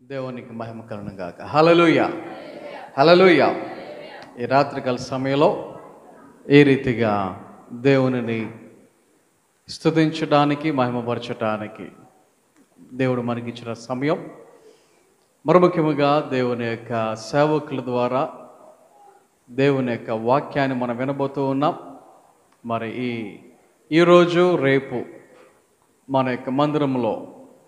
దేవునికి మహిమ కలను గాక హలలుయ హలలుయ ఈ రాత్రికాల సమయంలో ఈ రీతిగా దేవునిని స్తుతించడానికి మహిమపరచడానికి దేవుడు మనకిచ్చిన సమయం మరి ముఖ్యముగా దేవుని యొక్క సేవకుల ద్వారా దేవుని యొక్క వాక్యాన్ని మనం వినబోతూ ఉన్నాం మరి ఈ ఈరోజు రేపు మన యొక్క మందిరంలో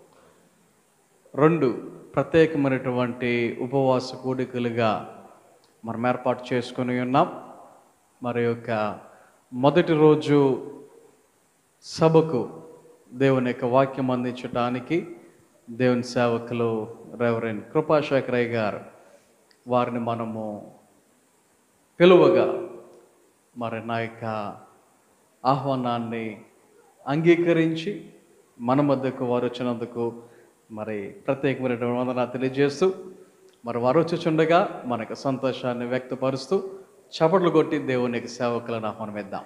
రెండు ప్రత్యేకమైనటువంటి ఉపవాస కూడికలుగా మనం ఏర్పాటు చేసుకొని ఉన్నాం మరి యొక్క మొదటి రోజు సభకు దేవుని యొక్క వాక్యం అందించడానికి దేవుని సేవకులు రెవరెండ్ కృపాశేఖరయ్య గారు వారిని మనము పిలువగా మరి నా యొక్క ఆహ్వానాన్ని అంగీకరించి మన మధ్యకు వారు వచ్చినందుకు మరి ప్రత్యేకమైనటువంటి వందన తెలియజేస్తూ మరి వారు వచ్చుచుండగా మనకు సంతోషాన్ని వ్యక్తపరుస్తూ చపట్లు కొట్టి దేవునికి సేవకులను ఆహ్వానం ఇద్దాం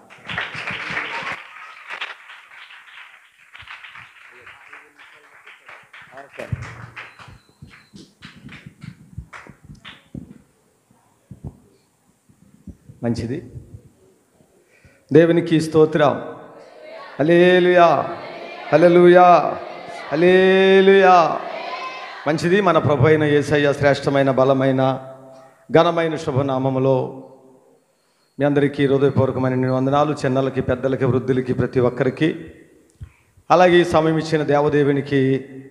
మంచిది దేవునికి స్తోత్రం హలేలుయా హలలుయా హలేలుయా మంచిది మన ప్రభు అయిన యేసయ్య శ్రేష్టమైన బలమైన ఘనమైన శుభనామములో మీ అందరికీ హృదయపూర్వకమైన నేను వందనాలు చిన్నలకి పెద్దలకి వృద్ధులకి ప్రతి ఒక్కరికి అలాగే ఈ సమయం ఇచ్చిన దేవదేవునికి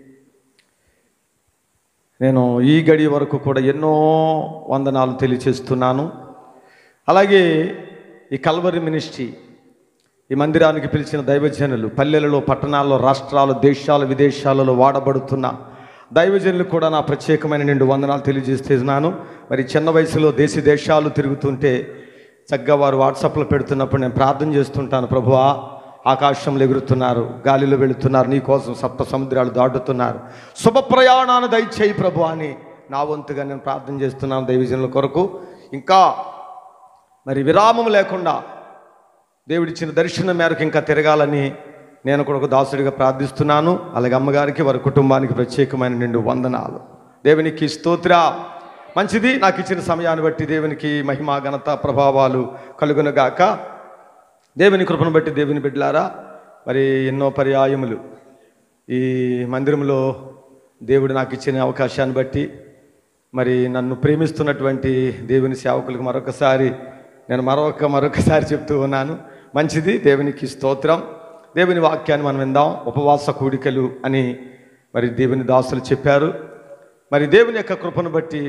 నేను ఈ గడి వరకు కూడా ఎన్నో వందనాలు తెలియచేస్తున్నాను అలాగే ఈ కల్వరి మినిస్ట్రీ ఈ మందిరానికి పిలిచిన దైవజనులు పల్లెలలో పట్టణాల్లో రాష్ట్రాలు దేశాలు విదేశాలలో వాడబడుతున్న దైవజనులు కూడా నా ప్రత్యేకమైన నిండు వందనాలు తెలియజేస్తున్నాను మరి చిన్న వయసులో దేశ దేశాలు తిరుగుతుంటే చక్కగా వారు వాట్సాప్లో పెడుతున్నప్పుడు నేను ప్రార్థన చేస్తుంటాను ప్రభువా ఆకాశంలో ఎగురుతున్నారు గాలిలో వెళుతున్నారు నీ కోసం సప్త సముద్రాలు దాటుతున్నారు శుభ ప్రయాణాన్ని దయచేయి ప్రభు అని నా వంతుగా నేను ప్రార్థన చేస్తున్నాను దైవజనుల కొరకు ఇంకా మరి విరామం లేకుండా దేవుడిచ్చిన దర్శనం మేరకు ఇంకా తిరగాలని నేను కూడా ఒక దాసుడిగా ప్రార్థిస్తున్నాను అలాగే అమ్మగారికి వారి కుటుంబానికి ప్రత్యేకమైన నిండు వందనాలు దేవునికి స్తోత్ర మంచిది నాకు ఇచ్చిన సమయాన్ని బట్టి దేవునికి మహిమ ఘనత ప్రభావాలు కలుగునుగాక దేవుని కృపను బట్టి దేవుని బిడ్డలారా మరి ఎన్నో పర్యాయములు ఈ మందిరంలో దేవుడు నాకు ఇచ్చిన అవకాశాన్ని బట్టి మరి నన్ను ప్రేమిస్తున్నటువంటి దేవుని సేవకులకు మరొకసారి నేను మరొక మరొకసారి చెప్తూ ఉన్నాను మంచిది దేవునికి స్తోత్రం దేవుని వాక్యాన్ని మనం విందాం ఉపవాస కూడికలు అని మరి దేవుని దాసులు చెప్పారు మరి దేవుని యొక్క కృపను బట్టి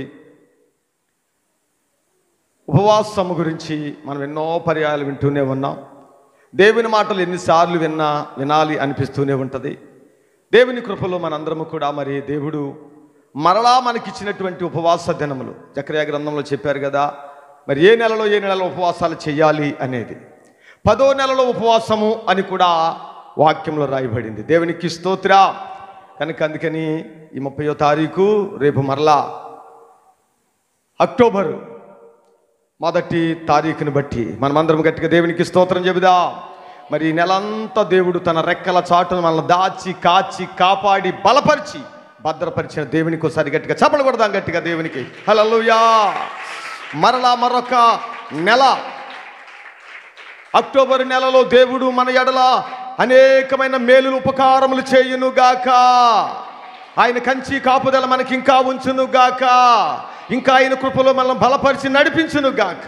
ఉపవాసము గురించి మనం ఎన్నో పర్యాయాలు వింటూనే ఉన్నాం దేవుని మాటలు ఎన్నిసార్లు విన్నా వినాలి అనిపిస్తూనే ఉంటుంది దేవుని కృపలో మనందరము కూడా మరి దేవుడు మరలా మనకిచ్చినటువంటి ఉపవాస దినములు జక్రియా గ్రంథంలో చెప్పారు కదా మరి ఏ నెలలో ఏ నెలలో ఉపవాసాలు చేయాలి అనేది పదో నెలలో ఉపవాసము అని కూడా వాక్యంలో రాయబడింది దేవునికి స్తోత్ర కనుక అందుకని ఈ ముప్పయో తారీఖు రేపు మరలా అక్టోబరు మొదటి తారీఖుని బట్టి మనమందరం గట్టిగా దేవునికి స్తోత్రం చెబుదా మరి ఈ నెలంతా దేవుడు తన రెక్కల చాటును మనల్ని దాచి కాచి కాపాడి బలపరిచి భద్రపరిచిన దేవునికి ఒకసారి గట్టిగా చప్పలు కొడదాం గట్టిగా దేవునికి హలలుయా మరలా మరొక నెల అక్టోబర్ నెలలో దేవుడు మన ఎడల అనేకమైన మేలులు ఉపకారములు చేయును గాక ఆయన కంచి కాపుదల మనకి ఇంకా ఉంచును గాక ఇంకా ఆయన కృపలో మనల్ని బలపరిచి నడిపించును గాక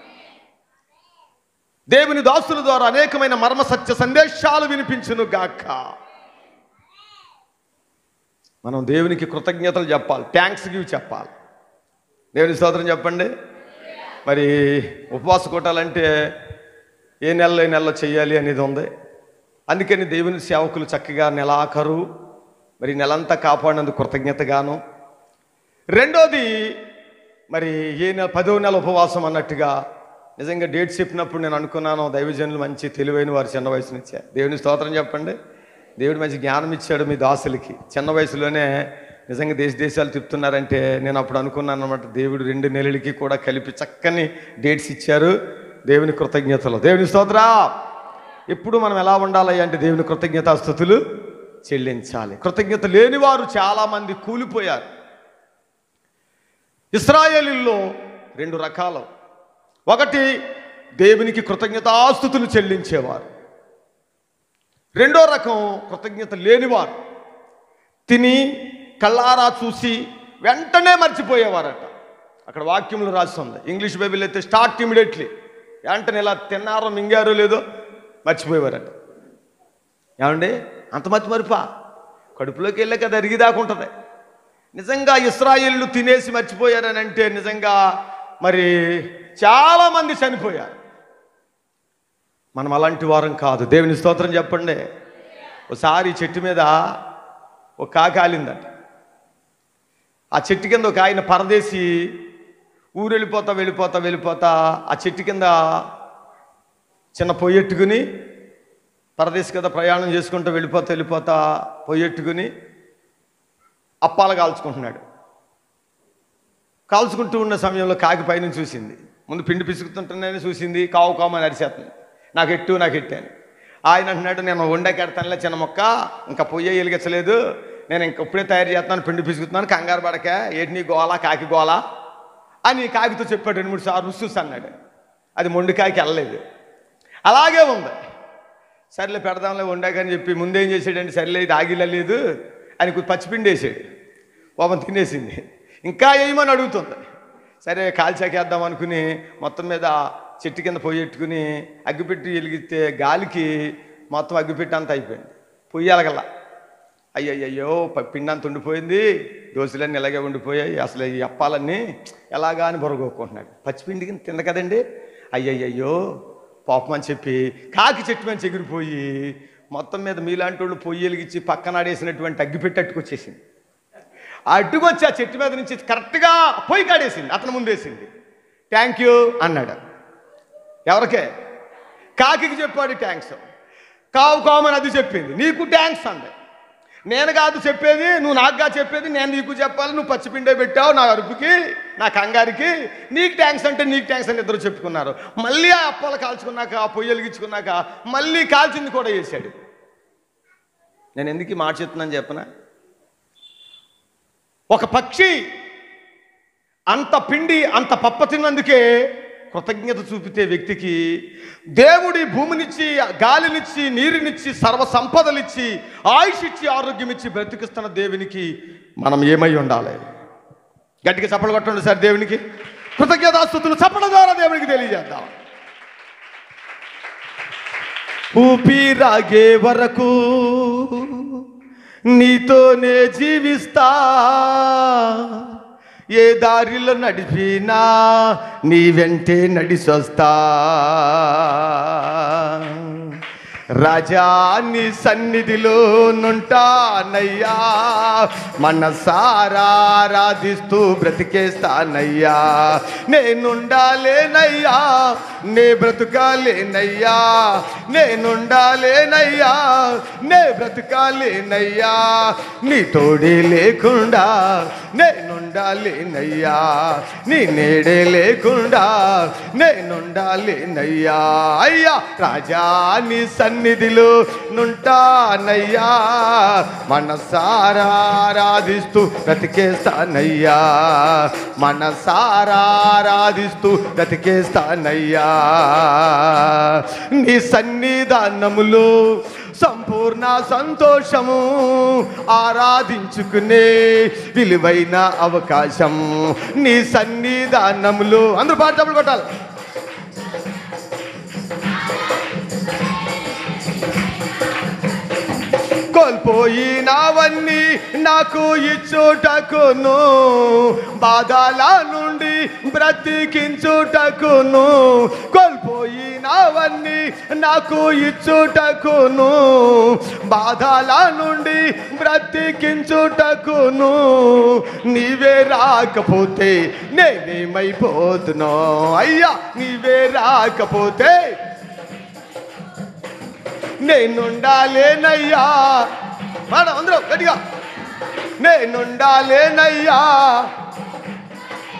దేవుని దాసుల ద్వారా అనేకమైన మర్మ సత్య సందేశాలు వినిపించును గాక మనం దేవునికి కృతజ్ఞతలు చెప్పాలి థ్యాంక్స్ గివ్ చెప్పాలి దేవుని స్తోత్రం చెప్పండి మరి ఉపవాస కూటాలంటే ఏ నెలలో ఏ నెలలో చేయాలి అనేది ఉంది అందుకని దేవుని సేవకులు చక్కగా నెలాఖరు మరి నెలంతా కాపాడినందుకు కృతజ్ఞతగాను రెండోది మరి ఏ నెల పదో నెల ఉపవాసం అన్నట్టుగా నిజంగా డేట్ చెప్పినప్పుడు నేను అనుకున్నాను దైవజనులు మంచి తెలివైన వారు చిన్న వయసు నుంచే దేవుని స్తోత్రం చెప్పండి దేవుడు మంచి జ్ఞానం ఇచ్చాడు మీ దాసులకి చిన్న వయసులోనే నిజంగా దేశ దేశాలు తిప్పుతున్నారంటే నేను అప్పుడు అనుకున్నాను అనమాట దేవుడు రెండు నెలలకి కూడా కలిపి చక్కని డేట్స్ ఇచ్చారు దేవుని కృతజ్ఞతలు దేవుని స్తోత్ర ఎప్పుడు మనం ఎలా ఉండాలి అంటే దేవుని కృతజ్ఞతాస్థుతులు చెల్లించాలి కృతజ్ఞత లేని వారు చాలామంది కూలిపోయారు ఇస్రాయేలీల్లో రెండు రకాలు ఒకటి దేవునికి కృతజ్ఞతాస్థుతులు చెల్లించేవారు రెండో రకం కృతజ్ఞత లేనివారు తిని కళ్ళారా చూసి వెంటనే మర్చిపోయేవారట అక్కడ వాక్యములు రాసి ఉంది ఇంగ్లీష్ బైబిల్ అయితే స్టార్ట్ ఇమీడియట్లీ వెంటనే ఇలా తిన్నారో మింగారో లేదో మర్చిపోయేవారట ఏమండి అంత మతి మరిపా కడుపులోకి వెళ్ళాక అది అరిగిదాకా ఉంటుంది నిజంగా ఇస్రాయిల్లు తినేసి మర్చిపోయారని అంటే నిజంగా మరి చాలామంది చనిపోయారు మనం అలాంటి వారం కాదు దేవుని స్తోత్రం చెప్పండి ఒకసారి చెట్టు మీద ఒక కాకి ఆలిందట ఆ చెట్టు కింద ఒక ఆయన పరదేసి ఊరు వెళ్ళిపోతా వెళ్ళిపోతా వెళ్ళిపోతా ఆ చెట్టు కింద చిన్న పొయ్యెట్టుకుని పరదేశ్ కదా ప్రయాణం చేసుకుంటూ వెళ్ళిపోతా వెళ్ళిపోతా పొయ్యెట్టుకుని అప్పాలు కాల్చుకుంటున్నాడు కాల్చుకుంటూ ఉన్న సమయంలో కాకి పైన చూసింది ముందు పిండి పిసుకుతుంటున్నానే చూసింది కావు కామని అరిచేస్తుంది నాకు ఎట్టు నాకు ఎట్టు అని ఆయన అంటున్నాడు నేను వండకెడతానులే చిన్న మొక్క ఇంకా పొయ్యి వెలిగించలేదు నేను ఇంక ఇప్పుడే తయారు చేస్తున్నాను పిండి పిసుకుతున్నాను కంగారు పడక ఏటి నీ గోల కాకి గోల అని కాకితో చెప్పాడు రెండు మూడు సార్లు చూసి అన్నాడు అది మొండికాయకి వెళ్ళలేదు అలాగే ఉంది సర్లే పెడదాంలే వండాకని చెప్పి ముందేం చేసాడంటే సర్లే ఇది ఆగిలేదు అని కొంచెం పచ్చిపిండి వేసాడు పాపం తినేసింది ఇంకా వేయమని అడుగుతుంది సరే కాల్చాకేద్దాం అనుకుని మొత్తం మీద చెట్టు కింద పొయ్యెట్టుకుని అగ్గిపెట్టి వెలిగిస్తే గాలికి మొత్తం అగ్గిపెట్టి అంతా అయిపోయింది పొయ్యి ఎలగల అయ్యయ్యో ప- పిండి అంత ఉండిపోయింది దోశలన్నీ ఇలాగే ఉండిపోయాయి అసలు ఈ అప్పాలన్నీ ఎలాగా అని బొరగొక్కుంటున్నాడు పచ్చిపిండి కింద తింద కదండి అయ్యయ్యో పాపం అని చెప్పి కాకి చెట్టు మీద ఎగిరిపోయి మొత్తం మీద మీలాంటి వాళ్ళు పొయ్యి వెలిగించి పక్కన ఆడేసినటువంటి అగ్గిపెట్టి అట్టుకొచ్చేసింది ఆ అడ్డుకొచ్చి ఆ చెట్టు మీద నుంచి కరెక్ట్గా పొయ్యి కాడేసింది అతను ముందేసింది థ్యాంక్ యూ అన్నాడు ఎవరికే కాకికి చెప్పాడు థ్యాంక్స్ కావు కామని అది చెప్పింది నీకు థ్యాంక్స్ అంది నేను కాదు చెప్పేది నువ్వు నాకుగా చెప్పేది నేను నీకు చెప్పాలి నువ్వు పచ్చిపిండే పెట్టావు నా అరుపుకి నా కంగారికి నీకు థ్యాంక్స్ అంటే నీకు థ్యాంక్స్ అని ఇద్దరు చెప్పుకున్నారు మళ్ళీ ఆ అప్పాలు కాల్చుకున్నాక ఆ పొయ్యి వెలిగించుకున్నాక మళ్ళీ కాల్చింది కూడా చేశాడు నేను ఎందుకు ఈ మాట చెప్తున్నాను చెప్పనా ఒక పక్షి అంత పిండి అంత పప్ప తిన్నందుకే కృతజ్ఞత చూపితే వ్యక్తికి దేవుడి భూమినిచ్చి గాలినిచ్చి నీరునిచ్చి సర్వ సంపదలిచ్చి ఆయుష్ ఇచ్చి ఆరోగ్యం ఇచ్చి బ్రతికిస్తున్న దేవునికి మనం ఏమై ఉండాలి గట్టిగా చప్పలు కొట్టండి సార్ దేవునికి కృతజ్ఞతాస్థుతులు చప్పల ద్వారా దేవునికి తెలియజేద్దాం ఊపిరాగే వరకు నీతోనే జీవిస్తా ఏ దారిలో నడిపినా నీ వెంటే నడిసొస్తా రాజా నీ సన్నిధిలో నుంటానయ్యా మనసారా ఆరాధిస్తూ బ్రతికేస్తానయ్యా నేనుండాలేనయ్యా నే బ్రతుకాలేనయ్యా నేనుండాలేనయ్యా నే బ్రతుకాలేనయ్యా నీ తోడే లేకుండా నేనుండాలేనయ్యా నీ నేడే లేకుండా నేనుండాలేనయ్యా అయ్యా రాజా నీ సన్నిధిలో నుంటానయ్యా మనసారా ఆరాధిస్తూ బ్రతికేస్తానయ్యా మనసారా ఆరాధిస్తూ బ్రతికేస్తానయ్యా నీ సన్నిధానములో సంపూర్ణ సంతోషము ఆరాధించుకునే విలువైన అవకాశం నీ సన్నిధానములో అందరూ పాట చప్పట్లు కొట్టాలి కోల్పోయినవన్నీ నాకు ఇచ్చుటకును బాధల నుండి బ్రతికించుటకును కోల్పోయినవన్నీ నాకు ఇచ్చుటకును బాధల నుండి బ్రతికించుటకును నీవే రాకపోతే నేనేమైపోతున్నా అయ్యా నీవే రాకపోతే నేనుండాలేనయ్యా మేడం అందరూ గట్టిగా నేనుండాలేనయ్యా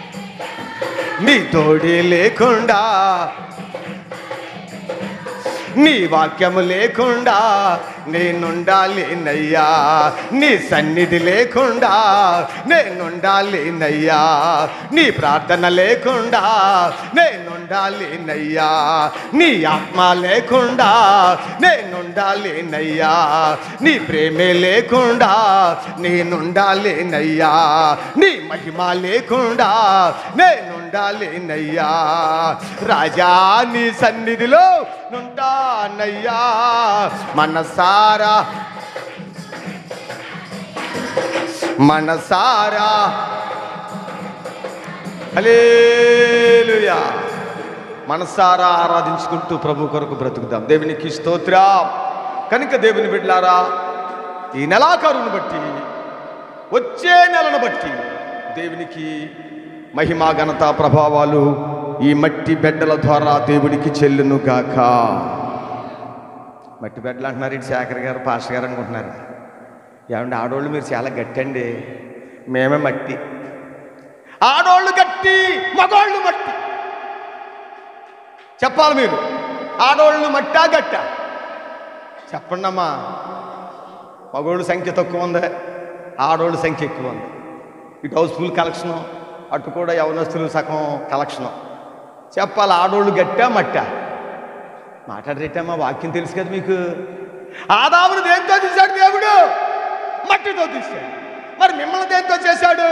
నీ తోడి లేకుండా నీ వాక్యము లేకుండా నేనుండాలి నయ్యా నీ సన్నిధి లేకుండా నేనుండాలి నయ్యా నీ ప్రార్థన లేకుండా నేనుండాలి నయ్యా నీ ఆత్మ లేకుండా నేనుండాలి నయ్యా నీ ప్రేమే లేకుండా నేనుండాలి నయ్యా నీ మహిమ లేకుండా నేనుండాలి నయ్యా రాజా నీ సన్నిధిలో నుంటానయ్యా మనసారా మనసారా హల్లెలూయా మనసారా ఆరాధించుకుంటూ ప్రభు కొరకు బ్రతుకుదాం దేవునికి స్తోత్రం కనుక దేవుని బిడ్డలారా ఈ నెలాఖరును బట్టి వచ్చే నెలను బట్టి దేవునికి మహిమా ఘనత ప్రభావాలు ఈ మట్టి బిడ్డల ద్వారా దేవునికి చెల్లును గాక మట్టి బిడ్డలు అంటున్నారు ఇటు శేఖర్ గారు పాస్టర్ గారు అనుకుంటున్నారు ఏమంటే ఆడవాళ్ళు మీరు చాలా గట్టండి మేమే మట్టి ఆడోళ్ళు గట్టి మగోళ్ళు మట్టి చెప్పాలి మీరు ఆడోళ్ళు మట్టా గట్ట చెప్పండి అమ్మా మగోళ్ళ సంఖ్య తక్కువ ఉంది ఆడోళ్ళ సంఖ్య ఎక్కువ ఉంది ఇటు హౌస్ఫుల్ కలెక్షను అటు కూడా యవనస్తులు సగం కలెక్షను చెప్పాలి ఆడోళ్ళు గట్టా మట్టా మాట్లాడరేటమ్మా వాక్యం తెలుసు కదా మీకు ఆదామును దేంతో తీశాడు దేవుడు మట్టితో తీశాడు మరి మిమ్మల్ని దేంతో చేశాడు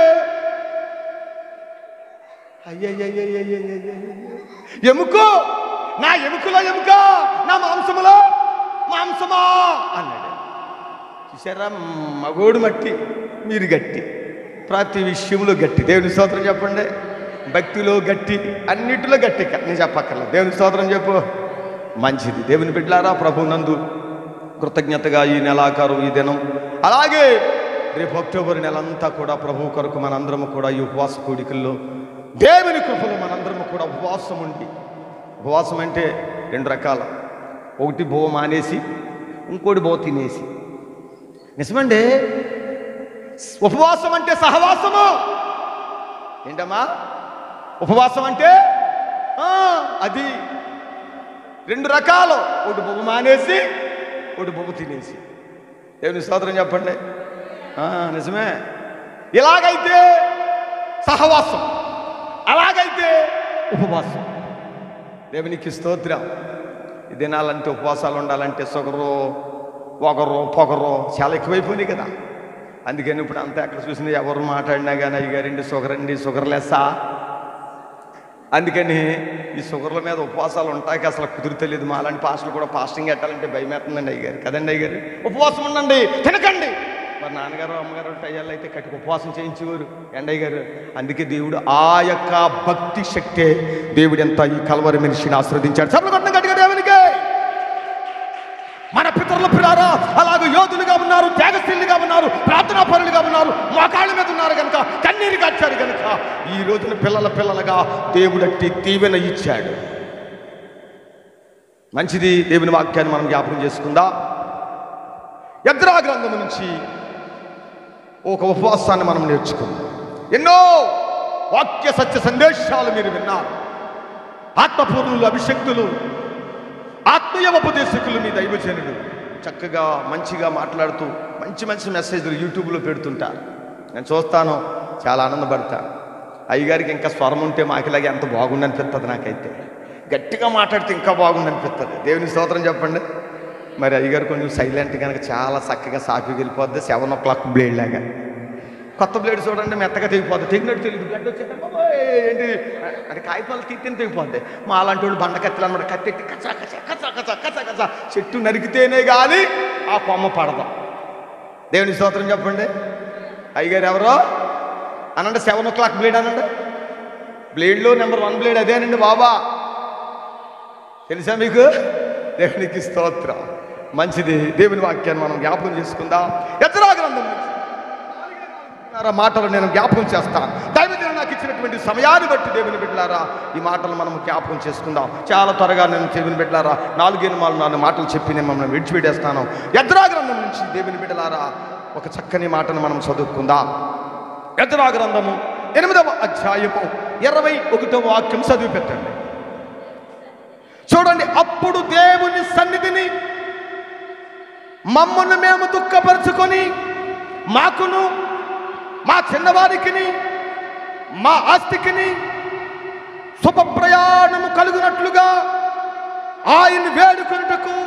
అయ్యయ్యయ్యయ్యయ్యయ్యయ్యయ్య. ఎముకు నా ఎముకలో ఎముక నా మాంసములో మాంసమా అన్నాడు చూసారా మగోడు మట్టి మీరు గట్టి ప్రతి విషయంలో గట్టి దేవుని స్తోత్రం చెప్పండి భక్తిలో గట్టి అన్నిటిలో గట్టి ఇక నేను చెప్పక్కర్లేదు దేవుని స్తోత్రం చెప్పు మంచిది దేవుని బిడ్డలారా ప్రభు నందు కృతజ్ఞతగా ఈ నెలాకారు ఈ దినం అలాగే రేపు అక్టోబర్ నెలంతా కూడా ప్రభు కొరకు మనందరము కూడా ఈ ఉపవాస కూడికల్లో దేవుని కృపలో మనందరము కూడా ఉపవాసం ఉండి ఉపవాసం అంటే రెండు రకాల ఒకటి బో మానేసి ఇంకోటి బో తినేసి నిజమండి ఉపవాసం అంటే సహవాసము ఏంటమ్మా ఉపవాసం అంటే ఆ, అది రెండు రకాలు ఒకటి బొమ్మ మానేసి ఒకటి బొమ్మ తినేసి దేవుని స్తోత్రం చెప్పండి ఆ, నిజమే ఇలాగైతే సహవాసం అలాగైతే ఉపవాసం దేవునికి స్తోత్రం ఈ దినాలంటే ఉపవాసాలు ఉండాలంటే షుగరు ఒకరు పొగరు చాలా ఎక్కువైపోయినాయి కదా అందుకని ఇప్పుడు అంతా ఎక్కడ చూసినా ఎవరు మాట్లాడినా కానీ అయ్యగారండి షుగర్ అండి షుగర్ లెస్సా అందుకని ఈ షుగర్ల మీద ఉపవాసాలు ఉంటాయి అసలు కుదురుతలేదు మా అలాంటి పాస్టర్లు కూడా పాస్టింగ్ పెట్టాలంటే భయం వేస్తుందండి అయ్యగారు కదండి అయ్యగారు ఉపవాసం ఉండండి తినకండి మరి నాన్నగారు అమ్మగారు టయ్యాలు అయితే కట్టి ఉపవాసం చేయించేవారు ఎండయ్య గారు అందుకే దేవుడు ఆ యొక్క భక్తి శక్తే దేవుడు ఎంత ఈ కలవరి మనిషిని ఆశ్రదించాడు సభలు కొట్టిన గట్టిగా దేవునికి మన పితరుల పిల్లారా అలాగే యోధులుగా ఉన్నారు త్యాగశీలుగా ఉన్నారు ప్రార్థనా పరులుగా ఉన్నారు మోకాళ్ళ మీద ఉన్నారు కనుక కన్నీరు కచ్చారు కనుక ఈ రోజున పిల్లల పిల్లలుగా దేవుడట్టి దీవెన ఇచ్చాడు మంచిది దేవుని వాక్యాన్ని మనం జ్ఞాపకం చేసుకుందా యద్రా గ్రంథము నుంచి ఒక ఉపవాసాన్ని మనం నేర్చుకుందాం ఎన్నో వాక్య సత్య సందేశాలు మీరు విన్నారు ఆత్మపూర్ణులు అభిషక్తులు ఆత్మీయ ఉపదేశకులు మీ దైవజనులు చక్కగా మంచిగా మాట్లాడుతూ మంచి మంచి మెసేజ్లు యూట్యూబ్లో పెడుతుంటారు నేను చూస్తాను చాలా ఆనందపడతాను అయ్యగారికి ఇంకా స్వరం ఉంటే మాకిలాగే ఎంత బాగుంది అనిపిస్తుంది నాకైతే గట్టిగా మాట్లాడితే ఇంకా బాగుంది అనిపిస్తుంది దేవుని స్తోత్రం చెప్పండి మరి అయ్యగారు కొంచెం సైలెంట్ కనుక చాలా చక్కగా సాఫీగా వెళ్ళిపోద్ది సెవెన్ ఓ క్లాక్ బ్లేడ్ లాగా కొత్త బ్లేడ్ చూడండి మెత్తగా తెగిపోద్ది తెగినట్టు తెలియదు గడ్డ వచ్చేట ఏంటి అంటే కాగితాలు తీర్తిని తెగిపోద్ది మా అలాంటి వాళ్ళు బండ కత్తిలు అనమాట కత్తి ఎత్తి కచ్చా కచ్చా కచ్చా కచ్చా కచ్చా కచ్చా చెట్టు నరికితేనే కానీ ఆ కొమ్మ పడదాం దేవుని స్తోత్రం చెప్పండి అయ్యగారు ఎవరో అనండి సెవెన్ ఓ క్లాక్ బ్లేడ్ అనండి బ్లేడ్లో నెంబర్ వన్ బ్లేడ్ అదేనండి బాబా తెలుసా మీకు దేవునికి స్తోత్రం మంచిది దేవుని వాక్యాన్ని మనం జ్ఞాపకం చేసుకుందాం ఎత్తరా గ్రంథం నుంచి నాలుగున్నర మాటలు నేను జ్ఞాపకం చేస్తాను దైవజనం నాకు ఇచ్చినటువంటి సమయాన్ని బట్టి దేవుని బిడ్డలారా ఈ మాటలు మనం జ్ఞాపకం చేసుకుందాం చాలా త్వరగా నేను దేవుని బిడ్డలారా నాలుగేను నాలుగు నాలుగు మాటలు చెప్పి నేను మనం విడిచిపెట్టేస్తాను ఎద్రా గ్రంథం నుంచి దేవుని బిడ్డలారా ఒక చక్కని మాటను మనం చదువుకుందాం ఎద్రా గ్రంథము ఎనిమిదవ అధ్యాయము ఇరవై ఒకటవ వాక్యం చదివి పెట్టండి చూడండి అప్పుడు దేవుని సన్నిధి చేసుకొని మమ్మల్ని మేము దుఃఖపరుచుకొని మాకును మా చిన్నవారికిని మా ఆస్తికిని శుభ ప్రయాణము కలుగునట్లుగా ఆయన వేడుకొనుటకు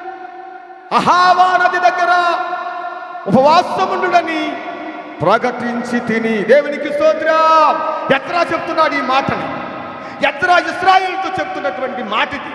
అహావా నది దగ్గర ఉపవాసముండుడని ప్రకటించి తిని దేవునికి స్తోత్రం ఎత్రా చెప్తున్నాడు ఈ మాటని ఎత్రా ఇస్రాయిల్తో చెప్తున్నటువంటి మాట ఇది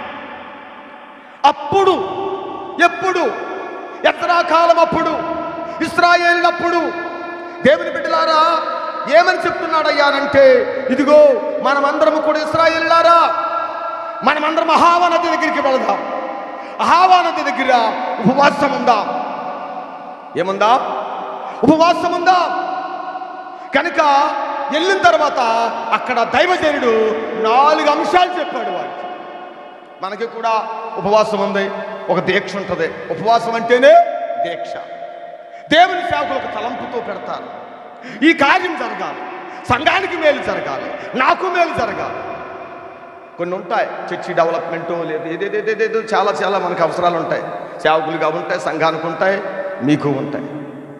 అప్పుడు ఎప్పుడు ఎత్రా కాలం అప్పుడు ఇస్రాయేల్ అప్పుడు దేవుని బిడ్డలారా ఏమని చెప్తున్నాడయ్యానంటే ఇదిగో మనమందరము కూడా ఇస్రాయేల్లారా మనమందరం అహావా నది దగ్గరికి వెళదాం అహావా నది దగ్గర ఉపవాసం ఉందా ఏముందా ఉపవాసం ఉందా కనుక వెళ్ళిన తర్వాత అక్కడ దైవజనుడు నాలుగు అంశాలు చెప్పాడు వారికి మనకి కూడా ఉపవాసం ఉంది ఒక దీక్ష ఉంటుంది ఉపవాసం అంటేనే దీక్ష దేవుని సేవకులకు తలంపుతో పెడతారు ఈ కార్యం జరగాలి సంఘానికి మేలు జరగాలి నాకు మేలు జరగాలి కొన్ని ఉంటాయి చర్చి డెవలప్మెంట్ లేదు ఏదేదేదేదో చాలా చాలా మనకు అవసరాలు ఉంటాయి సేవకులుగా ఉంటాయి సంఘానికి ఉంటాయి మీకు ఉంటాయి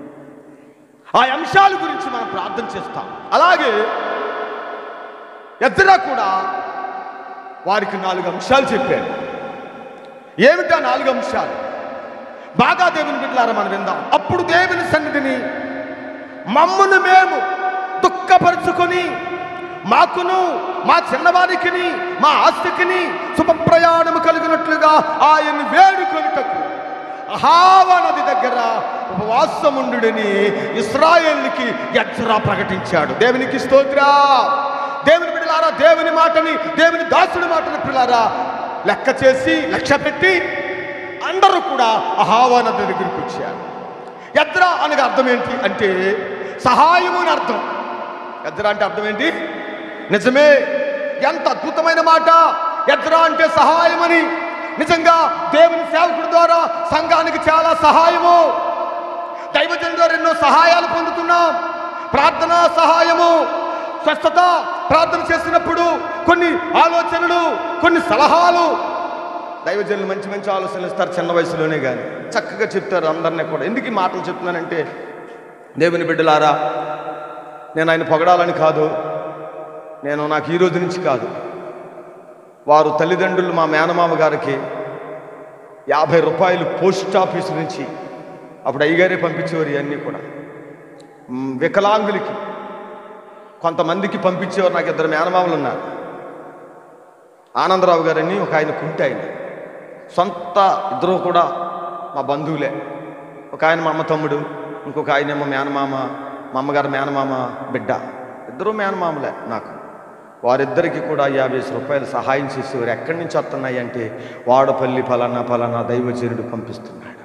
ఆ అంశాల గురించి మనం ప్రార్థన చేస్తాం అలాగే ఎద్దరా కూడా వారికి నాలుగు అంశాలు చెప్పాడు ఏమిటా నాలుగు అంశాలు బాగా దేవుని బిడ్డలారా మనం విందాం అప్పుడు దేవుని సన్నిధిని మమ్మను మేము దుఃఖపరుచుకొని మాకును మా చిన్నవారికిని మా ఆస్తికిని శుభప్రయాణము కలిగినట్లుగా ఆయన వేడుకొనుటకు అహావ నది దగ్గర ఉపవాసముండుడని ఇస్రాయేల్కి యజ్రా ప్రకటించాడు దేవునికి స్తోత్రా దేవుని బిడ్డలారా దేవుని మాటని దేవుని దాసుడి మాటని పిల్లారా లెక్క చేసి లక్ష్య పెట్టి అందరూ కూడా అహావా నది దగ్గరికి వచ్చారు యద్ర అనగా అర్థం ఏంటి అంటే సహాయము అని అర్థం యద్ర అంటే అర్థం ఏంటి నిజమే ఎంత అద్భుతమైన మాట యద్ర అంటే సహాయమని నిజంగా దేవుని సేవకుడి ద్వారా సంఘానికి చాలా సహాయము దైవజన్ ద్వారా ఎన్నో సహాయాలు పొందుతున్నాం ప్రార్థన సహాయము స్వస్థత ప్రార్థన చేసినప్పుడు కొన్ని ఆలోచనలు కొన్ని సలహాలు దైవజనులు మంచి మంచి ఆలోచనలు ఇస్తారు చిన్న వయసులోనే కానీ చక్కగా చెప్తారు అందరినీ కూడా ఎందుకు ఈ మాటలు చెప్తున్నానంటే దేవుని బిడ్డలారా నేను ఆయన పొగడాలని కాదు నేను నాకు ఈ రోజు నుంచి కాదు వారు తల్లిదండ్రులు మా మేనమామ గారికి యాభై రూపాయలు పోస్ట్ ఆఫీస్ నుంచి అప్పుడు అయ్యగారే పంపించేవారు ఇవన్నీ కూడా మ్, వికలాంగులకి కొంతమందికి పంపించేవారు నాకు ఇద్దరు మేనమామలు ఉన్నారు ఆనందరావు గారని ఒక ఆయన కుంటి ఆయన సొంత ఇద్దరు కూడా మా బంధువులే ఒక ఆయన మా అమ్మ తమ్ముడు ఇంకొక ఆయన ఏమో మేనమామ మా అమ్మగారు మేనమామ బిడ్డ ఇద్దరు మేనమామలే నాకు వారిద్దరికి కూడా యాభై రూపాయలు సహాయం చేసేవారు ఎక్కడి నుంచి వస్తున్నాయి అంటే వాడపల్లి ఫలానా ఫలానా దైవచరుడు పంపిస్తున్నాడు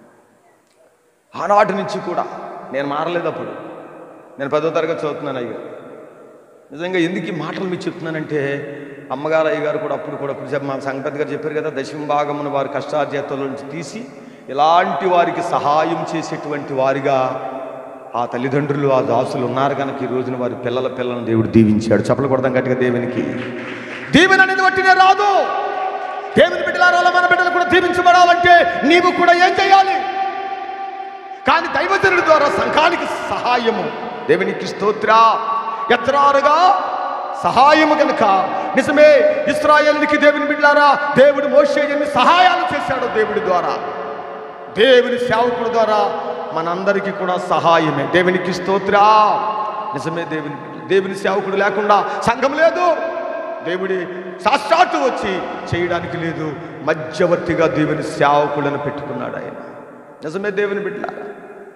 ఆనాటి నుంచి కూడా నేను మారలేదు అప్పుడు నేను పదో తరగతి చదువుతున్నాను అయ్యో నిజంగా ఎందుకు ఈ మాటలు మీకు చెప్తున్నానంటే అమ్మగారు అయ్యగారు కూడా అప్పుడు కూడా ఇప్పుడు చెప్ప- మా సంగతి గారు చెప్పారు కదా దశమ భాగమును వారి కష్టార్జేతల నుంచి తీసి ఇలాంటి వారికి సహాయం చేసేటువంటి వారిగా ఆ తల్లిదండ్రులు ఆ దాసులు ఉన్నారు కనుక ఈ రోజున వారి పిల్లల పిల్లలను దేవుడు దీవించాడు చెప్పలు కొడదాం గట్టిగా దేవునికి దీవెన అనేది వట్టినే రాదు దేవుని బిడ్డలారా మన బిడ్డలు కూడా దీవించబడాలంటే నీవు కూడా ఏం చేయాలి కానీ దైవజనుడి ద్వారా సంఘానికి సహాయము దేవునికి స్తోత్ర ఎత్రారుగా సహాయము కనుక నిజమే ఇస్రాయేల్కి దేవుని బిడ్డారా దేవుడు మోషే ఎన్ని సహాయాలు చేశాడు దేవుడి ద్వారా దేవుని సేవకుడు ద్వారా మనందరికీ కూడా సహాయమే దేవునికి స్తోత్ర నిజమే దేవుని దేవుని సేవకుడు లేకుండా సంఘం లేదు దేవుడి సాక్షాత్తు వచ్చి చేయడానికి లేదు మధ్యవర్తిగా దేవుని సేవకులను పెట్టుకున్నాడు ఆయన నిజమే దేవుని బిడ్డలారా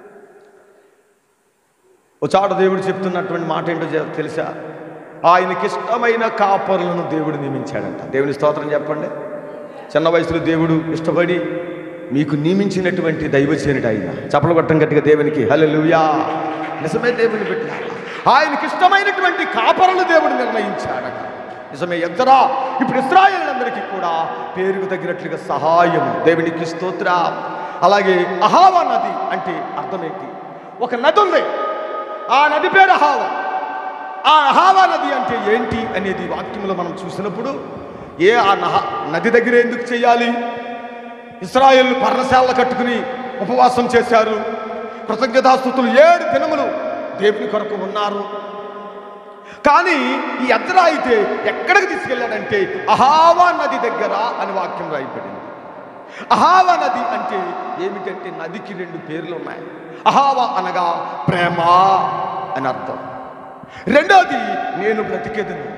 ఓ చాట దేవుడు చెప్తున్నటువంటి మాట ఏంటో చెప్- తెలుసా ఆయనకి ఇష్టమైన కాపరులను దేవుడు నియమించాడంట దేవుని స్తోత్రం చెప్పండి చిన్న వయసులో దేవుడు ఇష్టపడి మీకు నియమించినటువంటి దైవచేనుడు ఆయన చప్పలు కొట్టం గట్టిగా దేవునికి హల్లెలూయా నిజమే దేవుని బిడ్డ ఆయనకి ఇష్టమైనటువంటి కాపరులు దేవుడు నిర్ణయించాడట నిజమే ఎద్దరా ఇప్పుడు ఇస్రాయేలందరికీ కూడా పేరుకు తగినట్లుగా సహాయం దేవునికి స్తోత్ర అలాగే అహావా నది అంటే అర్థం ఏంటి ఒక నది ఉంది ఆ నది పేరు అహావా ఆ అహావా నది అంటే ఏంటి అనేది వాక్యంలో మనం చూసినప్పుడు ఏ ఆ నహ నది దగ్గర ఎందుకు చేయాలి ఇస్రాయేల్ పర్ణశాల కట్టుకుని ఉపవాసం చేశారు కృతజ్ఞతాస్థుతులు ఏడు దినములు దేవుని కొరకు ఉన్నారు కానీ ఈ ఎద్ర అయితే ఎక్కడికి తీసుకెళ్ళాడంటే అహావా నది దగ్గర అని వాక్యం రాయబడింది అహావా నది అంటే ఏమిటంటే నదికి రెండు పేర్లు ఉన్నాయి అహావా అనగా ప్రేమ అని అర్థం రెండోది నేను బ్రతికేదను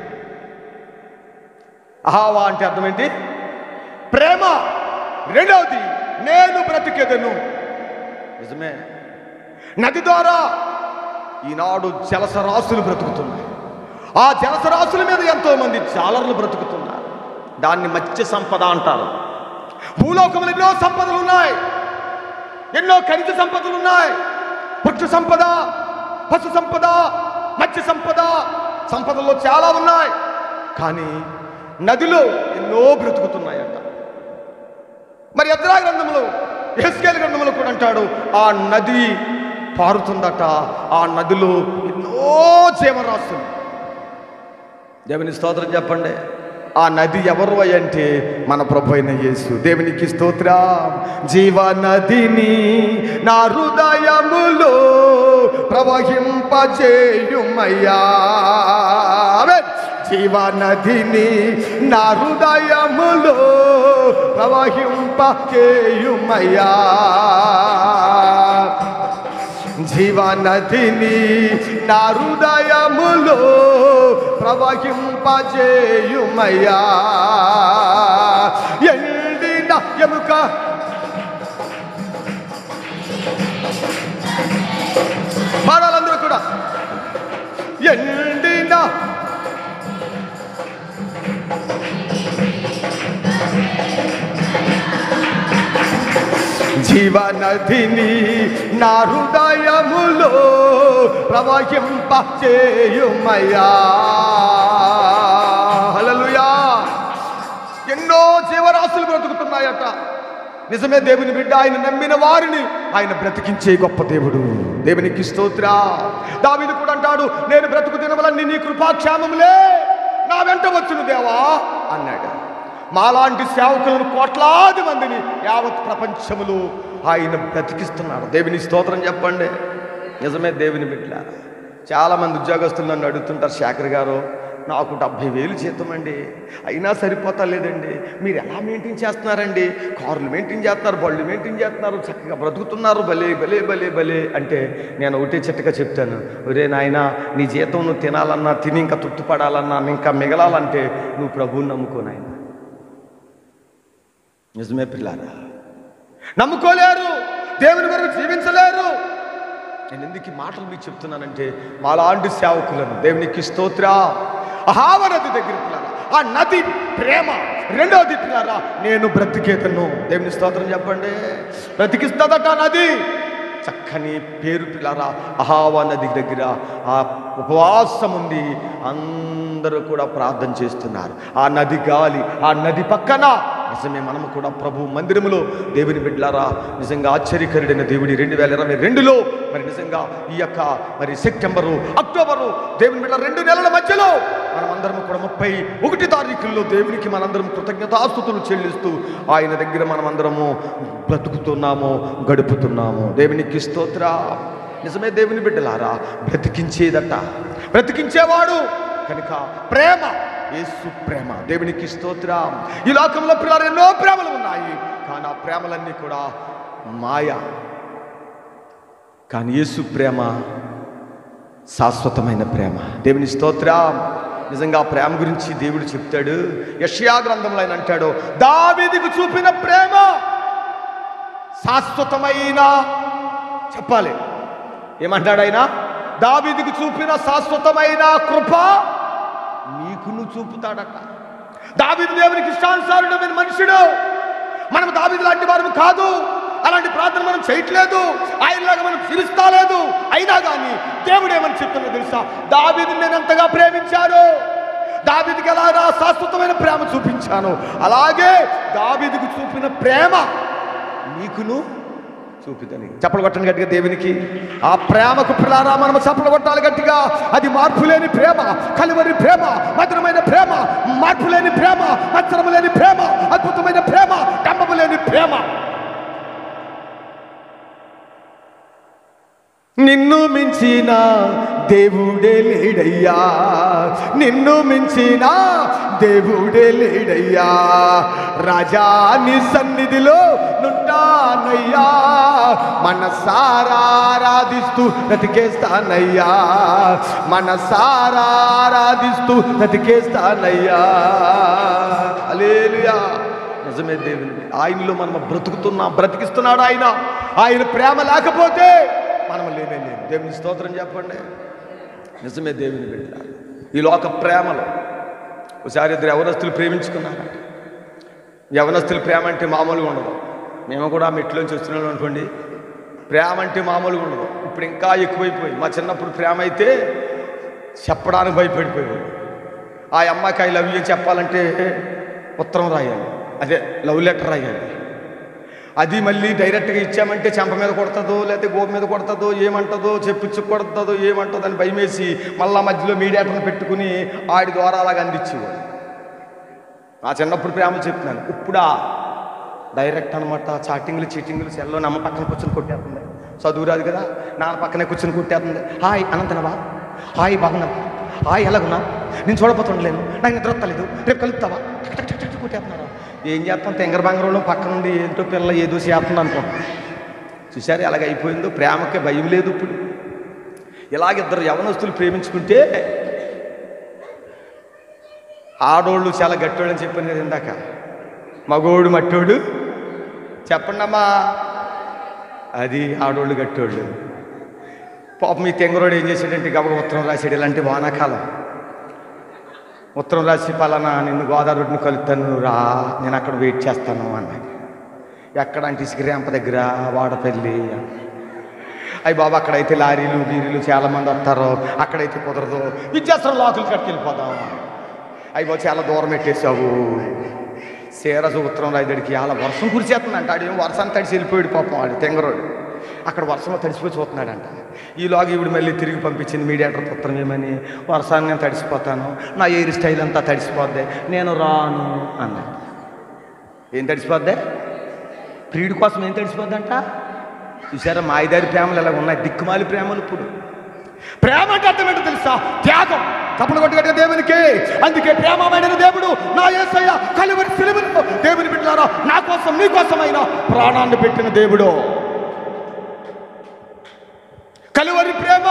అహావా అంటే అర్థం ఏంటి ప్రేమ రెండవది నేను బ్రతికేదను నిజమే నది ద్వారా ఈనాడు జలసరాశులు బ్రతుకుతున్నాయి ఆ జలసరాశుల మీద ఎంతో మంది జాలర్లు బ్రతుకుతున్నారు దాన్ని మత్స్య సంపద అంటారు భూలోకంలో ఎన్నో సంపదలు ఉన్నాయి ఎన్నో ఖనిజ సంపదలు ఉన్నాయి వృక్ష సంపద పశు సంపద మత్స్య సంపద సంపదల్లో చాలా ఉన్నాయి కానీ నదిలో ఎన్నో బ్రతుకుతున్నాయంట మరి ఎద్రా గ్రంథంలో ఎస్కేల్ గ్రంథంలో కూడా అంటాడు ఆ నది పారుతుందట ఆ నదిలో ఎన్నో జీవరాశులు దేవుని స్తోత్రం చెప్పండి ఆ నది ఎవరు అంటే మన ప్రభు అయిన యేసు దేవునికి స్తోత్ర జీవ నదిని నా హృదయములో ప్రవహింపజేయుమయ్యా ఆమేన్. జీవ నదిని నా హృదయములో ప్రవహింపజేయుమయ్యా జీవ నదిని నా హృదయములో ప్రవహింపజేయుమయ్యా ఎండిన ఎముక పాడాలందరూ కూడా ఎండిన జీవ నదిని నా హృదయములో ప్రవహింప చేయుమయ్యా హల్లెలూయా ఎన్నో జీవరాశులు బ్రతుకుతున్నాయట నిజమే దేవుని బిడ్డ ఆయన నమ్మిన వారిని ఆయన బ్రతికించే గొప్ప దేవుడు దేవునికి స్తోత్ర దావీదు కూడా అంటాడు నేను బ్రతుకు దినములన్నీ నీ కృపాక్షేమములే నా వెంట వచ్చును దేవా అన్నాడు మాలాంటి సేవకులను కోట్లాది మందిని యావత్ ప్రపంచములు ఆయన బ్రతికిస్తున్నాడు దేవుని స్తోత్రం చెప్పండి నిజమే దేవుని బిడ్డ చాలామంది ఉద్యోగస్తులు నన్ను అడుగుతుంటారు శేఖర్ గారు నాకు డెబ్భై వేలు జీతం అండి అయినా సరిపోతా లేదండి మీరు ఎలా మెయింటైన్ చేస్తున్నారండి కార్లు మెయింటైన్ చేస్తున్నారు బళ్ళు మెయింటైన్ చేస్తున్నారు చక్కగా బ్రతుకుతున్నారు భలే భలే భలే భలే అంటే నేను ఒకటే చిట్టగా చెప్తాను ఒరే నాయనా నీ జీతం నువ్వు తినాలన్నా తిని ఇంకా తృప్తిపడాలన్నా ఇంకా మిగలాలంటే నువ్వు ప్రభువుని నమ్ముకో నాయన నిజమే పిల్లారా నమ్ముకోలేరు దేవుని కొరకు జీవించలేరు నేను ఎందుకు ఈ మాటలు మీకు చెప్తున్నానంటే మాలాంటి సేవకులను దేవునికి స్తోత్ర అహావ నది దగ్గర పిల్లారా ఆ నది ప్రేమ రెండవది పిల్లారా నేను బ్రతికేతను దేవుని స్తోత్రం చెప్పండి బ్రతికిస్తుందట ఆ నది చక్కని పేరు పిల్లారా అహావా నది దగ్గర ఆ ఉపవాసం ఉంది అందరూ కూడా ప్రార్థన చేస్తున్నారు ఆ నది గాలి ఆ నది పక్కన నిజమే మనము కూడా ప్రభు మందిరములో దేవుని బిడ్డలారా నిజంగా ఆశ్చర్యకరుడైన దేవుడి రెండు వేల ఇరవై రెండులో మరి నిజంగా ఈ యొక్క మరి సెప్టెంబరు అక్టోబరు దేవుని బిడ్డ రెండు నెలల మధ్యలో మనమందరం కూడా ముప్పై ఒకటి తారీఖుల్లో దేవునికి మనందరం కృతజ్ఞతాస్తుతులు చెల్లిస్తూ ఆయన దగ్గర మనమందరము బ్రతుకుతున్నాము గడుపుతున్నాము దేవునికి స్తోత్ర నిజమే దేవుని బిడ్డలారా బ్రతికించేదట బ్రతికించేవాడు కనుక ప్రేమ యేసు ప్రేమ దేవునికి స్తోత్రం ఈ లోకంలో పిల్లలు ఎన్నో ప్రేమలు ఉన్నాయి కానీ ఆ ప్రేమలన్నీ కూడా మాయ కానీ యేసు ప్రేమ శాశ్వతమైన ప్రేమ దేవుని స్తోత్రం నిజంగా ఆ ప్రేమ గురించి దేవుడు చెప్తాడు యష్యా గ్రంథంలో ఆయన అంటాడు దావీదుకు చూపిన ప్రేమ శాశ్వతమైన చెప్పాలి ఏమంటాడు ఆయన దావీదుకు చూపిన శాశ్వతమైన కృప నీకును చూపుతాడట దావీదు దేవునికి ఇష్టానుసారుడమైన మనుషుడు మనం దావీదు లాంటి వారు కాదు అలాంటి ప్రార్థన మనం చేయట్లేదు ఆయనలాగా మనం పిలుస్తాలేదు అయినా కానీ దేవుడు ఏమని చెప్తున్నా తెలుసా దావీదు నేను ఎంతగా ప్రేమించాను దావీదుకి ఎలాగా శాశ్వతమైన ప్రేమ చూపించాను అలాగే దావీదుకు చూపిన ప్రేమ నీకును చూపిదని చప్పలు కొట్టండి గట్టిగా దేవునికి ఆ ప్రేమకు పిల్లారా మనం చప్పలు కొట్టాలి గట్టిగా అది మార్పు లేని ప్రేమ కలువరి ప్రేమ మధురమైన ప్రేమ మార్పు లేని ప్రేమ మత్సరము లేని ప్రేమ అద్భుతమైన ప్రేమ కంబము లేని ప్రేమ నిన్ను మించిన దేవుడే లేడయ్యా నిన్ను మించిన దేవుడే లేడయ్యా రాజా నీ సన్నిధిలో నుంటానయ్యా మనసారా ఆరాధిస్తూ బ్రతికేస్తానయ్యా మనసారా ఆరాధిస్తూ బ్రతికేస్తానయ్యా అలేలుయా నిజమే దేవుని ఆయనలో మనం బ్రతుకుతున్నాం బ్రతికిస్తున్నాడు ఆయన ఆయన ప్రేమ లేకపోతే మనం లేనే లేదు దేవుని స్తోత్రం చెప్పండి నిజమే దేవుని బిడ్డ ఈ లోక ప్రేమలో ఒకసారి ఇద్దరు యవనస్తులు ప్రేమించుకున్నారు యవనస్తుల ప్రేమ అంటే మామూలుగా ఉండదు మేము కూడా ఆ మెట్లోంచి వస్తున్నాం అనుకోండి ప్రేమ అంటే మామూలుగా ఉండదు ఇప్పుడు ఇంకా ఎక్కువైపోయి మా చిన్నప్పుడు ప్రేమ అయితే చెప్పడానికి భయపడిపోయేవాడు ఆ అమ్మాయికి ఐ లవ్ యూ చెప్పాలంటే ఉత్తరం రాయాలి అదే లవ్ లెటర్ రాయాలి అది మళ్ళీ డైరెక్ట్గా ఇచ్చామంటే చెంప మీద కొడుతుందో లేకపోతే గోపు మీద కొడుతుందో ఏమంటుందో చెప్పుచ్చు కొడుతుందో ఏమంటుందో అని భయమేసి మళ్ళా మధ్యలో మీడియాటర్ని పెట్టుకుని ఆడి ద్వారా అలాగ అందించేవాడు నా చిన్నప్పుడు ప్రేమలు చెప్తున్నాను ఇప్పుడా డైరెక్ట్ అనమాట చాటింగ్లు చీటింగ్లు సెల్లో నమ్మ పక్కన కూర్చొని కొట్టేస్తుంది చదువు రాదు కదా నాన్న పక్కనే కూర్చొని కొట్టేస్తుంది హాయ్ అనంతనవా హాయ్ బాగున్నావా హాయ్ ఎలాగున్నావు నేను చూడపోతుండలేను నాకు నిద్ర వస్తలేదు రేపు కలుపుతావా టక్ టక్ టక్ టక్ కొట్టేస్తున్నారు ఏం చేస్తాం తెంగర బంగారంలో పక్క నుండి ఏంటో పిల్ల ఏదో చేస్తుంది అనుకుంటాం చూసారు ఎలాగ అయిపోయిందో ప్రేమకి భయం లేదు ఇప్పుడు ఇలాగ ఇద్దరు యవనస్తులు ప్రేమించుకుంటే ఆడోళ్ళు చాలా గట్టోళ్ళు అని చెప్పాను కదా ఇందాక మగోడు మట్టోడు చెప్పండి అమ్మా అది ఆడోళ్ళు గట్టోళ్ళు పాపం మీ తెంగరోడు ఏం చేశాడంటే గబగ ఉత్తరం రాశాడు ఇలాంటి వానాకాలం ఉత్తరం రాసి పలానా నిన్ను గోదావరి రోడ్డుని కలుపుతాను రా నేను అక్కడ వెయిట్ చేస్తాను అన్నాడు ఎక్కడ అంటే ఇసుకరేంప దగ్గర వాడపల్లి అయ్యి బాబా అక్కడైతే లారీలు గీరీలు చాలా మంది వస్తారు అక్కడైతే కుదరదు విద్యాసరం లోకల్ కట్టుకు వెళ్ళిపోదాం అయ్యి బాబు చాలా దూరం పెట్టేశావు సీరస ఉత్తరం రాయిదడికి అలా వర్షం కురిసేస్తుందంట ఆడు ఏం వర్షాన్ని తడిసి వెళ్ళిపోయాడు పాపం ఆడు తెంగరోడు అక్కడ వర్షంలో తడిసిపోయి చూస్తున్నాడంట ఈలోగా ఈవిడ మళ్ళీ తిరిగి పంపించింది మీడియాటర్ ఉత్తరం ఏమని వర్షాన్ని నేను తడిసిపోతాను నా ఎయిర్ స్టైల్ అంతా తడిసిపోద్ది నేను రాను అన్నాడు ఏం తడిసిపోద్ది ప్రియుడి కోసం ఏం తడిసిపోద్దంట చూసారా మాయదారి ప్రేమలు ఎలా ఉన్నాయి దిక్కుమాలి ప్రేమలు ఇప్పుడు ప్రేమ అంటే అర్థం ఏంటో తెలుసా త్యాగం తప్పుడు కొట్టుకట్టిన దేవునికి అందుకే ప్రేమమైన దేవుడు నా యేసయ్య కలువరి సిలువలో దేవుని బిడ్డలారా నా కోసం నీ కోసమైన ప్రాణాన్ని పెట్టిన దేవుడు కలువరి ప్రేమ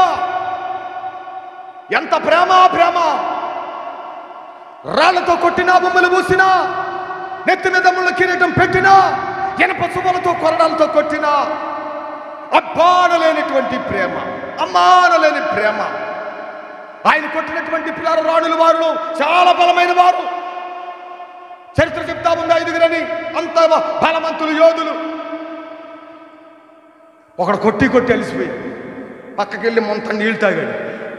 ఎంత ప్రేమ ప్రేమ రాళ్లతో కొట్టినా బొమ్మలు మూసినా నెత్తి మీద ముళ్ళ కిరీటం పెట్టినా ఎనప సుమలతో కొరడాలతో కొట్టినా అబ్బానలేనటువంటి ప్రేమ అమ్మానలేని ప్రేమ ఆయన కొట్టినటువంటి పిల్లల రాణుల వారు చాలా బలమైన వారు చరిత్ర చెప్తా ఉంది ఐదుగురని అంత బలవంతులు యోధులు ఒకడు కొట్టి కొట్టి అలిసిపోయి పక్కకెళ్ళి మొంత నీళ్ళు తాగాడు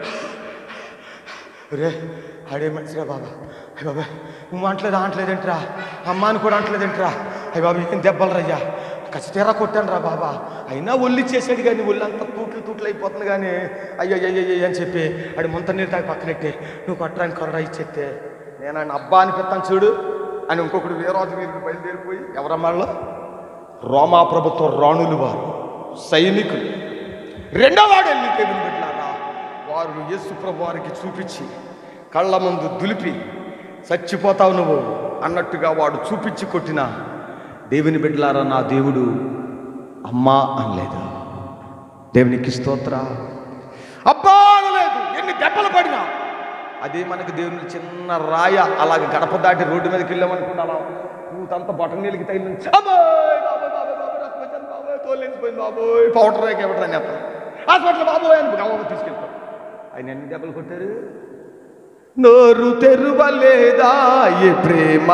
రే ఆడే మనిషిరా బాబా అయ్య బాబా నువ్వు అంటలేదు అంటలేదేంట్రా అమ్మాని కూడా అంటలేదేంట్రా అయ్య బాబా ఏం దెబ్బలు రయ్యా కసితేరా కొట్టాను రా బాబా అయినా ఒళ్ళు ఇచ్చేసాడు కానీ ఒళ్ళంతా తూట్లు తూట్లు అయిపోతుంది కానీ అయ్యో అయ్యో అయ్యో అని చెప్పి ఆడి ముంత నీరు తాగి పక్కనెట్టే నువ్వు కొట్టడానికి కొరడా ఇచ్చేస్తే నేను ఆయన అబ్బా అని పెత్తాను చూడు అని ఇంకొకడు వీరాజు వీరికి బయలుదేరిపోయి ఎవరమ్మాళ్ళు రోమా ప్రభుత్వ రాణులు వారు సైనికులు రెండో వాడు వెళ్ళి దేవుని బిడ్డలారా వారు యేసు ప్రభు వారికి చూపించి కళ్ళ ముందు దులిపి చచ్చిపోతావు నువ్వు అన్నట్టుగా వాడు చూపించి కొట్టిన దేవుని బిడ్డలారా నా దేవుడు అమ్మా అనలేదు దేవునికి స్తోత్ర అబ్బా అనలేదు ఎన్ని దెబ్బలు పడినా అదే మనకి దేవుని చిన్న రాయ అలాగ గడప దాటి రోడ్డు మీదకి వెళ్ళామనుకుంటా అలా పూతంతా బొటన్ నీళ్ళకి తగిలింది అబ్బాయ్ బాబాయ్ బాబాయ్ బాబాయ్ రక్తం వచ్చేది బాబాయ్ తోలేసిపోయింది బాబోయ్ పౌడర్ రేక ఎవరు అని చెప్తాను హాస్పిటల్ బాబోయ్ అని గవ్వ తీసుకెళ్తారు ఆయన ఎన్ని దెబ్బలు కొట్టారు నోరు తెరువలేదా ఏ ప్రేమ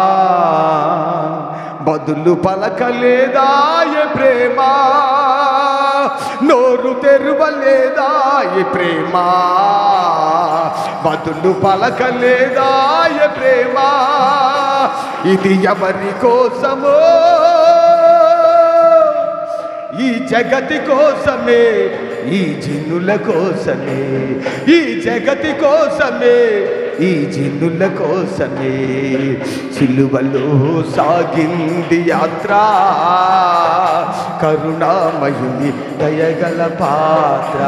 బదులు పలకలేదా ఏ ప్రేమ నోరు తెరువలేదా ఏ ప్రేమ బదులు పలకలేదా ఏ ప్రేమ ఇది ఎవరి కోసమో ఈ జగతి కోసమే ఈ జిన్నుల కోసమే ఈ జగతి కోసమే ఈ జనుల కోసమే సిలువలో సాగింది యాత్ర కరుణామయుని దయగల పాత్ర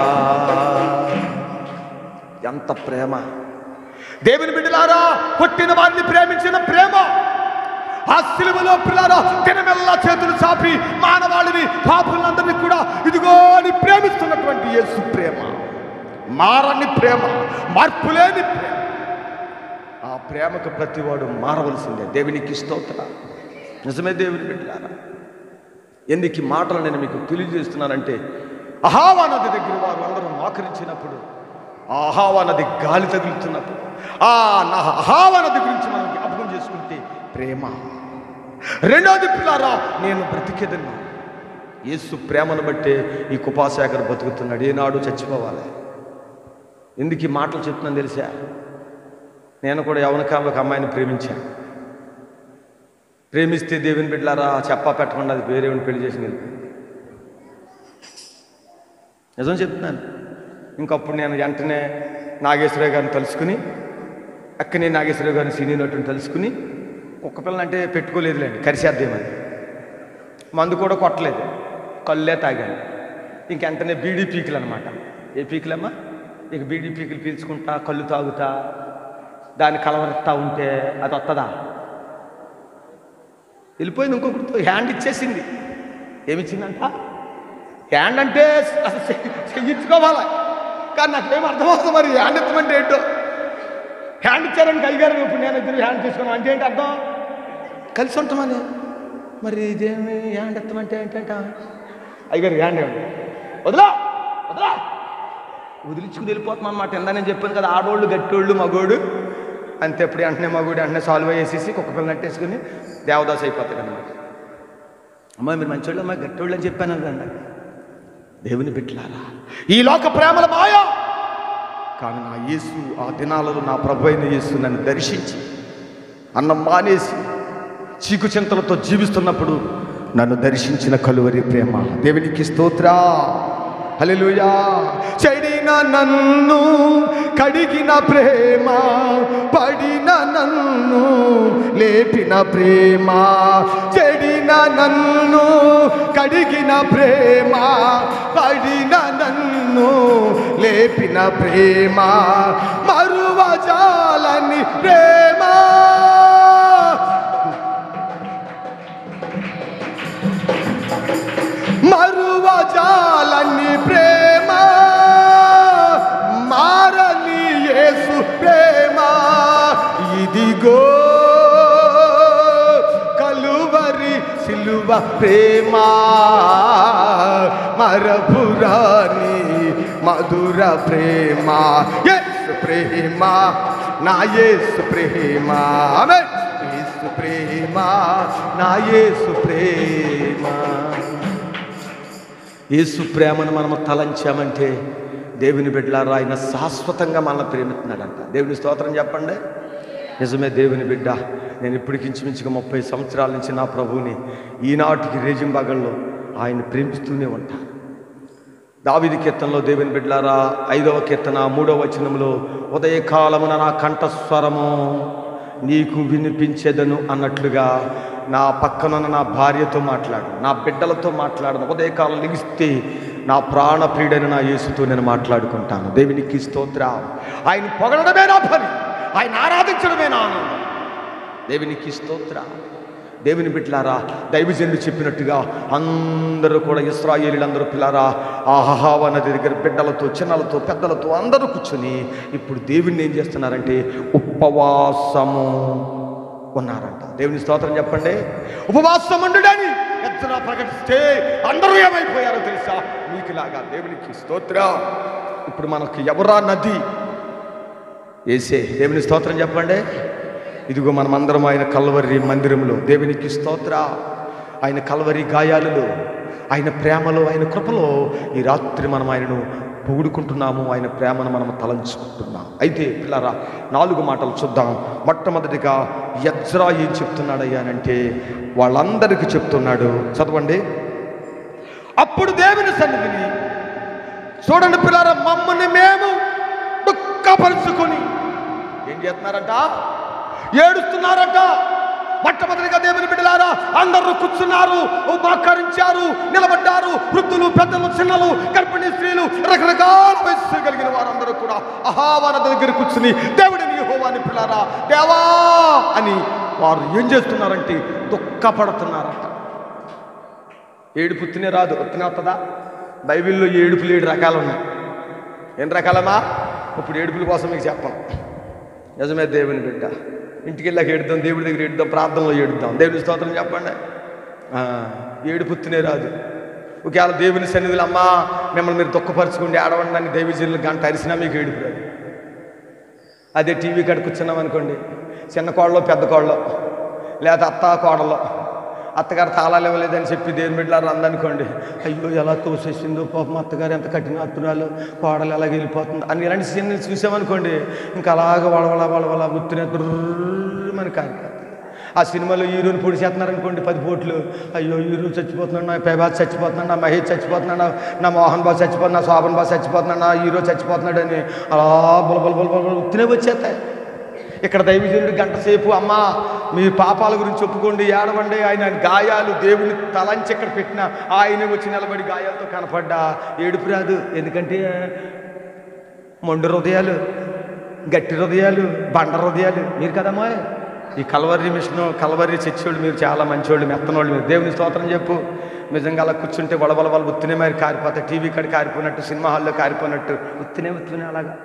ఎంత ప్రేమ దేవుని బిడ్డలారా కొట్టిన వారిని ప్రేమించిన ప్రేమ ఆ సిలువలో పిల్లారా దినమెల్లా చేతులు చాపి మానవాళిని పాపులందరినీ కూడా ఇదిగో అని ప్రేమిస్తున్నటువంటి యేసు ప్రేమ మారని ప్రేమ మార్పు లేని ప్రేమ ఆ ప్రేమకు ప్రతివాడు మారవలసిందే దేవునికి స్తోత్ర నిజమే దేవుని బిడ్డలారా ఎందుకు ఈ మాటలు నేను మీకు తెలియజేస్తున్నానంటే అహావా నది దగ్గర వారు అందరూ మోకరించినప్పుడు ఆ అహావా నది గాలి తగులుతున్నప్పుడు ఆ నా- అహావా నది గురించి మనం జ్ఞాపకం చేసుకుంటే ప్రేమ రెండోది పిల్లారా నేను బ్రతికేదన్నా యేసు ప్రేమను బట్టే ఈ కుపాశేఖర్ బతుకుతున్నాడు ఏనాడు చచ్చిపోవాలి ఎందుకు ఈ మాటలు చెప్తున్నాను తెలిసా నేను కూడా యవనకాలంలో ఒక అమ్మాయిని ప్రేమించాను ప్రేమిస్తే దేవుని బిడ్డలారా చెప్పా పెట్టకుండా అది వేరే వాడిని పెళ్లి చేసి వెళ్ళిపోయింది నిజం చెప్తున్నాను ఇంకప్పుడు నేను వెంటనే నాగేశ్వరరావు గారిని తలుసుకుని అక్కనే నాగేశ్వరరావు గారిని సీనియర్ నటుని తలుసుకుని కుక్క పిల్లని అంటే పెట్టుకోలేదులేండి కరిసేద్దామని మందు కూడా కొట్టలేదు కళ్ళే తాగాను ఇంకెంటనే బీడీ పీకులు అనమాట ఏ పీకులమ్మా ఇక బీడీ పీకులు పీల్చుకుంటా కళ్ళు తాగుతా దాన్ని కలవరిస్తా ఉంటే అది వస్తుందా వెళ్ళిపోయింది ఇంకొకరితో హ్యాండ్ ఇచ్చేసింది ఏమిచ్చిందంట హ్యాండ్ అంటే అసలు చెయ్యి- చెయ్యించుకోవాలి కానీ నాకేం అర్థమవుతుంది మరి హ్యాండ్ ఎత్తమంటే ఏంటో హ్యాండ్ ఇచ్చారని కలిగారు ఇప్పుడు నేను ఇద్దరు హ్యాండ్ తీసుకున్నాను అంటే ఏంటి అర్థం కలిసి ఉంటామని మరి ఇదేమి హ్యాండ్ ఎత్తమంటే ఏంటంట అయ్యారు హ్యాండ్ ఇవ్వండి వదిలా వదిలా వదిలించుకుని వెళ్ళిపోతున్నాం అన్నమాట ఇందా నేను చెప్పాను కదా ఆడోళ్ళు గట్టోళ్ళు మగోడు అంతే ఇప్పుడు వెంటనే మగోడు వెంటనే సాల్వ్ అయ్యేసేసి కుక్క పిల్లలు నట్టేసుకుని దేవదాస్ అయిపోతాడు అనమాట అమ్మాయి మీరు మంచోళ్ళు అమ్మాయి గట్టోళ్ళు అని చెప్పాను కదండి దేవుని బిడ్డలారా ఈ లోక ప్రేమల మాయ కానీ నా యేసు ఆ దినాలలో నా ప్రభు అయిన యేసు నన్ను దర్శించి అన్నం మానేసి చీకు చింతలతో జీవిస్తున్నప్పుడు నన్ను దర్శించిన కలువరి ప్రేమ దేవునికి స్తోత్ర హల్లెలూయా చెడిన నన్ను కడిగిన ప్రేమ పడిన నన్ను లేపిన ప్రేమ చెడిన నన్ను కడిగిన ప్రేమ పడిన నన్ను లేపిన ప్రేమ మరువజాలని ప్రేమ మరువజాలని ప్రేమ మారని యేసు ప్రేమ ఇదిగో కలువరి సిలువ ప్రేమ మరపురాని మధుర ప్రేమ యేసు ప్రేమ నా యేసు ప్రేమ ఆమేన్. యేసు ప్రేమ నా యేసు ప్రేమ యేసు ప్రేమను మనము తలంచామంటే దేవుని బిడ్డలారా ఆయన శాశ్వతంగా మనల్ని ప్రేమిస్తున్నాడంట దేవుని స్తోత్రం చెప్పండి నిజమే దేవుని బిడ్డ నేను ఇప్పటికి ఇంచుమించుగా ముప్పై సంవత్సరాల నుంచి నా ప్రభువుని ఈనాటికి రేజింబాగల్లో ఆయన ప్రేమిస్తూనే ఉంటాను దావిది కీర్తనలో దేవుని బిడ్డలారా ఐదవ కీర్తన మూడవ వచనంలో ఉదయకాలమున నా కంఠస్వరము నీకు వినిపించేదను అన్నట్లుగా నా పక్కనున్న నా భార్యతో మాట్లాడు నా బిడ్డలతో మాట్లాడను ఉదయకాలం లిగిస్తే నా ప్రాణప్రియుడైన నా యేసుతో నేను మాట్లాడుకుంటాను దేవునికి స్తోత్ర ఆయన పొగడమే నా పని ఆయన ఆరాధించడమే నా ఆనందం దేవునికి స్తోత్ర దేవుని బిడ్డలారా దైవజనుడు చెప్పినట్టుగా అందరూ కూడా ఇస్రాయేలీలందరూ పిల్లారా ఆ హహావా నది దగ్గర బిడ్డలతో చిన్నలతో పెద్దలతో అందరూ కూర్చొని ఇప్పుడు దేవుణ్ణి ఏం చేస్తున్నారంటే ఉపవాసము ఉన్నారంట దేవుని స్తోత్రం చెప్పండి ఉపవాసం ఉండుడని ఎత్తన ప్రకటిస్తే అందరూ ఏమైపోయారో తెలుసా మీకులాగా దేవునికి స్తోత్ర ఇప్పుడు మనకి ఎవరా నది ఏసే దేవుని స్తోత్రం చెప్పండి ఇదిగో మనమందరం ఆయన కల్వరి మందిరంలో దేవునికి స్తోత్ర ఆయన కల్వరి గాయాలలో ఆయన ప్రేమలో ఆయన కృపలో ఈ రాత్రి మనం ఆయనను పొగుడుకుంటున్నాము ఆయన ప్రేమను మనం తలంచుకుంటున్నాం అయితే పిల్లరా నాలుగు మాటలు చూద్దాం మొట్టమొదటిగా యజ్రా ఏం చెప్తున్నాడయ్యా అంటే వాళ్ళందరికీ చెప్తున్నాడు చదవండి అప్పుడు దేవుని సన్నిధిని చూడండి పిల్లరా మమ్మల్ని మేము దుఃఖపరుచుకొని చేస్తున్నారట ఏడుస్తున్నారట మొట్టమొదటిగా దేవుని బిడ్డలారా అందరూ కూర్చున్నారు ఉపకరించారు నిలబడ్డారు వృద్ధులు పెద్దలు చిన్నలు గర్భిణీ స్త్రీలు రకరకాల వయస్సు కలిగిన వారందరూ కూడా అహావాన దగ్గర కూర్చుని దేవుడిని యెహోవాని పిల్లారా దేవా అని వారు ఏం చేస్తున్నారంటే దుఃఖపడుతున్నారట ఏడుపు ఉత్తినే రాదు ఉత్తినే వస్తుందా బైబిల్లో ఏడుపులు ఏడు రకాలు ఉన్నాయి ఎన్ని రకాలమ్మా ఇప్పుడు ఏడుపుల కోసం మీకు చెప్పను నిజమే దేవుని బిడ్డ ఇంటికి వెళ్ళాక ఏడుద్దాం దేవుడి దగ్గర ఏడుద్దాం ప్రార్థనలో ఏడుద్దాం దేవుని స్తోత్రం చెప్పండి ఆ, ఏడుపు ఉత్తినే రాదు ఒకవేళ దేవుని సన్నిధిలో అమ్మా మిమ్మల్ని మీరు దుఃఖపరచుకుంటే ఆడవండి అని దేవిజనులు గంట అరిసినా మీకు ఏడుపు రాదు అదే టీవీ కాడ కూర్చున్నాం అనుకోండి చిన్న కోడలో పెద్ద కోడలో లేదా అత్త కోడలో అత్తగారు తాళాలు ఇవ్వలేదని చెప్పి దేవుని బిడ్డలారు అందనుకోండి అయ్యో ఎలా తోసేసిందో పాపం అత్తగారు ఎంత కఠిన అత్తురాలు కోడలు ఎలాగ వెళ్ళిపోతుంది అని ఇలాంటి సీన్లు చూసామనుకోండి ఇంకా అలాగ వళవళ వళవళ గుర్తునే మన కారిపోతుంది ఆ సినిమాలో హీరోని పొడి చేస్తున్నారనుకోండి పది పోట్లు అయ్యో హీరో చచ్చిపోతున్నాడు నా పేబాజ్ చచ్చిపోతున్నాడు నా మహేష్ చచ్చిపోతున్నాడు నా- నా మోహన్ బాబు చచ్చిపోతున్నాడు నా శోభన్ బాబు చచ్చిపోతున్నాడు నా హీరో చచ్చిపోతున్నాడు అని అలా బుల బుల బుల బుల ఉత్తినే వచ్చేస్తాయి ఇక్కడ దైవజనుడు గంట సేపు అమ్మా మీ పాపాల గురించి ఒప్పుకోండి ఏడవండి ఆయన గాయాలు దేవుని తలంచి ఇక్కడ పెట్టిన ఆయన వచ్చి నిలబడి గాయాలతో కనపడ్డా ఏడుపు రాదు ఎందుకంటే మొండు హృదయాలు గట్టి హృదయాలు బండ హృదయాలు మీరు కదమ్మా ఈ కలవరి మిషన్ కలవరి చర్చోళ్ళు మీరు చాలా మంచోళ్ళు మెత్తనోళ్ళు మీరు దేవుని స్తోత్రం చెప్పు నిజంగా అలా కూర్చుంటే వడవల వాళ్ళు ఉత్తినే మరి కారిపోతాయి టీవీ కాడ కారిపోయినట్టు సినిమా హాల్లో కారిపోయినట్టు ఉత్తినే ఉత్తినే అలాగా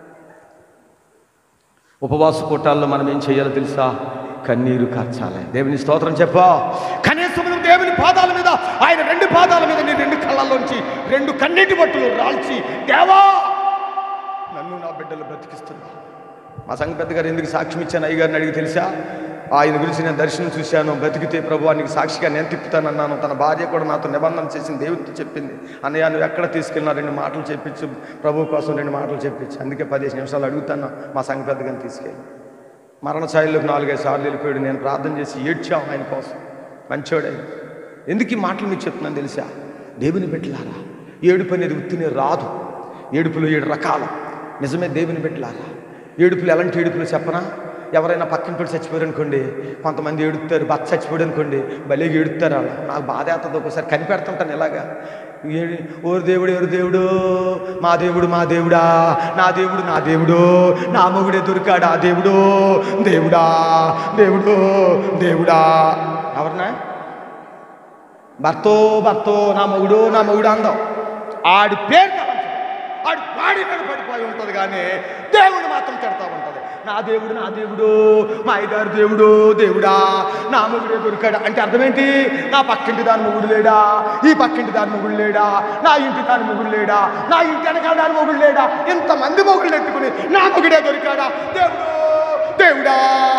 ఉపవాస కూటాల్లో మనం ఏం చేయాలో తెలుసా కన్నీరు కార్చాలి దేవుని స్తోత్రం చెప్పా కనీసం నువ్వు దేవుని పాదాల మీద ఆయన రెండు పాదాల మీద నీ రెండు కళ్ళల్లోంచి రెండు కన్నీటి బట్టులు రాల్చి దేవా నన్ను నా బిడ్డలు బ్రతికిస్తున్నా మా సంఘ పెద్ద గారు ఎందుకు సాక్ష్యం ఇచ్చాను అయ్యగారిని అడిగి తెలుసా ఆయన గురించి నేను దర్శనం చూశాను బ్రతికితే ప్రభు నీకు సాక్షిగా నేను తిప్పుతానన్నాను తన భార్య కూడా నాతో నిబంధన చేసింది దేవుడితో చెప్పింది అన్నయ్య నువ్వు ఎక్కడ తీసుకెళ్ళినా రెండు మాటలు చెప్పించు ప్రభు కోసం రెండు మాటలు చెప్పించు అందుకే పదిహేను నిమిషాలు అడుగుతాను మా సంఘ పెద్దగాని తీసుకెళ్ళి మరణ ఛాయల్లోకి నాలుగైదు సార్లు వెళ్ళిపోయాడు నేను ప్రార్థన చేసి ఏడ్చాం ఆయన కోసం మంచోడై ఎందుకు ఈ మాటలు మీకు చెప్తున్నాను తెలుసా దేవుని పెట్టలారా ఏడుపు అనేది ఉత్తినే రాదు ఏడుపులు ఏడు రకాలు నిజమే దేవుని పెట్టలారా ఏడుపులు ఎలాంటి ఏడుపులు చెప్పనా ఎవరైనా పక్కింటి చచ్చిపోయారు అనుకోండి కొంతమంది ఏడుస్తారు భర్త చచ్చిపోయాడు అనుకోండి భలే ఏడుస్తారు వాళ్ళు నాకు బాధ అవుతుంది ఒకసారి కనిపెడుతుంటాను ఇలాగా ఏ- ఓరు దేవుడు ఎవరు దేవుడు మా దేవుడు మా దేవుడా నా దేవుడు నా దేవుడు నా మొగుడే దొరికాడా దేవుడు దేవుడా దేవుడు దేవుడా ఎవరన్నా భర్తో భర్తో నా మొగుడు నా మొగుడు అందం ఆడి పేరు తలంచదు. ఆడి పాడి మీద పడిపోయి ఉంటుంది కానీ దేవుడు మాత్రం తిడతా ఉంటుంది నా దేవుడు నా దేవుడు మా అయ్యగారు దేవుడు దేవుడా నా మొగుడే దొరికాడా అంటే అర్థం ఏంటి నా పక్కింటి దాని మొగుడు లేడా ఈ పక్కింటి దాని మొగుడు లేడా నా ఇంటి దాని మొగుడు లేడా నా ఇంటి వెనకాల దాని మొగుడు లేడా ఇంతమంది మొగుళ్ళు ఎత్తుకుని నా మొగుడే దొరికాడా దేవుడు దేవుడా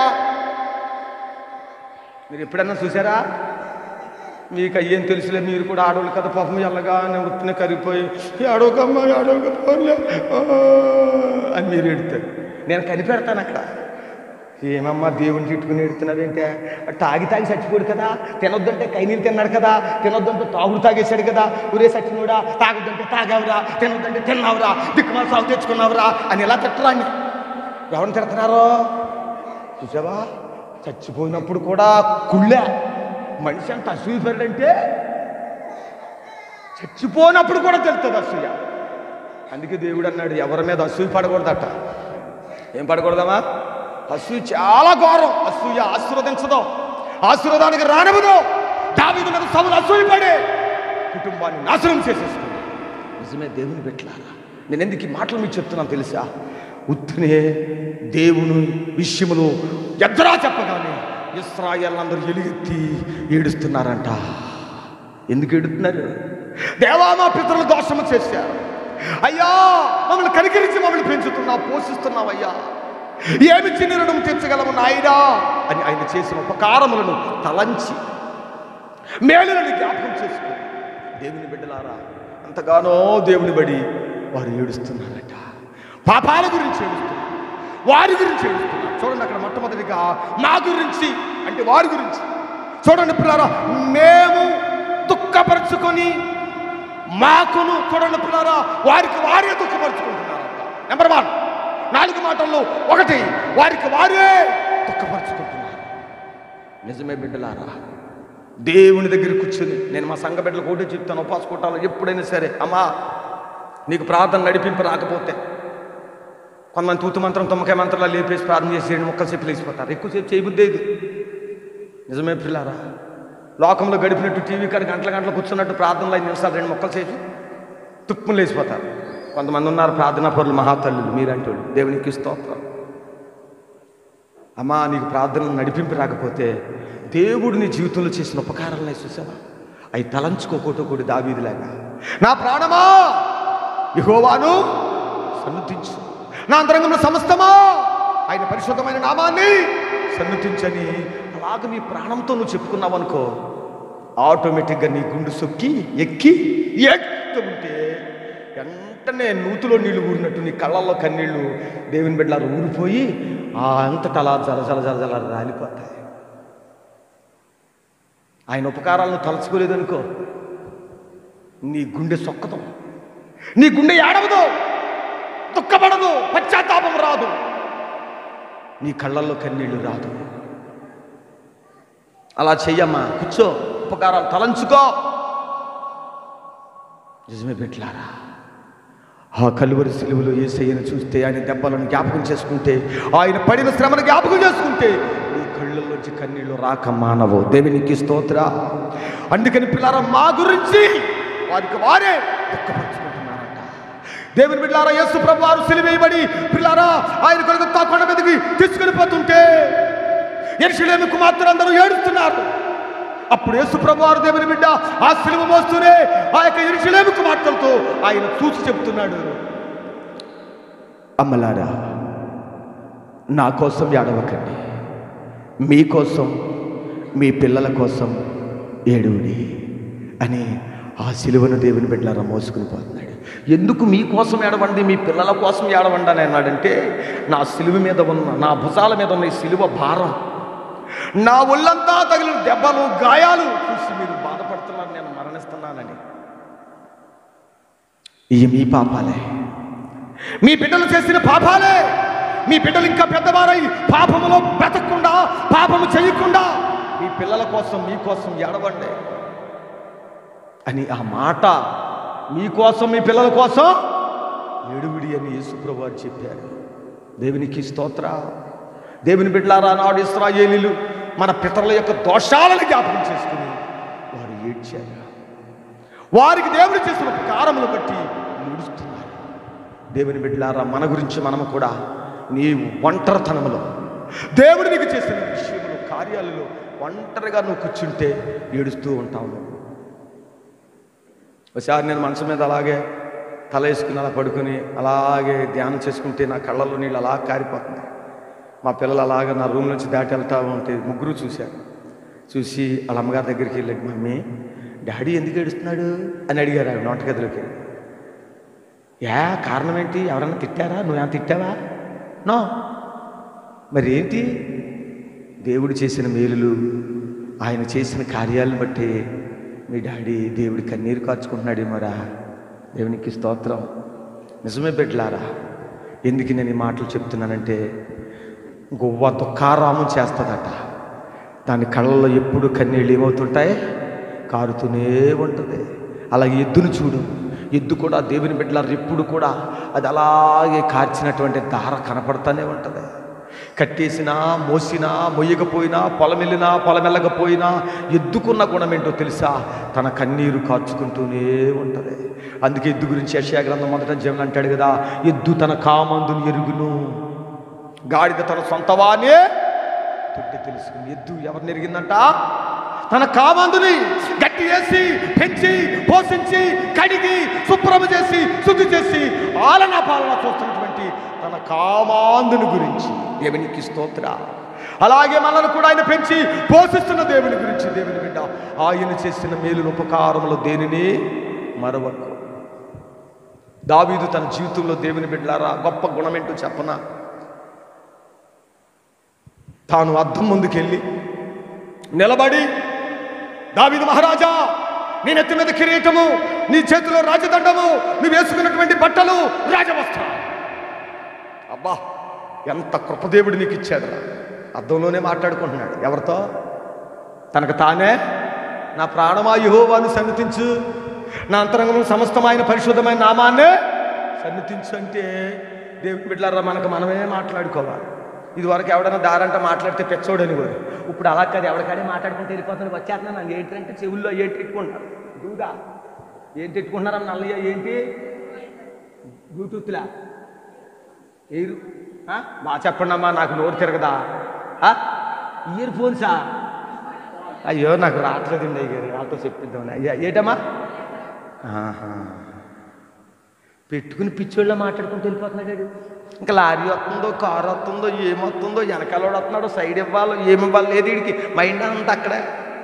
మీరు ఎప్పుడన్నా చూసారా మీకు అయ్యేం తెలుసులే మీరు కూడా ఆడవాళ్ళు కదా పాపం ఎల్లగా వృత్తిని కరిగిపోయి ఆడవకమ్మా ఆడవకపోలే అని మీరు ఎడతారు నేను కనిపెడతాను అక్కడ ఏమమ్మా దేవుని తిట్టుకుని ఎడుతున్నావేంటే తాగి తాగి చచ్చిపోడు కదా తినొద్దంటే కైనీళ్ళు తిన్నాడు కదా తినొద్దంటే తాగుడు తాగేశాడు కదా ఊరే సచ్చినోడా తాగొద్దంటే తాగావురా తినొద్దంటే తిన్నావురా దిక్కుమాల సాగు తెచ్చుకున్నావురా అని ఎలా తిట్టరా అని ఎవరిని తిడుతున్నారో చూసావా చచ్చిపోయినప్పుడు కూడా కుళ్ళే మనిషి అంత అసూయపరుడంటే చచ్చిపోయినప్పుడు కూడా తెలుస్తుంది అసూయ అందుకే దేవుడు అన్నాడు ఎవరి మీద అసూయ పడకూడదట ఏం పడకూడదమ్మా అసూయ చాలా ఘోరం అసూయ ఆశీర్వదించదు ఆశీర్వాదానికి రానివ్వదు దావీదు మీద సవులు అసూయపడే కుటుంబాన్ని నాశనం చేసేస్తుంది నిజమే దేవుని పెట్టలారా నేను ఎందుకు ఈ మాటలు మీకు చెప్తున్నాను తెలుసా ఉత్తునే దేవుని విషయములో ఎద్దరా చెప్పగానే ఇస్రాయల్ అందరూ ఎలుగెత్తి ఏడుస్తున్నారంట ఎందుకు ఏడుతున్నారు దేవా మా పితరులు దోషము చేశారు అయ్యా మమ్మల్ని కనికరించి మమ్మల్ని పెంచుతున్నావు పోషిస్తున్నావు అయ్యా ఏమి చిన్న రుణం తీర్చగలము నాయనా అని ఆయన చేసిన ఉపకారములను తలంచి మేలులను జ్ఞాపకం చేసుకో దేవుని బిడ్డలారా ఎంతగానో దేవుని బడి వారు ఏడుస్తున్నారట పాపాల గురించి ఏడుస్తున్నారు వారి గురించి ఏడుస్తున్నారు చూడండి అక్కడ మొట్టమొదటిగా మా గురించి అంటే వారి గురించి చూడండి పిల్లారా మేము దుఃఖపరుచుకొని మాకును చూడండి పిల్లారా వారికి వారే దుఃఖపరుచుకుంటున్నారంట నెంబర్ వన్ నాలుగు మాటల్లో ఒకటి వారికి వారే దుఃఖపరుచుకుంటున్నారు నిజమే బిడ్డలారా దేవుని దగ్గర కూర్చుని నేను మా సంఘ బిడ్డలకు ఒకటే చెప్తాను ఉపాస కొట్టాలో ఎప్పుడైనా సరే అమ్మా నీకు ప్రార్థన నడిపింపు రాకపోతే కొంతమంది తూతు మంత్రం తొమ్మకాయ మంత్రాలు లేపేసి ప్రార్థన చేసి రెండు ముక్కలు చెప్పి లేచిపోతారు ఎక్కువసేపు చేయబుద్దేది నిజమే పిల్లారా లోకంలో గడిపినట్టు టీవీ కాడ గంటల గంటలు కూర్చున్నట్టు ప్రార్థనలు ఐదు నిమిషాలు రెండు మొక్కలు చేసి తుప్పులు లేచిపోతారు కొంతమంది ఉన్నారు ప్రార్థనా పరులు మహాతల్లులు మీరంటూ దేవునికి స్తోత్రం అమ్మా నీకు ప్రార్థనలు నడిపింపు రాకపోతే దేవుడు నీ జీవితంలో చేసిన ఉపకారాలను చూసావా అవి తలంచుకోకోటో కూడి దావీదిలాగా నా ప్రాణమా యెహోవాను సన్నుతించు నా అంతరంగంలో సమస్తమా ఆయన పరిశుద్ధమైన నామాన్ని సన్నుతించని అలాగ నీ ప్రాణంతో నువ్వు చెప్పుకున్నావు అనుకో ఆటోమేటిక్గా నీ గుండు సొక్కి ఎక్కి ఎక్కి ఉంటే వెంటనే నూతులో నీళ్లు ఊరినట్టు నీ కళ్ళల్లో కన్నీళ్లు దేవుని బిడ్డలారు ఊరిపోయి ఆ అంతటా అలా జల జల జల జల రాలిపోతాయి ఆయన ఉపకారాలను తలుచుకోలేదనుకో నీ గుండె సొక్కదు నీ గుండె ఏడవదు దుఃఖపడదు పశ్చాత్తాపం రాదు నీ కళ్ళల్లో కన్నీళ్లు రాదు అలా చెయ్యమ్మా కూర్చో ఉపకారాలు తలంచుకో నిజమే బిడ్డలారా ఆ కలువరి సిలువలో ఏసయ్యను చూస్తే ఆయన దెబ్బలను జ్ఞాపకం చేసుకుంటే ఆయన పడిన శ్రమను జ్ఞాపకం చేసుకుంటే నీ కళ్ళల్లోంచి కన్నీళ్లు రాక మానవు దేవునికి స్తోత్ర అందుకని పిల్లారా మా గురించి వారికి వారే దుఃఖపరుచుకుంటున్నారంట దేవుని బిడ్డారా యేసు ప్రభు వారు సిలువేయబడి పిల్లారా ఆయన కొరకు కొండ మీదకి తీసుకెళ్ళిపోతుంటే ఎరుషులేమి కుమార్తెలందరూ ఏడుస్తున్నారు అప్పుడు యేసు ప్రభు వారు దేవుని బిడ్డ ఆ సిలువ మోస్తూనే ఆ యొక్క ఎరుషులేమి కుమార్తెలతో ఆయన చూసి చెప్తున్నాడు అమ్మలారా నా కోసం ఏడవకండి మీకోసం మీ పిల్లల కోసం ఏడువుడి అని ఆ సిలువను దేవుని బిడ్డలారా మోసుకుని పోతున్నాడు ఎందుకు మీకోసం ఏడవండి మీ పిల్లల కోసం ఏడవండి అని అన్నాడంటే నా సిలువ మీద ఉన్న నా భుజాల మీద ఉన్న ఈ సిలువ భారం నా ఒళ్ళంతా తగిలిన దెబ్బలు గాయాలు చూసి మీరు బాధపడుతున్నారు నేను మరణిస్తున్నానని ఇవి మీ పాపాలే మీ బిడ్డలు చేసిన పాపాలే మీ బిడ్డలు ఇంకా పెద్దవారై పాపములో బ్రతకకుండా పాపము చేయకుండా మీ పిల్లల కోసం మీకోసం ఏడవండి అని ఆ మాట మీకోసం మీ పిల్లల కోసం ఏడువిడి అని యేసుప్రభు వారు చెప్పారు దేవునికి స్తోత్ర దేవుని బిడ్డలారా నాడు ఇస్రాయేలీలు మన పితరుల యొక్క దోషాలను జ్ఞాపకం చేసుకుని వారు ఏడ్చారు వారికి దేవుడు చేసిన ఉపకారములు బట్టి ఏడుస్తున్నారు దేవుని బిడ్డలారా మన గురించి మనము కూడా నీ ఒంటరితనములో దేవుడు నీకు చేసిన విషయములు కార్యాలలో ఒంటరిగా నువ్వు కూర్చుంటే ఏడుస్తూ ఉంటావు నువ్వు. ఒకసారి నేను మనసు మీద అలాగే తల వేసుకుని అలా పడుకుని అలాగే ధ్యానం చేసుకుంటే నా కళ్ళల్లో నీళ్ళు అలా కారిపోతుంది మా పిల్లలు అలాగ నా రూమ్ నుంచి దాటి వెళ్తా ఉంటే ముగ్గురు చూశారు చూసి వాళ్ళ అమ్మగారి దగ్గరికి వెళ్ళి మమ్మీ డాడీ ఎందుకు ఏడుస్తున్నాడు అని అడిగారు ఆవిడ వంటగదిలోకి వెళ్ళి యా కారణం ఏంటి ఎవరన్నా తిట్టారా నువ్వేమైనా తిట్టావా నో మరి ఏంటి దేవుడు చేసిన మేలులు ఆయన చేసిన కార్యాలను బట్టి మీ డాడీ దేవుడి కన్నీరు కార్చుకుంటున్నాడేమోరా దేవునికి స్తోత్రం నిజమే బిడ్డలారా ఎందుకు నేను ఈ మాటలు చెప్తున్నానంటే గువ్వ దుఃఖారామం చేస్తుందట దాని కళ్ళల్లో ఎప్పుడు కన్నీళ్ళు ఏమవుతుంటాయి కారుతూనే ఉంటుంది అలాగే ఎద్దును చూడు ఎద్దు కూడా దేవుని బిడ్డలారు ఎప్పుడు కూడా అది అలాగే కార్చినటువంటి దార కనపడతానే ఉంటుంది కట్టేసినా మోసినా మొయ్యకపోయినా పొలమెల్లినా పొలమెల్లకపోయినా ఎద్దుకున్న గుణం ఏంటో తెలుసా తన కన్నీరు కార్చుకుంటూనే ఉంటుంది అందుకే ఎద్దు గురించి యెషయా గ్రంథం మొదట జీవనం అంటాడు కదా ఎద్దు తన కామందుని ఎరుగును గాడిద తన సొంతవానే తొట్టి తెలుసుకుని ఎద్దు ఎవరిని ఎరిగిందంట తన కామందుని గట్టి వేసి పెంచి పోషించి కడిగి శుభ్రము చేసి శుద్ధి చేసి ఆలన పాలన చూస్తున్నటువంటి తన కామాందుని గురించి దేవునికి స్తోత్ర అలాగే మనల్ని కూడా ఆయన పెంచి పోషిస్తున్న దేవుని గురించి దేవుని బిడ్డ ఆయన చేసిన మేలు ఉపకారములు దేనిని మరవకు దావీదు తన జీవితంలో దేవుని బిడ్డలారా గొప్ప గుణమేంటో చెప్పనా తాను అద్దం ముందుకెళ్ళి నిలబడి దావీదు మహారాజా నీ నెత్తి మీద కిరీటము నీ చేతిలో రాజదండము నువ్వు వేసుకున్నటువంటి బట్టలు రాజవస్త్రం అబ్బా బా ఎంత కృపదేవుడు నీకు ఇచ్చాడు అర్థంలోనే మాట్లాడుకుంటున్నాడు ఎవరితో తనకు తానే నా ప్రాణమా యహోవాను సన్నిధించు నా అంతరంగంలో సమస్తమైన పరిశుద్ధమైన నామాన్నే సన్నిధించు అంటే దేవుని బిడ్డలారా మనకు మనమే మాట్లాడుకోవాలి ఇది వరకు ఎవడన్నా దారంట మాట్లాడితే పెచ్చోడని వారు ఇప్పుడు అలా కాదు ఎవరికాడే మాట్లాడుకుంటే వెళ్ళిపోతాను వచ్చేస్తున్నాను నాకు ఏంటంటే చెవుల్లో ఏంటి పెట్టుకుంటారు దూదా ఏంటి పెట్టుకుంటున్నారని నల్లయ్య ఏంటి బ్లూటూత్లా ఏరు ఆ? బాగా చెప్పండి అమ్మా నాకు నోరు తిరగదా ఆ? ఇయర్ ఫోన్సా అయ్యో నాకు రావట్లేదండి అయ్య గారు వాళ్ళతో చెప్పిద్దామని అయ్యా ఏటమ్మా ఆహా. పెట్టుకుని పిచ్చోళ్ళ మాట్లాడుకుంటూ వెళ్ళిపోతున్నాడు ఇంకా లారీ వస్తుందో కారు వస్తుందో ఏమొస్తుందో వెనకాలోడు వస్తున్నాడో సైడ్ ఇవ్వాలో ఏమి ఇవ్వాలి లేదు వీడికి మైండ్ అంతా అక్కడే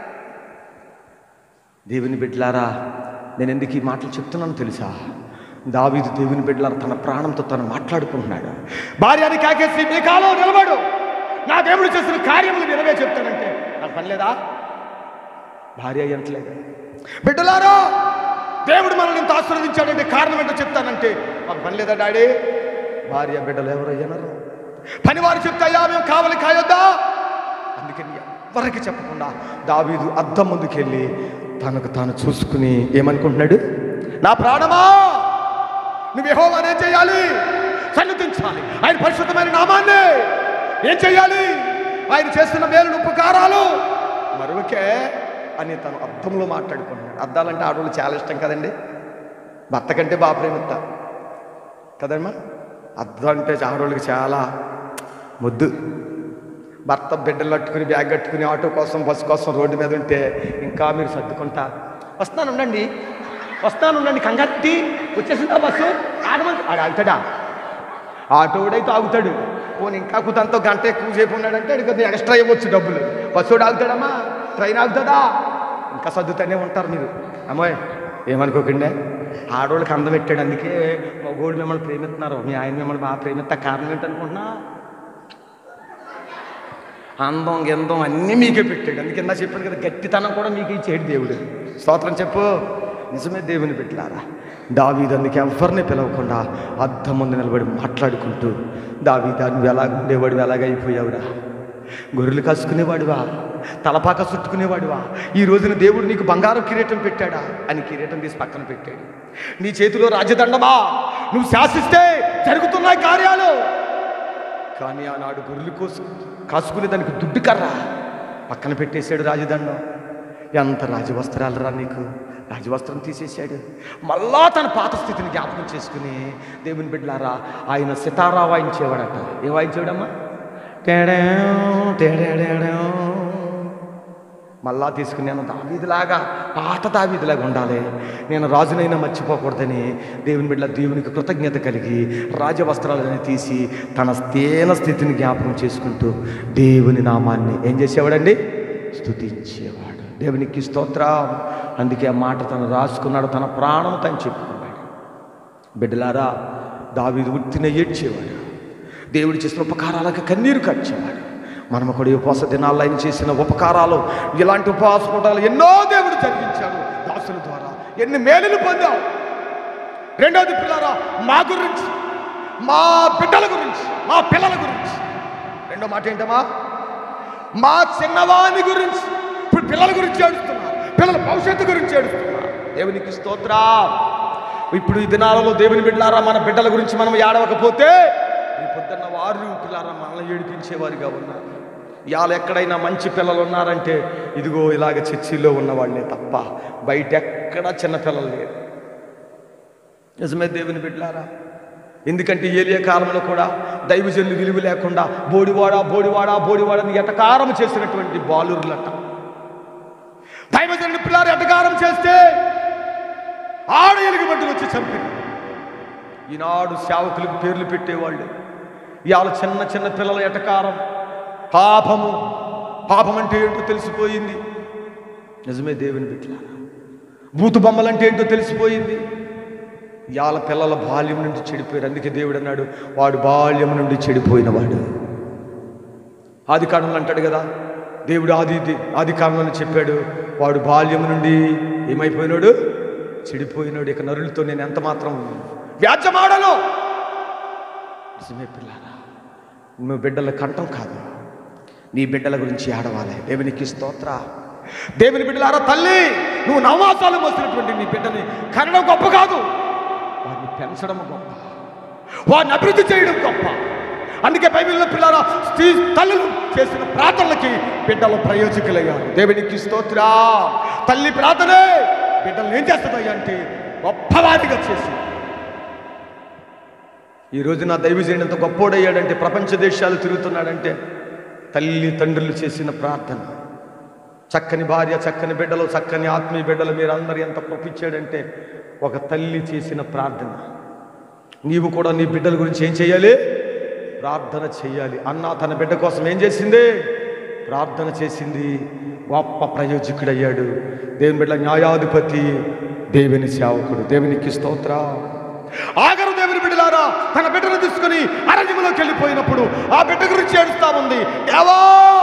దేవుని బిడ్డలారా నేను ఎందుకు ఈ మాటలు చెప్తున్నాను తెలుసా దావీదు దేవుని బిడ్డలారా తన ప్రాణంతో తను మాట్లాడుకుంటున్నాడు భార్యని కాకేసి మీ కాలం నిలబడు నా దేవుడు చేసిన కార్యములు నిలవే చెప్తానంటే నాకు పని లేదా భార్య ఎంతలేదు బిడ్డలారా దేవుడు మనల్ని ఇంత ఆశీర్వదించాడంటే కారణం ఏంటో చెప్తానంటే మాకు పని లేదా డాడీ భార్య బిడ్డలు ఎవరు వినరు పనివారు చెప్తే అయ్యా మేము కావాలి కాయొద్దా అందుకని ఎవరికి చెప్పకుండా దావీదు అద్దం ముందుకెళ్ళి తనకు తాను చూసుకుని ఏమనుకుంటున్నాడు నా ప్రాణమా నువ్వు యెహోవాను ఏం చేయాలి సన్నిధించాలి ఆయన పరిశుద్ధమైన నామాన్ని ఏం చేయాలి ఆయన చేస్తున్న మేలు ఉపకారాలు మరొకే అని తను అర్థంలో మాట్లాడుకుంటున్నాడు అద్దాలంటే ఆడవాళ్ళు చాలా ఇష్టం కదండి భర్త కంటే బాగా ప్రేమిస్తా కదమ్మా అద్దం అంటే ఆడవాళ్ళకి చాలా ముద్దు భర్త బిడ్డలు కట్టుకుని బ్యాగ్ కట్టుకుని ఆటో కోసం బస్సు కోసం రోడ్డు మీద ఉంటే ఇంకా మీరు సర్దుకుంటా వస్తాను ఉండండి వస్తాను ఉండండి కంగట్టి వచ్చేసిందా బస్సు ఆడమంది ఆడు ఆగుతాడా ఆటోడైతే ఆగుతాడు పోనీ ఇంకా కుతంతో గంట ఎక్కువ సేపు ఉన్నాడంటే ఆడికి కొద్దిగా ఎక్స్ట్రా ఇవ్వచ్చు డబ్బులు బస్సోడు ఆగుతాడమ్మా ట్రైన్ ఆగుతుందా ఇంకా సర్దుతూనే ఉంటారు మీరు అమ్మాయి ఏమనుకోకండి ఆడవాళ్ళకి అందం పెట్టాడు అందుకే మగోడు మిమ్మల్ని ప్రేమిస్తున్నారు మీ ఆయన మిమ్మల్ని బాగా ప్రేమిస్తా కారణం ఏంటనుకుంటున్నా అందం గిందం అన్నీ మీకే పెట్టాడు అందుకే ఇందా చెప్పాను కదా గట్టితనం కూడా మీకు ఇచ్చేడు దేవుడు స్తోత్రం చెప్పు నిజమే దేవుని పెట్టారా దావీదు అందుకే ఎవరిని పిలవకుండా అద్దం ముందు నిలబడి మాట్లాడుకుంటూ దావీదా నువ్వు ఎలా ఉండేవాడు ఎలాగైపోయావురా గొర్రెలు కాసుకునేవాడువా తలపాక చుట్టుకునేవాడువా ఈ రోజున దేవుడు నీకు బంగారం కిరీటం పెట్టాడా అని కిరీటం తీసి పక్కన పెట్టాడు నీ చేతిలో రాజదండమా నువ్వు శాసిస్తే జరుగుతున్నాయి కార్యాలు కానీ ఆనాడు గొర్రెలు కోసు కాసుకునే దానికి దుడ్డు కర్ర పక్కన పెట్టేశాడు రాజదండం ఎంత రాజవస్త్రాలు రా నీకు రాజవస్త్రం తీసేశాడు మళ్ళా తన పాత స్థితిని జ్ఞాపకం చేసుకుని దేవుని బిడ్డలారా ఆయన సితారా వాయించేవాడట ఏం వాయించాడమ్మా టేడేం, టేడేడేడేం. మళ్ళా తీసుకుని నేను దావీదిలాగా పాత దావీదిలాగా ఉండాలి నేను రాజునైనా మర్చిపోకూడదని దేవుని బిడ్డ దేవునికి కృతజ్ఞత కలిగి రాజవస్త్రాలని తీసి తన స్థేన స్థితిని జ్ఞాపకం చేసుకుంటూ దేవుని నామాన్ని ఏం చేసేవాడండి స్తుతించేవాడు దేవునికి స్తోత్రం అందుకే ఆ మాట తను రాసుకున్నాడు తన ప్రాణం తను చెప్పుకున్నాడు బిడ్డలారా దావీదు ఉత్తిన ఏడ్చేవాడు దేవుడు చేసిన ఉపకారాలకు కన్నీరు కచ్చేవాడు మనము కూడా ఈ ఉపవాస దినాల్లో ఆయన చేసిన ఉపకారాలు ఇలాంటి ఉపవాస కూటాలు ఎన్నో దేవుడు జరిగించాడు దాసుల ద్వారా ఎన్ని మేలులు పొందాం రెండోది పిల్లరా మా గురించి మా బిడ్డల గురించి మా పిల్లల గురించి రెండో మాట ఏంటమ్మా మా చిన్నవాని గురించి ఇప్పుడు పిల్లల గురించి ఏడుస్తున్నారు పిల్లల భవిష్యత్తు గురించి ఏడుస్తున్నారు దేవునికి స్తోత్ర ఇప్పుడు ఈ దినాలలో దేవుని బిడ్డలారా మన బిడ్డల గురించి మనం ఏడవకపోతే ఈ పొద్దున్న వారు పిల్లారా మనల్ని ఏడిపించేవారుగా ఉన్నారు ఇవాళ ఎక్కడైనా మంచి పిల్లలు ఉన్నారంటే ఇదిగో ఇలాగ చర్చిలో ఉన్నవాళ్ళే తప్ప బయట ఎక్కడా చిన్న పిల్లలు లేరు నిజమే దేవుని బిడ్డలారా ఎందుకంటే ఏలియ కాలంలో కూడా దైవజనులు విలువ లేకుండా బోడివాడ బోడివాడ బోడివాడని ఎటకారం చేసినటువంటి బాలురులట దైవజనులు పిల్లారు ఎటకారం చేస్తే ఆడ ఎలుగుబంటులు వచ్చి చంపింది ఈనాడు సేవకులకు పేర్లు పెట్టేవాళ్ళు ఇవాళ చిన్న చిన్న పిల్లల ఎటకారం పాపము పాపం అంటే ఏంటో తెలిసిపోయింది నిజమే దేవుని బిడ్డలారా బూతు బొమ్మలంటే ఏంటో తెలిసిపోయింది ఇవాళ పిల్లల బాల్యం నుండి చెడిపోయారు అందుకే దేవుడు అన్నాడు వాడు బాల్యం నుండి చెడిపోయినవాడు ఆది కాలంలో అంటాడు కదా దేవుడు ఆది ఆది కాలంలో చెప్పాడు వాడు బాల్యం నుండి ఏమైపోయినాడు చెడిపోయినాడు ఇక నరులతో నేను ఎంత మాత్రం వ్యాజ్యమాడను నిజమే పిల్లారా నువ్వు బిడ్డల కంఠం కాదు నీ బిడ్డల గురించి ఆడవాలి దేవునికి స్తోత్ర దేవుని బిడ్డలారా తల్లి నువ్వు నవమాసాలు మోసినటువంటి నీ బిడ్డని కనడం గొప్ప కాదు వారిని పెంచడం గొప్ప వారిని అభివృద్ధి చేయడం గొప్ప అందుకే బైబిల్లో పిల్లల స్త్రీ తల్లులు చేసిన ప్రార్థనలకి బిడ్డలు ప్రయోజకులయ్యారు దేవునికి స్తోత్ర తల్లి ప్రార్థనే బిడ్డలు ఏం చేస్తుందయ్యా అంటే గొప్పవారిగా చేసి ఈ రోజు నా దైవజనుడు ఎంత గొప్పోడయ్యాడంటే ప్రపంచ దేశాలు తిరుగుతున్నాడంటే తల్లి తండ్రులు చేసిన ప్రార్థన చక్కని భార్య చక్కని బిడ్డలు చక్కని ఆత్మీయ బిడ్డలు మీరందరూ ఎంత ప్రొప్పించాడంటే ఒక తల్లి చేసిన ప్రార్థన నీవు కూడా నీ బిడ్డల గురించి ఏం చేయాలి ప్రార్థన చేయాలి అన్న తన బిడ్డ కోసం ఏం చేసింది ప్రార్థన చేసింది గొప్ప ప్రయోజకుడయ్యాడు దేవుని బిడ్డ న్యాయాధిపతి దేవుని సేవకుడు దేవునికి స్తోత్ర ఆగరు దేవుని బిడ్డలారా తన బిడ్డను తీసుకుని అరణ్యములోకి వెళ్ళిపోయినప్పుడు ఆ బిడ్డ గురించి ఏడుస్తా ఉంది దేవా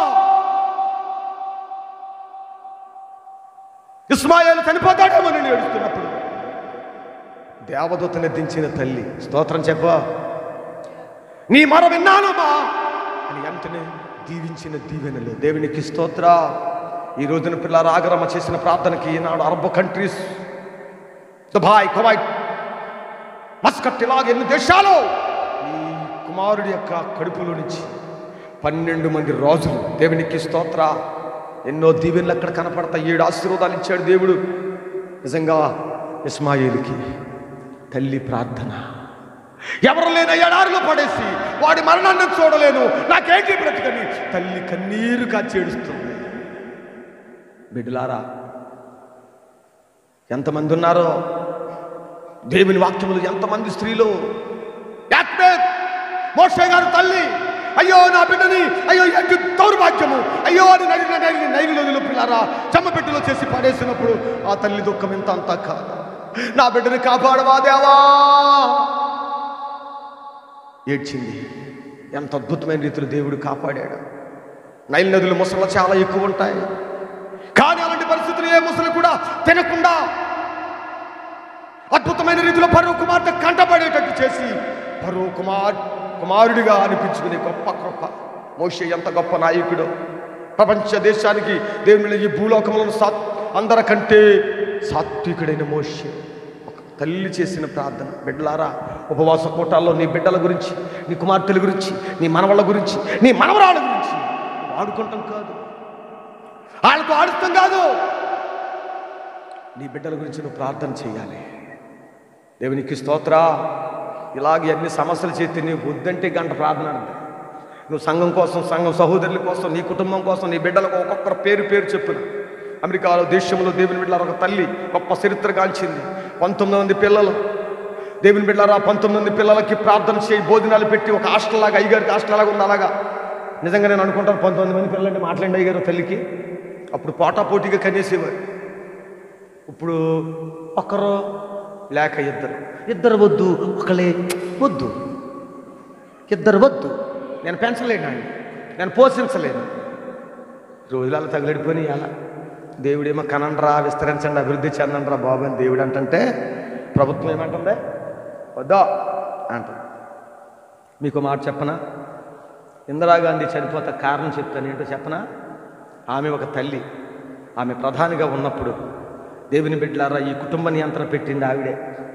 ఇస్మాయిల్ చనిపోతాడేమో నేను ఏడుస్తున్నప్పుడు దేవదూతని దించిన తల్లి స్తోత్రం చెప్ప నీ మర విన్నానమ్మా అని వెంటనే దీవించిన దీవెనలు దేవునికి స్తోత్ర ఈ రోజున పిల్లల ఆగరమ్మ చేసిన ప్రార్థనకి ఈనాడు Arab countries Dubai Kuwait Muscat ఇలాగ ఎన్ని దేశాలు ఈ కుమారుడి యొక్క కడుపులో నుంచి పన్నెండు మంది రాజులు దేవునికి స్తోత్ర ఎన్నో దీవెనలు అక్కడ కనపడతాయి ఏడు ఆశీర్వాదాలు ఇచ్చాడు దేవుడు నిజంగా ఇస్మాయిల్కి తల్లి ప్రార్థన ఎవరు లేని ఎడారిలో పడేసి వాడి మరణాన్ని చూడలేను నాకేంటి బ్రతకని తల్లి కన్నీరు కాచేడుస్తుంది బిడ్డలారా ఎంతమంది ఉన్నారో దేవుని వాక్యములు ఎంతమంది స్త్రీలు యాక్మేత్, మోషే గారు తల్లి అయ్యో నా బిడ్డని అయ్యో ఎంత దౌర్భాగ్యము అయ్యో అని నడిన నైలు నైలు నదులు పిల్లారా చెమ్మపెట్టులో చేసి పడేసినప్పుడు ఆ తల్లి దుఃఖం ఎంత అంతా కాదు నా బిడ్డని కాపాడవా దేవా ఏడ్చింది ఎంత అద్భుతమైన రీతిలో దేవుడు కాపాడాడు నైల్ నదులు ముసలు చాలా ఎక్కువ ఉంటాయి కానీ అలాంటి పరిస్థితులు ఏ ముసలు కూడా తినకుండా అద్భుతమైన రీతిలో పరువు కుమార్తె కంటపడేటట్టు చేసి పరువు కుమార్ కుమారుడిగా అనిపించుకునే గొప్ప గొప్ప మోషే ఎంత గొప్ప నాయకుడు ప్రపంచ దేశానికి దేవుని ఈ భూలోకములను సా అందరికంటే సాత్వికుడైన మోషే ఒక తల్లి చేసిన ప్రార్థన బిడ్డలారా ఉపవాస కూటాల్లో నీ బిడ్డల గురించి నీ కుమార్తెల గురించి నీ మనవళ్ళ గురించి నీ మనవరాళ్ళ గురించి ఆడుకుంటాం కాదు వాళ్ళతో ఆడుస్తాం కాదు నీ బిడ్డల గురించి నువ్వు ప్రార్థన చేయాలి దేవునికి స్తోత్ర ఇలాగే అన్ని సమస్యలు చేతి నీవు వద్దంటే గంట ప్రార్థన అంటే నువ్వు సంఘం కోసం సంఘం సహోదరుల కోసం నీ కుటుంబం కోసం నీ బిడ్డలకు ఒక్కొక్కరు పేరు పేరు చెప్పున అమెరికాలో దేశంలో దేవుని బిడ్డల ఒక తల్లి గొప్ప చరిత్ర గాంచింది పంతొమ్మిది మంది పిల్లలు దేవుని బిడ్డలారా పంతొమ్మిది మంది పిల్లలకి ప్రార్థన చేయి భోజనాలు పెట్టి ఒక హాస్టల్ లాగా అయ్యగారికి హాస్టల్ లాగా ఉంది అలాగా నిజంగా నేను అనుకుంటాను పంతొమ్మిది మంది పిల్లలంటే మాట్లాడి అయ్యారు తల్లికి అప్పుడు పోటా పోటీగా కనేసేవారు ఇప్పుడు ఒకరు లేక ఇద్దరు ఇద్దరు వద్దు ఒకలే వద్దు ఇద్దరు వద్దు నేను పెంచలేను అండి నేను పోషించలేను రోజులలో తగిలిడిపోయి అలా దేవుడేమో కనండ్రా విస్తరించండి అభివృద్ధి చెందండ్రా బాబు అని దేవుడు అంటుంటే ప్రభుత్వం ఏమంటుంది వద్దా అంట మీకు మాట చెప్పనా ఇందిరాగాంధీ చనిపోతే కారణం చెప్తాను ఏంటో చెప్పనా ఆమె ఒక తల్లి ఆమె ప్రధానిగా ఉన్నప్పుడు దేవుని బిడ్డలారా ఈ కుటుంబ నియంత్రణ పెట్టింది ఆవిడే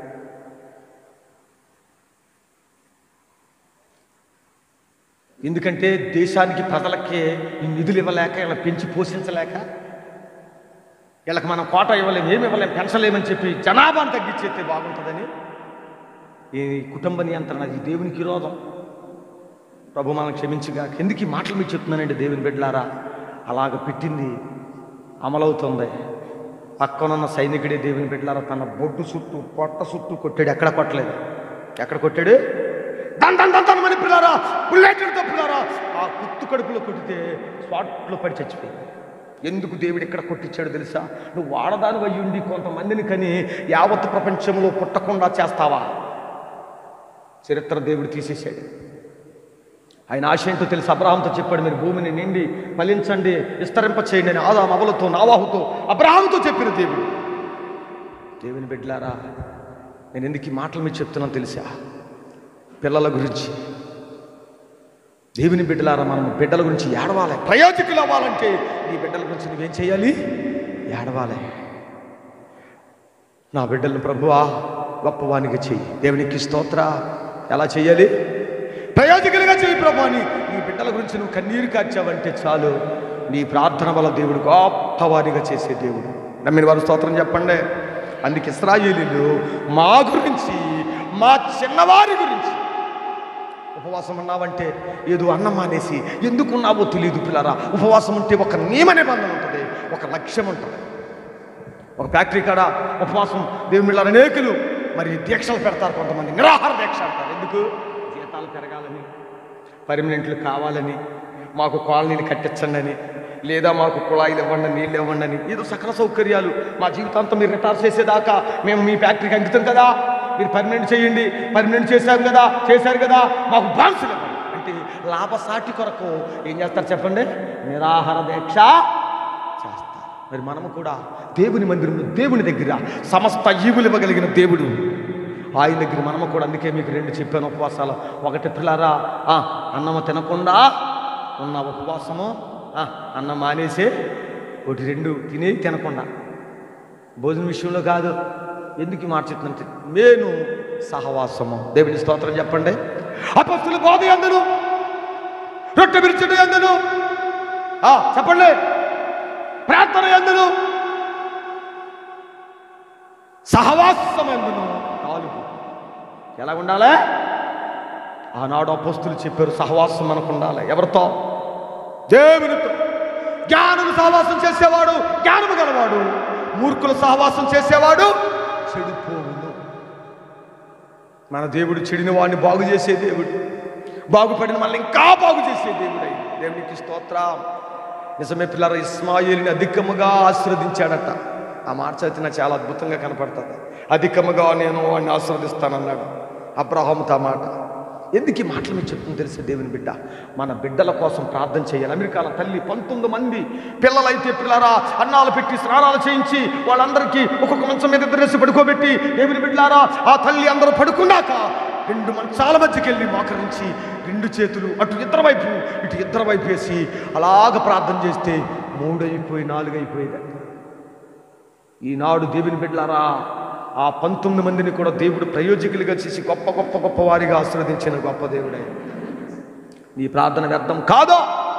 ఎందుకంటే దేశానికి ప్రజలకి ఈ నిధులు ఇవ్వలేక ఇలా పెంచి పోషించలేక వీళ్ళకి మనం కోట ఇవ్వలేము ఏమి ఇవ్వలేము పెంచలేమని చెప్పి జనాభాను తగ్గించేస్తే బాగుంటుందని ఈ కుటుంబ నియంత్రణ ఈ దేవునికి విరోధం ప్రభు మనం క్షమించగా ఎందుకు ఈ మాటలు మీకు చెప్తున్నానండి దేవుని బిడ్డలారా అలాగ పెట్టింది అమలవుతుంది పక్కనున్న సైనికుడే దేవుని బిడ్డలారా తన బొడ్డు చుట్టూ పొట్ట చుట్టూ కొట్టాడు ఎక్కడ కొట్టలేదు ఎక్కడ కొట్టాడు దన్ దన్ దన్ దన్ అని పిల్లారా బుల్లెట్లతో పిల్లారా ఆ కుత్తు కడుపులో కొట్టితే స్పాట్లో పడి చచ్చిపోయింది ఎందుకు దేవుడు ఇక్కడ కొట్టించాడు తెలుసా నువ్వు వాడదాని అయ్యుండి కొంతమందిని కని యావత్ ప్రపంచంలో పుట్టకుండా చేస్తావా చరిత్ర దేవుడు తీసేశాడు ఆయన ఆశ ఏంటో తెలిసి అబ్రహాంతో చెప్పాడు మీరు భూమిని నిండి ఫలించండి విస్తరింప చేయండి అని ఆదాం అవలతో నావాహుతో అబ్రహాంతో చెప్పిన దేవుడు దేవుని బిడ్డలారా నేను ఎందుకు ఈ మాటలు మీకు చెప్తున్నాను తెలుసా పిల్లల గురించి దేవుని బిడ్డలారా మనం బిడ్డల గురించి ఏడవాలి ప్రయోజకులు అవ్వాలంటే నీ బిడ్డల గురించి నువ్వేం చేయాలి ఏడవాలి నా బిడ్డలను ప్రభువా గొప్పవానిగా చెయ్యి దేవునికి స్తోత్ర ఎలా చేయాలి ప్రయోజకులుగా చెయ్యి ప్రభు అని నీ బిడ్డల గురించి నువ్వు కన్నీరు కార్చావంటే చాలు నీ ప్రార్థన వల్ల దేవుడు గొప్పవానిగా చేసే దేవుడు నమ్మిన వారు స్తోత్రం చెప్పండి అందుకే ఇస్రాయేలీలు మా గురించి మా చిన్నవారి గురించి ఉపవాసం ఉన్నావంటే ఏదో అన్నం మానేసి ఎందుకున్నావో తెలియదు పిల్లరా ఉపవాసం ఉంటే ఒక నియమ నిబంధన ఉంటుంది ఒక లక్ష్యం ఉంటుంది ఒక ఫ్యాక్టరీ కాడ ఉపవాసం దేవుని బిళ్ళ అనేకులు మరి దీక్షలు పెడతారు కొంతమంది నిరాహార దీక్ష అంటారు ఎందుకు జీతాలు పెరగాలని పర్మనెంట్లు కావాలని మాకు కాలనీని కట్టించండి అని లేదా మాకు కుళాయిలు ఇవ్వండి నీళ్ళు ఇవ్వండి అని ఏదో సకల సౌకర్యాలు మా జీవితాంతం మీరు రిటైర్ చేసేదాకా మేము మీ ఫ్యాక్టరీకి అంకితం కదా మీరు పర్మనెంట్ చేయండి పర్మనెంట్ చేశాం కదా చేశారు కదా మాకు బాన్సులు ఇవ్వండి అంటే లాభసాటి కొరకు ఏం చేస్తారు చెప్పండి నిరాహార దీక్ష చేస్తారు మరి మనము కూడా దేవుని మందిరంలో దేవుని దగ్గర సమస్త ఈవులు ఇవ్వగలిగిన దేవుడు ఆయన దగ్గర మనము కూడా అందుకే మీకు రెండు చెప్పాను ఉపవాసాలు ఒకటి పిల్లరా ఆ, అన్నము తినకుండా ఉన్న ఉపవాసము ఆ, అన్నం మానేసే ఒకటి రెండు తినే తినకుండా భోజనం విషయంలో కాదు ఎందుకు ఈ మాట చెప్తుందంటే నేను సహవాసము దేవుని స్తోత్రం చెప్పండి అపస్తులు బోధ ఎందును రొట్టె విరిచడం ఎందును ఆ, చెప్పండి ప్రార్థన ఎందును సహవాసం ఎందును నాలుగు ఎలా ఉండాలి ఆనాడు అపస్తులు చెప్పారు సహవాసం మనకు ఉండాలి ఎవరితో దేవునితో జ్ఞానులు సహవాసం చేసేవాడు జ్ఞానము గలవాడు మూర్ఖుల సహవాసం చేసేవాడు చెడిపోవును మన దేవుడు చెడిన వాడిని బాగు చేసే దేవుడు బాగుపడిన మళ్ళీ ఇంకా బాగు చేసే దేవుడు అయి దేవునికి స్తోత్రం నిజమే పిల్లల ఇస్మాయిల్ని అధికముగా ఆశీర్వదించాడట ఆ మాట చదివితే నాకు చాలా అద్భుతంగా కనపడుతుంది అధికముగా నేను వాడిని ఆశీర్వదిస్తానన్నాడు అబ్రహాముతో ఆ మాట ఎందుకు ఈ మాటలు మీకు చెప్తుంది తెలిసే దేవుని బిడ్డ మన బిడ్డల కోసం ప్రార్థన చేయాలి అమెరికాలో తల్లి పంతొమ్మిది మంది పిల్లలైతే పిల్లరా అన్నాలు పెట్టి స్నానాలు చేయించి వాళ్ళందరికీ ఒక్కొక్క మంచం మీద ఇద్దరేసి పడుకోబెట్టి దేవుని బిడ్డలారా ఆ తల్లి అందరూ పడుకున్నాక రెండు మంచాల మధ్యకి వెళ్ళి మోకరించి రెండు చేతులు అటు ఇద్దరు వైపు ఇటు ఇద్దరు వైపు వేసి అలాగ ప్రార్థన చేస్తే మూడు అయిపోయి నాలుగు అయిపోయేది ఈనాడు దేవుని బిడ్డలారా ఆ పంతొమ్మిది మందిని కూడా దేవుడు ప్రయోజకులుగా చేసి గొప్ప గొప్ప గొప్ప వారిగా ఆశీర్వదించిన గొప్ప దేవుడే నీ ప్రార్థన వ్యర్థం కాదో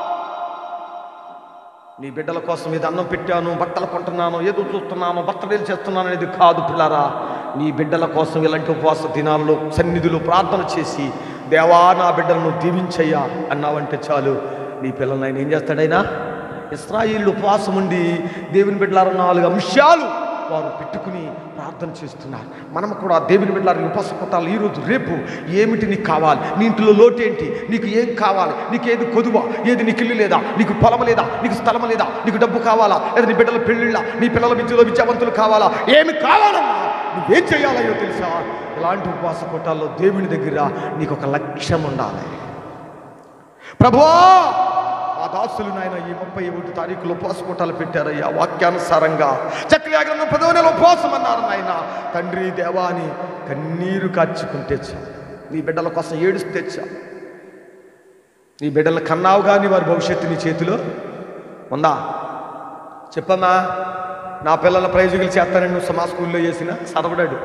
నీ బిడ్డల కోసం ఇది అన్నం పెట్టాను బట్టలు కొంటున్నాను ఏదో చూస్తున్నాను బట్టలు చేస్తున్నాను అనేది కాదు పిల్లరా నీ బిడ్డల కోసం ఇలాంటి ఉపవాస దినాల్లో సన్నిధిలో ప్రార్థన చేసి దేవా నా బిడ్డలను దీవించయ్యా అన్నావంటే చాలు నీ పిల్లల్ని ఆయన ఏం చేస్తాడైనా ఇస్రాయిల్ ఉపవాసం ఉండి దేవుని బిడ్డలారా నాలుగు అంశాలు వారు పెట్టుకుని ప్రార్థన చేస్తున్నారు మనం కూడా దేవుని బిడ్డలారి ఉపవాస పుట్టాలి ఈరోజు రేపు ఏమిటి నీకు కావాలి నీ ఇంట్లో లోటేంటి నీకు ఏం కావాలి నీకు ఏది కొదువ ఏది నీకు ఇల్లు లేదా నీకు పొలం లేదా నీకు స్థలం లేదా నీకు డబ్బు కావాలా లేదా నీ బిడ్డల పెళ్ళిళ్ళ నీ పిల్లల విద్యలో విద్యావంతులు కావాలా ఏమి కావాలన్నా నువ్వేం చేయాలయ్యో తెలుసా ఇలాంటి ఉపవాస పుట్టాల్లో దేవుని దగ్గర నీకు ఒక లక్ష్యం ఉండాలి ప్రభువా ఆ దాసులు నాయన ఈ ముప్పై ఒకటి తారీఖులో ఉపవాస కూటాలు పెట్టారయ్యా వాక్యానుసారంగా చక్రి ఆగ్రహం పదవ నెల ఉపవాసం అన్నారు నాయన తండ్రి దేవా అని కన్నీరు కార్చుకుంటే చాలు. నీ బిడ్డల కోసం ఏడుస్తే చాలు. నీ బిడ్డల కన్నావు కానీ వారి భవిష్యత్తు నీ చేతిలో ఉందా చెప్పమ్మా నా పిల్లల ప్రయోజకులు చేస్తానని నువ్వు సమా స్కూల్లో వేసిన చదవడాడు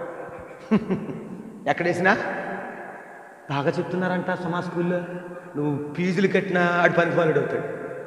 ఎక్కడ వేసినా బాగా చెప్తున్నారంట సమా స్కూల్లో నువ్వు ఫీజులు కట్టినా ఆడి పనికిమాలుడు అవుతాడు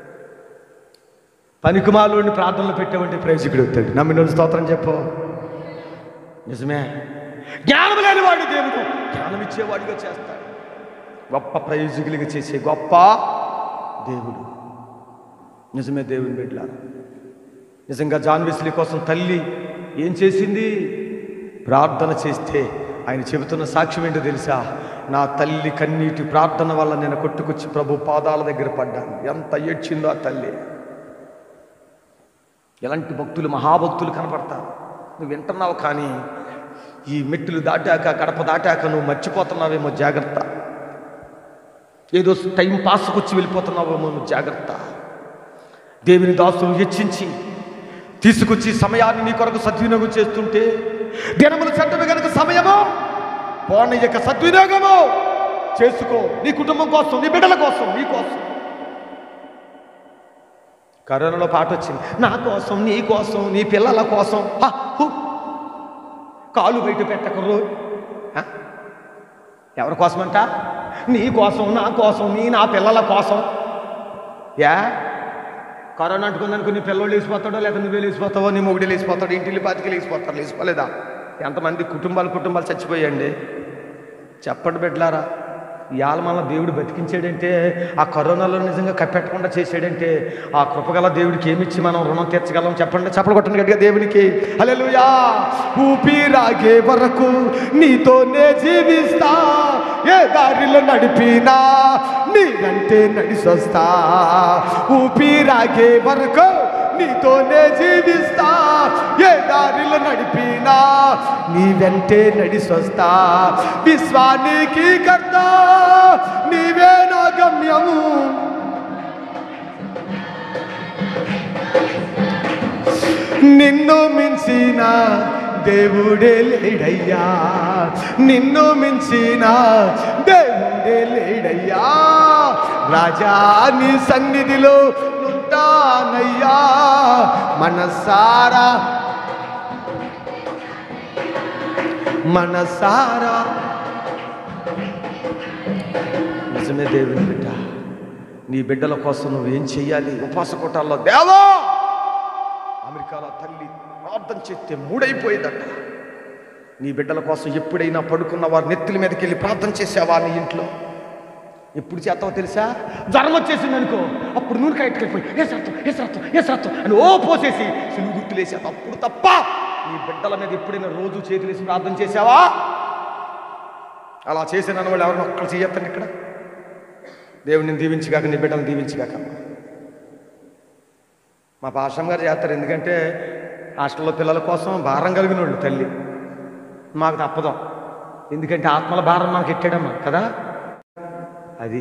పనికిమాలోని ప్రార్థనలు పెట్టావంటే ప్రయోజకుడు అవుతాడు నమ్మిన స్తోత్రం చెప్పు నిజమే జ్ఞానం లేనివాడు దేవుడు జ్ఞానం ఇచ్చేవాడిగా చేస్తాడు గొప్ప ప్రయోజకులుగా చేసే గొప్ప దేవుడు నిజమే దేవుని బిడ్డలారా నిజంగా జాన్ వెస్లీ కోసం తల్లి ఏం చేసింది ప్రార్థన చేస్తే ఆయన చెబుతున్న సాక్ష్యం ఏంటో తెలుసా నా తల్లి కన్నీటి ప్రార్థన వల్ల నేను కొట్టుకొచ్చి ప్రభు పాదాల దగ్గర పడ్డాను ఎంత ఏడ్చిందో ఆ తల్లి ఎలాంటి భక్తులు మహాభక్తులు కనపడతారు నువ్వు వింటున్నావు కానీ ఈ మెట్టులు దాటాక గడప దాటాక నువ్వు మర్చిపోతున్నావేమో జాగ్రత్త ఏదో టైం పాస్కొచ్చి వెళ్ళిపోతున్నావేమో నువ్వు జాగ్రత్త దేవుని దాసులు హెచ్చించి తీసుకొచ్చి సమయాన్ని నీ కొరకు సద్వినియోగం చేస్తుంటే దినములు చెడ్డవి కనుక సమయము పోనీ యొక్క సద్వినియోగము చేసుకో నీ కుటుంబం కోసం నీ బిడ్డల కోసం నీ కోసం కరోనాలో పాట వచ్చింది నా కోసం నీ కోసం నీ పిల్లల కోసం హ, హు. కాలు బయట పెట్టకరు హ? ఎవరి కోసమంట నీ కోసం నా కోసం నీ నా పిల్లల కోసం యా కరోనా అంటుకుందనుకో నీ పిల్లలు లేచిపోతాడో లేదా నువ్వే లేచిపోతావో నీ మొగుడు లేచిపోతాడు ఇంటిల్లి పాతికి లేచిపోతాడు లేచిపోలేదా ఎంతమంది కుటుంబాలు కుటుంబాలు చచ్చిపోయండి చెప్పండి బిడ్డలారా ఇవాళ మన దేవుడు బతికించాడంటే ఆ కరోనాలో నిజంగా కప్పెట్టకుండా చేసాడంటే ఆ కృపగల దేవుడికి ఏమిచ్చి మనం రుణం తీర్చగలం చెప్పండి చెప్పలు కొట్టండి గట్టిగా దేవునికి హల్లెలూయా ఊపిరాగే వరకు నీతోనే జీవిస్తా ఏ దారిలో నడిపినా నీదంటే నడిసొస్తా ఊపిరాగే వరకు నీతోనే జీవిస్తా ఏ దారిలో నడిపినా నీ వెంటే నడిసొస్తా విశ్వానికి కర్త నీవే నా గమ్యము నిన్ను మించిన దేవుడే లేడయ్యా నిన్ను మించిన దేవుడే లేడయ్యా రాజా నీ సన్నిధిలో ఉంటానయ్యా మనసారా మనసారా నిజమే దేవుని బిడ్డ నీ బిడ్డల కోసం నువ్వేం చెయ్యాలి ఉపవాస కొట్టాల్లో దేవా అమెరికాలో తల్లి ప్రార్థన చేస్తే మూడైపోయేదట నీ బిడ్డల కోసం ఎప్పుడైనా పడుకున్న వారు నెత్తుల మీదకి వెళ్ళి ప్రార్థన చేసావా నీ ఇంట్లో ఎప్పుడు చేస్తావో తెలుసా జ్వరం వచ్చేసింది అనుకో అప్పుడు నూనె కట్టుకెళ్ళిపోయి ఏ సత్వం ఏ సత్వం ఏ సత్వం అని ఓ పోసేసి సిలుగు గుర్తులేసి అప్పుడు తప్ప నీ బిడ్డల మీద ఎప్పుడైనా రోజు చేతులేసి ప్రార్థన చేసావా అలా చేసిన వాళ్ళు ఎవరిని ఒక్కరు చేయొద్దండి ఇక్కడ దేవుడిని దీవించగాక నీ బిడ్డలను దీవించగాక మా పాషం గారు చేస్తారు ఎందుకంటే హాస్టల్లో పిల్లల కోసం భారం కలిగిన వాళ్ళు తల్లి మాకు తప్పదు ఎందుకంటే ఆత్మల భారం మనకి ఎట్టాడమ్మా కదా అది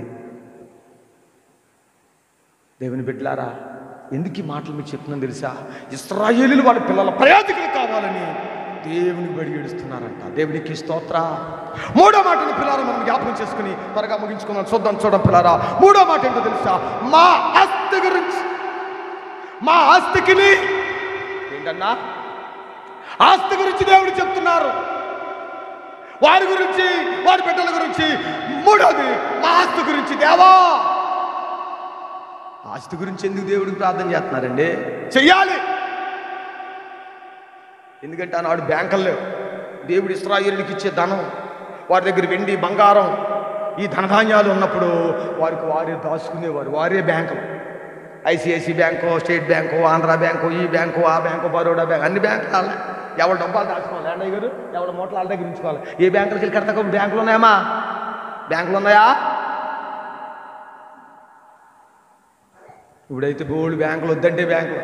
దేవుని బిడ్డలారా ఎందుకు ఈ మాటలు మీకు చెప్తున్నాను తెలుసా ఇస్రాయేలీలు వాళ్ళ పిల్లల ప్రయాతికులు కావాలని దేవునికి బడి ఏడుస్తున్నారంట దేవునికి స్తోత్ర మూడో మాటని పిల్లారా మనం జ్ఞాపకం చేసుకుని త్వరగా ముగించుకుందాం చూద్దాం చూడం పిల్లారా మూడో మాట ఏంటో తెలుసా మా ఆస్తి గురించి మా ఆస్తికిని ఏంటన్నా ఆస్తి గురించి దేవుడు చెప్తున్నారు వారి గురించి వారి బిడ్డల గురించి మూడోది మా ఆస్తి గురించి దేవా ఆస్తి గురించి ఎందుకు దేవుడికి ప్రార్థన చేస్తున్నారండి చెయ్యాలి ఎందుకంటే ఆనాడు బ్యాంకులు లేవు దేవుడు ఇస్రాయేలుకి ఇచ్చే ధనం వారి దగ్గర వెండి బంగారం ఈ ధనధాన్యాలు ఉన్నప్పుడు వారికి వారే దాచుకునేవారు వారే బ్యాంకులు ICICI bank state bank Andhra bank ఈ బ్యాంకు ఆ బ్యాంకు బరోడా బ్యాంక్ అన్ని బ్యాంకులు వాళ్ళే ఎవరి డబ్బాలు దాచుకోవాలి అన్నయ్య గారు ఎవరి మూటలు వాళ్ళ దగ్గర ఉంచుకోవాలి ఏ బ్యాంకులకి వెళ్ళి కడతా బ్యాంకులు ఉన్నాయమ్మా బ్యాంకులు ఉన్నాయా ఇప్పుడైతే బోల్డ్ బ్యాంకులు వద్దంటే బ్యాంకులు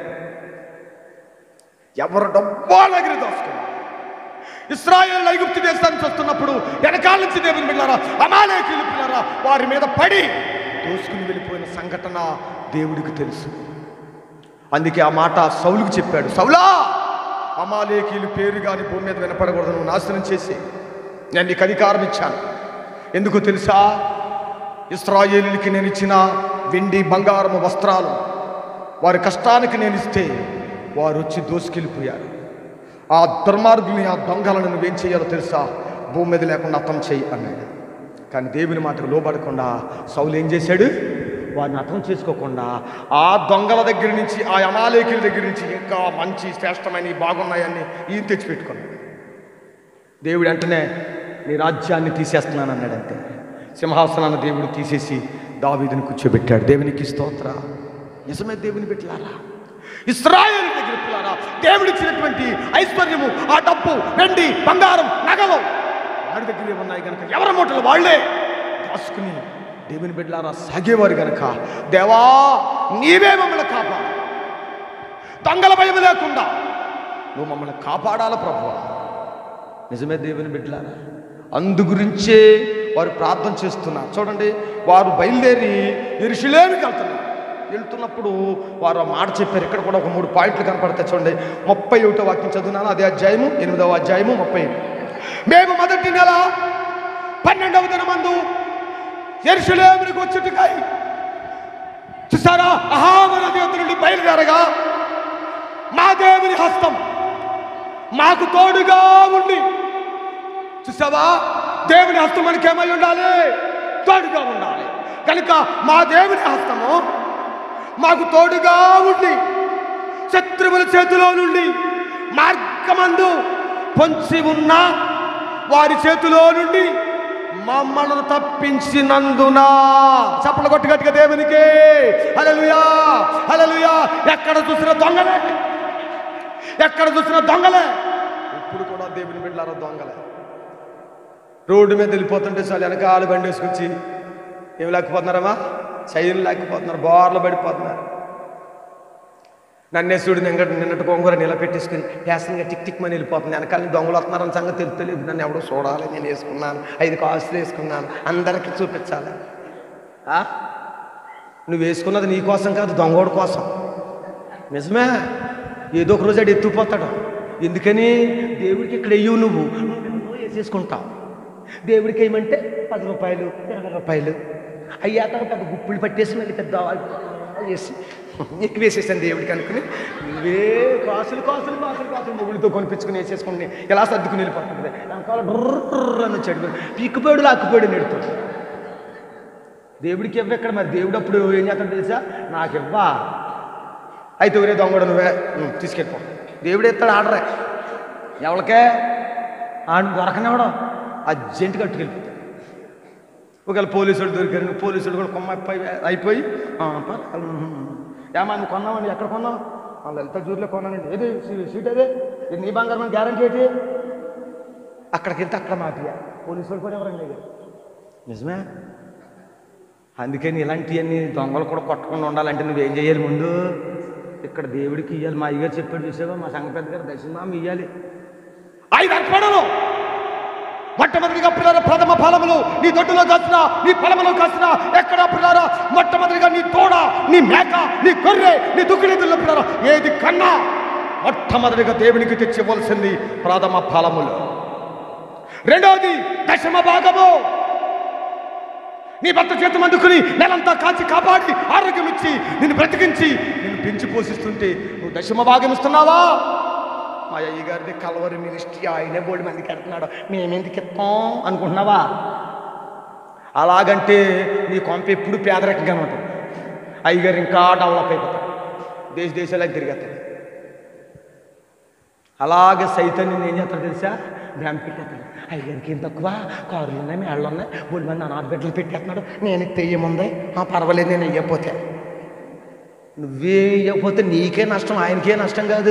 ఎవరు డబ్బాల దగ్గర దాచుకోవాలి ఇస్రాయేల్ ఐగుప్తు దేశానికి వస్తున్నప్పుడు వెనకాల నుంచి దేవుని బిడ్డారా అమాలేకీలు పిల్లరా వారి మీద పడి దోసుకుని వెళ్ళిపోయిన సంఘటన దేవుడికి తెలుసు అందుకే ఆ మాట సౌలుకు చెప్పాడు సౌలా అమాలేకీలు పేరు కానీ భూమి మీద వినపడకూడదు నువ్వు నాశనం చేసి నేను నీకు అధికారం ఇచ్చాను ఎందుకో తెలుసా ఇస్రాయేలీలకి నేను ఇచ్చిన వెండి బంగారము వస్త్రాలు వారి కష్టానికి నేను ఇస్తే వారు వచ్చి దోసుకెళ్ళిపోయారు ఆ దుర్మార్గుల్ని ఆ దొంగలను నువ్వేం చేయాలో తెలుసా భూమి మీద లేకుండా అతం చేయి అన్నాడు కానీ దేవుని మాటకు లోబడకుండా సౌలు ఏం చేశాడు వారిని అర్థం చేసుకోకుండా ఆ దొంగల దగ్గర నుంచి ఆ అమాలేకుల దగ్గర నుంచి ఇంకా మంచి శ్రేష్టమైన బాగున్నాయని ఈయన తెచ్చిపెట్టుకున్నాడు దేవుడు వెంటనే నీ రాజ్యాన్ని తీసేస్తున్నాను అన్నాడు అంతే సింహాసనాన్ని దేవుడు తీసేసి దావీదుని కూర్చోబెట్టాడు దేవునికి స్తోత్ర నిజమే దేవుని పెట్టారా ఇస్రాయేల్ దగ్గర పిల్లారా దేవుడు ఇచ్చినటువంటి ఐశ్వర్యము ఆ డబ్బు వెండి బంగారం నగలు వాడి దగ్గరే ఉన్నాయి కనుక ఎవరి మూటలు వాళ్ళే దాచుకుని దేవుని బిడ్డలారా సాగేవారు గనక దేవా నీవే మమ్మల్ని కాపాడు దొంగల భయం లేకుండా నువ్వు మమ్మల్ని కాపాడాల ప్రభు నిజమే దేవుని బిడ్డలారా అందు గురించే వారు ప్రార్థన చేస్తున్నారు చూడండి వారు బయలుదేరి ఎరుషులేమికి వెళ్తున్నారు వెళ్తున్నప్పుడు వారు ఆ మాట చెప్పారు ఇక్కడ కూడా ఒక మూడు పాయింట్లు కనపడతాయి చూడండి ముప్పై ఒకటో వాక్యం చదువునాను అదే అధ్యాయము ఎనిమిదవ అధ్యాయము ముప్పై మేము మొదటి నెల పన్నెండవ దినమందు ఎరుసలేమునికి వచ్చుటకై చూసారా అహామనది యొద్ద నుండి బయలుదేరగా మా దేవుని హస్తం మాకు తోడుగా ఉండి చూసావా దేవుని హస్తం మనకి ఏమై ఉండాలి తోడుగా ఉండాలి కనుక మా దేవుని హస్తము మాకు తోడుగా ఉండి శత్రువుల చేతిలో నుండి మార్గమందు పొంచి ఉన్న వారి చేతిలో నుండి మమ్మల్ని తప్పించినందున చప్పలు కొట్టి గట్టిగా దేవునికి హల్లెలూయా హల్లెలూయా ఎక్కడ చూసిన దొంగలే ఎక్కడ చూసిన దొంగలే ఇప్పుడు కూడా దేవుని బిడ్డలారా దొంగలే రోడ్డు మీద వెళ్ళిపోతుంటే చాలు వెనకాల బండి వేసుకొచ్చి ఏమి లేకపోతున్నారమ్మా చైన్ లేకపోతున్నారు బోర్లు పడిపోతున్నారు నన్నే చూడు నిన్న నిన్నటి కొంగూర నిలబెట్టేసుకుని ఫ్యాషన్గా టిక్ టిక్ మని వెళ్ళిపోతుంది వెనకాల దొంగలు వస్తున్నారని సంగతి తెలుస్తలేదు నన్ను ఎవడో చూడాలి నేను వేసుకున్నాను ఐదు కాసులు వేసుకున్నాను అందరికీ చూపించాలి ఆ? నువ్వు వేసుకున్నది నీ కోసం కాదు దొంగోడు కోసం నిజమే ఏదో ఒక రోజు ఆడు ఎత్తుకుపోతాడు ఎందుకని దేవుడికి ఇక్కడ వెయ్యవు నువ్వు నువ్వు వేసేసుకుంటావు దేవుడికి ఏమంటే పది రూపాయలు ఇరవై రూపాయలు అయ్యాక పెద్ద గుప్పులు పట్టేసి మళ్ళీ పెద్ద వేసి ఎక్కువ వేసేసాను దేవుడికి అనుకుని నువ్వే కాసులు కాసులు కాసులు కాసులు మొగుడితో కొనిపించుకుని వేసేసుకుని ఎలా సర్దుకుని వెళ్ళిపోతుంది వెనకాల బుర్ర అని వచ్చాడు పీక్కుపోయాడు లాక్కుపోయాడు నెడుతాడు దేవుడికి ఇవ్వ ఎక్కడ మరి దేవుడు అప్పుడు ఏం చేస్తాడు తెలుసా నాకు ఇవ్వా అయితే ఒరే దొంగడు నువ్వే ఉం, తీసుకెళ్ళిపో దేవుడు ఎత్తాడు ఆడరే ఎవరికే ఆడు దొరకనివ్వడం అర్జెంట్ కట్టుకెళ్ళిపోతాడు ఒకవేళ పోలీసులు దొరికారు పోలీసులు కూడా కొమ్మ అయిపోయి అయిపోయి "ఆ, పా- ఉమ్, ఏమా నువ్వు కొన్నావండి ఎక్కడ కొన్నావు "ఆ, లలిత జూర్లో కొన్నానండి ఏది సీ- సీట్ అదే ఇది నీ బంగారం గ్యారంటీ ఏంటి అక్కడికి వెళ్తే అక్కడ మాఫియా పోలీసులు కూడా ఎవరండి దగ్గర నిజమే అందుకని ఇలాంటివన్నీ దొంగలు కూడా కొట్టకుండా ఉండాలంటే నువ్వేం చేయాలి ముందు ఇక్కడ దేవుడికి ఇవ్వాలి మా అయ్యగారు చెప్పాడు చూసావా మా సంఘ పెద్ద గారు దశమామి ఇవ్వాలి ఐదు అర్పణలు మొట్టమొదటిగా పిల్లల ప్రథమ ఫలములు నీ దొడ్డులో కాసిన నీ ఫలములో కాసిన ఎక్కడ పిల్లరా మొట్టమొదటిగా నీ తోడ నీ మేక నీ గొర్రె నీ దుఃఖితుల్లో పిల్లరా ఏది కన్నా మొట్టమొదటిగా దేవునికి తెచ్చివ్వాల్సింది ప్రథమ ఫలములు రెండవది దశమ భాగము నీ భర్త చేతి అందుకుని నెలంతా కాచి కాపాడి ఆరోగ్యం ఇచ్చి నిన్ను బ్రతికించి నిన్ను పెంచి పోషిస్తుంటే నువ్వు దశమ భాగం ఇస్తున్నావా మా అయ్య గారిది కలవరి మినిస్ట్రీ ఆయనే బోడి మందికి వెళ్తున్నాడు మేమెందుకు ఇస్తాం అనుకుంటున్నావా అలాగంటే నీ కొంప ఎప్పుడు పేదరికంగా ఉంటుంది అయ్యగారు ఇంకా డెవలప్ అయిపోతాడు దేశ దేశాలకు తిరిగేస్తాడు అలాగే సైతం నేను ఏం చేస్తాడు తెలుసా భ్రమ పెట్టేస్తాడు అయ్యారికి ఏం తక్కువ కారులు ఉన్నాయి మేళ్ళు ఉన్నాయి బోడి మంది అనాథ బిడ్డలు పెట్టేస్తున్నాడు నేను తెయ్యముంది ఆ పర్వాలేదు నేను వెయ్యకపోతే నువ్వే వెయ్యకపోతే నీకే నష్టం ఆయనకే నష్టం కాదు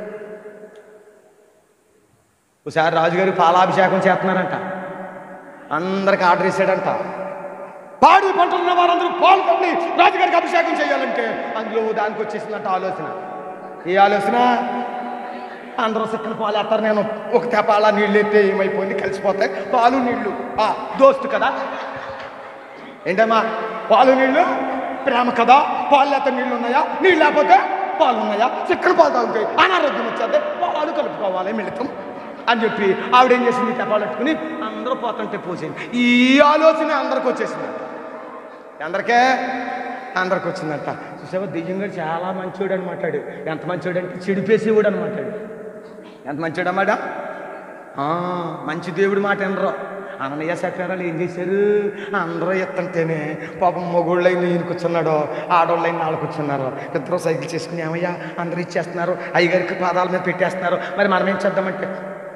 ఒకసారి రాజుగారి పాలాభిషేకం చేస్తున్నారంట అందరికి ఆర్డర్ ఇచ్చాడంట పాడి పంటలు ఉన్న వారందరూ పాల్గొని రాజుగారికి అభిషేకం చేయాలంటే అందులో దానికి వచ్చేసిందంట ఆలోచన ఏ ఆలోచన అందరూ సిక్కన పాలు వేస్తారు నేను ఒక తెపాల నీళ్ళు ఎత్తే ఏమైపోయింది కలిసిపోతాయి పాలు నీళ్ళు ఆ దోస్తు కదా ఏంటమ్మా పాలు నీళ్ళు ప్రేమ కదా పాలు లేకపోతే నీళ్ళు ఉన్నాయా నీళ్ళు లేకపోతే పాలు ఉన్నాయా చిక్కన పాలు తాగుతాయి అనారోగ్యం వచ్చేది పాలు కలుపుకోవాలి మిళితం అని చెప్పి ఆవిడ ఏం చేసింది తెపాలు పెట్టుకుని అందరూ పోతుంటే పోసింది ఈ ఆలోచన అందరికి వచ్చేసింది అందరికే అందరికి వచ్చిందంట చూసావా దెయ్యంగా చాలా మంచోడు అని మాట్లాడు ఎంత మంచోడు అంటే చెడిపేసేవాడు అని మాట్లాడు ఎంత మంచోడు అమ్మాడా ఆ, మంచి దేవుడి మాట వినరు అననయ్య సత్యారాలు ఏం చేశారు అందరూ ఎత్తంటేనే పాపం మొగుళ్ళైన ఈయన కూర్చున్నాడు ఆడవాళ్ళైన వాళ్ళు కూర్చున్నారు ఇద్దరు సైకిల్ చేసుకుని ఏమయ్యా అందరూ ఇచ్చేస్తున్నారు అయ్యగారికి పాదాల మీద పెట్టేస్తున్నారు మరి మనం ఏం చేద్దామంటే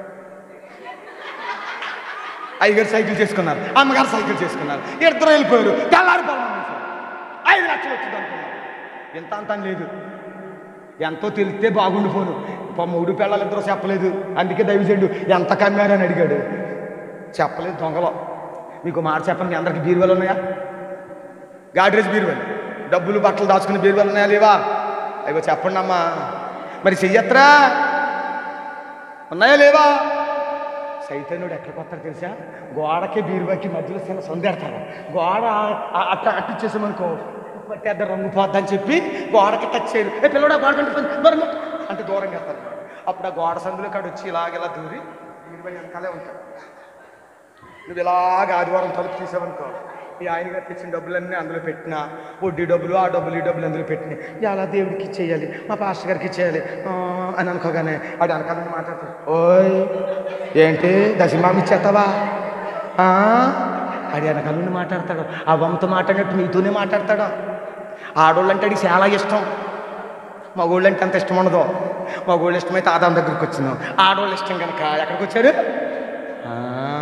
అయ్యగారు సైకిల్ చేసుకున్నారు అమ్మగారు సైకిల్ చేసుకున్నారు ఇద్దరు వెళ్ళిపోయారు తెల్లారిపోవాలి ఐదు లక్షలు వచ్చింది అనుకున్నారు ఎంత అంత అని లేదు ఎంతో తెలిస్తే బాగుండిపోను పాపం మూడు పిల్లలు ఇద్దరు చెప్పలేదు అందుకే దయచేయండు ఎంత కమ్మారని అడిగాడు చెప్పలేదు దొంగలో మీకు మాట చెప్పండి మీ అందరికి బీరువాలు ఉన్నాయా గాడ్రేజ్ బీరువాలు డబ్బులు బట్టలు దాచుకునే బీరువాలు ఉన్నాయా లేవా అయ్యో చెప్పండి అమ్మా మరి చెయ్యత్రా ఉన్నాయా లేవా చైతన్యుడు ఎక్కడికి వస్తాడు తెలుసా గోడకి బీరువాకి మధ్యలో చిన్న సందేడతాడు గోడ ఆ- అట్ట అట్టిచ్చేసామనుకో పట్టేద్దాం రంగు పోద్దని చెప్పి గోడకి టచ్ చేయరు ఏ పిల్లడా గోడ కంటే దూరం పెట్టు." అంటే దూరం చేస్తారు అప్పుడు ఆ గోడ సందులో కాడు వచ్చి ఇలాగ ఇలా దూరి బీరువా వెనకాలే ఉంటాడు నువ్వు ఇలాగ ఆదివారం తలుపు తీసావనుకో ఈ ఆయన గారు తెచ్చిన డబ్బులన్నీ అందులో పెట్టిన వడ్డీ డబ్బులు ఆ డబ్బులు ఈ డబ్బులు అందులో పెట్టిన ఇలా దేవుడికి ఇచ్చేయాలి మా పాస్టర్ గారికి ఇచ్చేయాలి ఆ, అని అనుకోగానే ఆడు వెనకాలని మాట్లాడతాడు ఓయ్ ఏంటి దశమామి ఇచ్చేస్తావా ఆ? ఆడు వెనకాల నుండి మాట్లాడతాడు ఆ వంతో మాట్లాడినట్టు మీతోనే మాట్లాడతాడు ఆడోళ్ళు అంటే ఆడికి చాలా ఇష్టం మగోళ్ళు అంటే అంత ఇష్టం ఉండదు మగోళ్ళు ఇష్టమైతే ఆదాం దగ్గరికి వచ్చినాం ఆడవాళ్ళు ఇష్టం కనుక ఎక్కడికి వచ్చారు ఆ,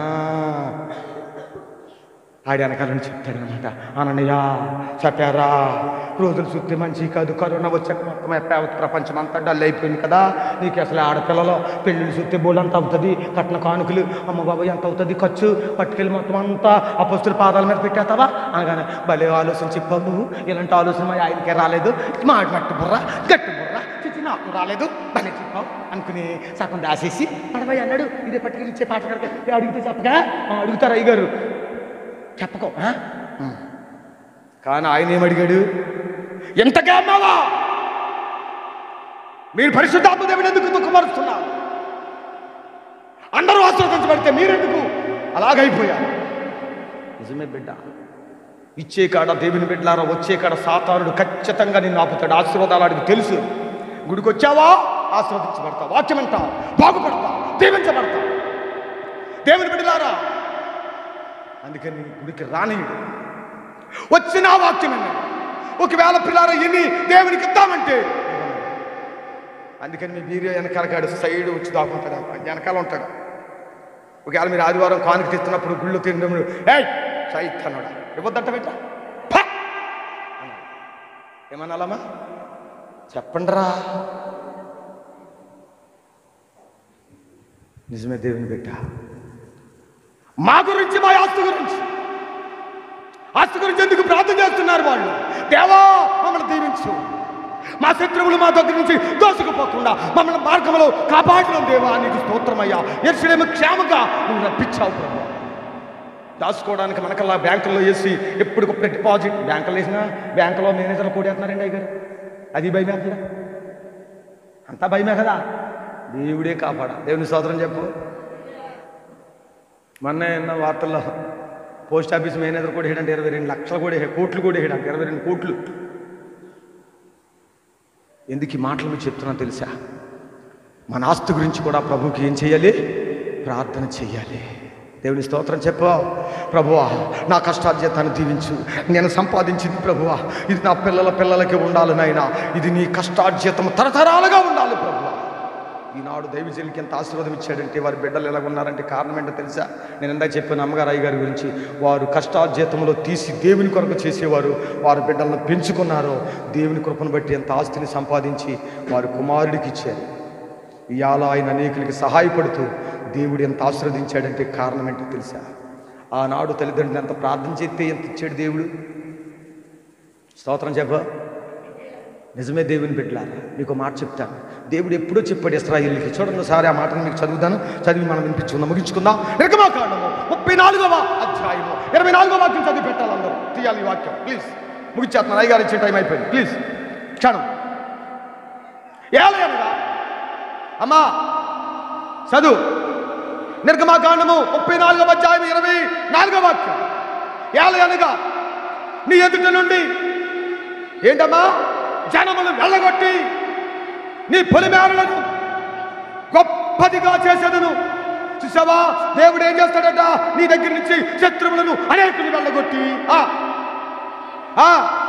ఆడి వెనకాల నుంచి చెప్తాడనమాట అనన్నయ్య చెప్పారా రోజులు చూస్తే మంచి కాదు కరోనా వచ్చాక మొత్తం యావత్ ప్రపంచం అంతా డల్ అయిపోయింది కదా నీకు అసలు ఆడపిల్లలో పెళ్ళిళ్ళు చూస్తే బోల్ ఎంత అవుతుంది కట్న కానుకలు అమ్మ బాబాయ్ ఎంత అవుతుంది ఖర్చు పట్టుకెళ్ళి మొత్తం అంతా అపస్తుల పాదాల మీద పెట్టేస్తావా అనగానే భలే ఆలోచన చెప్పావు నువ్వు ఇలాంటి ఆలోచన మా ఆయనకే రాలేదు మాట మట్టి బుర్ర గట్టి బుర్ర చిచి నాకు రాలేదు భలే చెప్పావు అనుకుని సగం దాసేసి అడవై అన్నాడు ఇదే పట్టుకెళ్ళి ఇచ్చే పాట కనుక అడిగితే చెప్పగా "ఆ, అడుగుతారు అయ్యగారు చెప్పకో ఆ? ఉం. కానీ ఆయన ఏమడిగాడు ఎంతగా అమ్మావా మీరు పరిశుద్ధాత్మ దేవుని ఎందుకు దుఃఖపరుస్తున్నారు అందరూ ఆశ్రదించబడితే మీరెందుకు అలాగైపోయారు నిజమే బిడ్డ ఇచ్చే కాడ దేవుని బిడ్డలారా వచ్చే కాడ సాతానుడు ఖచ్చితంగా నిన్ను ఆపుతాడు ఆశీర్వాదాలు అడిగి తెలుసు గుడికి వచ్చావా ఆశీర్వదించబడతావు వాక్యం అంటావు బాగుపడతావు దీవించబడతావు దేవుని బిడ్డలారా అందుకని గుడికి రానియుడు వచ్చిన వాక్యం అన్నాడు ఒకవేళ పిల్లార ఎన్ని దేవునికి ఇద్దామంటే అందుకని మీ వీర్య వెనకాలగాడు సైడ్ వచ్చి దాక్కుంటాడు వెనకాల ఉంటాడు ఒకవేళ మీరు ఆదివారం కానుక తెస్తున్నప్పుడు గుళ్ళు తిన్నప్పుడు ఏయ్ సైత్ అన్నాడు ఇవ్వద్దంట బిడ్డ ఫ! అన్నాడు. ఏమన్నాలమ్మా చెప్పండిరా నిజమే దేవుని బిడ్డ మా గురించి మా ఆస్తి గురించి ఆస్తి గురించి ఎందుకు ప్రార్థన చేస్తున్నారు వాళ్ళు దేవా మమ్మల్ని దీవించు మా శత్రువులు మా దగ్గర నుంచి దోసుకుపోకుండా మమ్మల్ని మార్గంలో కాపాడిన దేవా నీకు స్తోత్రమయ్యా ఎరుసలేము క్షేమంగా నువ్వు రప్పించావు ప్రభు దాచుకోవడానికి మనకల్లా బ్యాంకుల్లో వేసి ఎప్పటికప్పుడు డిపాజిట్ బ్యాంకులో వేసినా బ్యాంకులో మేనేజర్లు కూడేస్తున్నారండి అయ్యారు అది భయమే కదా అంతా భయమే కదా దేవుడే కాపాడా దేవుని సోదరం చెప్పు మొన్న ఉన్న వార్తల్లో పోస్ట్ ఆఫీస్ మేనేజర్ కూడా వేయడంటే ఇరవై రెండు లక్షలు కూడా వేయ- కోట్లు కూడా వేయడానికి ఇరవై రెండు కోట్లు ఎందుకు ఈ మాటలు మీకు చెప్తున్నా తెలుసా మన ఆస్తి గురించి కూడా ప్రభుకి ఏం చేయాలి ప్రార్థన చేయాలి దేవుని స్తోత్రం చెప్పు ప్రభువా నా కష్టార్జితాన్ని దీవించు నేను సంపాదించింది ప్రభువా ఇది నా పిల్లల పిల్లలకి ఉండాలి నాయనా ఇది నీ కష్టార్జితం తరతరాలుగా ఉండాలి ప్రభువా ఈనాడు దైవజనులకి ఎంత ఆశీర్వాదం ఇచ్చాడంటే వారి బిడ్డలు ఎలా ఉన్నారంటే కారణం ఏంటో తెలుసా నేను ఇందాక చెప్పిన అమ్మగారు అయ్యగారి గురించి వారు కష్టార్జితంలో తీసి దేవుని కొరకు చేసేవారు వారి బిడ్డలను పెంచుకున్నారు దేవుని కృపను బట్టి ఎంత ఆస్తిని సంపాదించి వారి కుమారుడికి ఇచ్చారు ఇవాళ ఆయన అనేకులకి సహాయపడుతూ దేవుడు ఎంత ఆశీర్వదించాడంటే కారణం ఏంటో తెలుసా ఆనాడు తల్లిదండ్రులు ఎంత ప్రార్థన చేస్తే ఎంత ఇచ్చాడు దేవుడు స్తోత్రం చెప్ప నిజమే దేవుని బిడ్డలారా మీకు మాట చెప్తాను దేవుడు ఎప్పుడో చెప్పాడు ఇస్రాయిల్కి చూడండి ఒకసారి ఆ మాటను మీకు చదువుతాను చదివి మనం వినిపించుకుందాం ముగించుకుందాం నిర్గమాకాండము ముప్పై నాలుగవ అధ్యాయము ఇరవై నాలుగవ వాక్యం చదివి పెట్టాలి అందరూ తీయాలి ఈ వాక్యం ప్లీజ్ ముగించేస్తున్నాను అయ్యగారు ఇచ్చే టైం అయిపోయింది ప్లీజ్ క్షణం ఏలయనగా అమ్మా చదువు నిర్గమాకాండము ముప్పై నాలుగవ అధ్యాయం ఇరవై నాలుగవ వాక్యం ఏలయనగా నీ ఎదుట నుండి ఏంటమ్మా జనములు వెళ్ళగొట్టి నీ పొలిమేరలను గొప్పదిగా చేసేదను చూసావా దేవుడు ఏం చేస్తాడట నీ దగ్గర నుంచి శత్రువులను అనేకులు వెళ్ళగొట్టి ఆ ఆ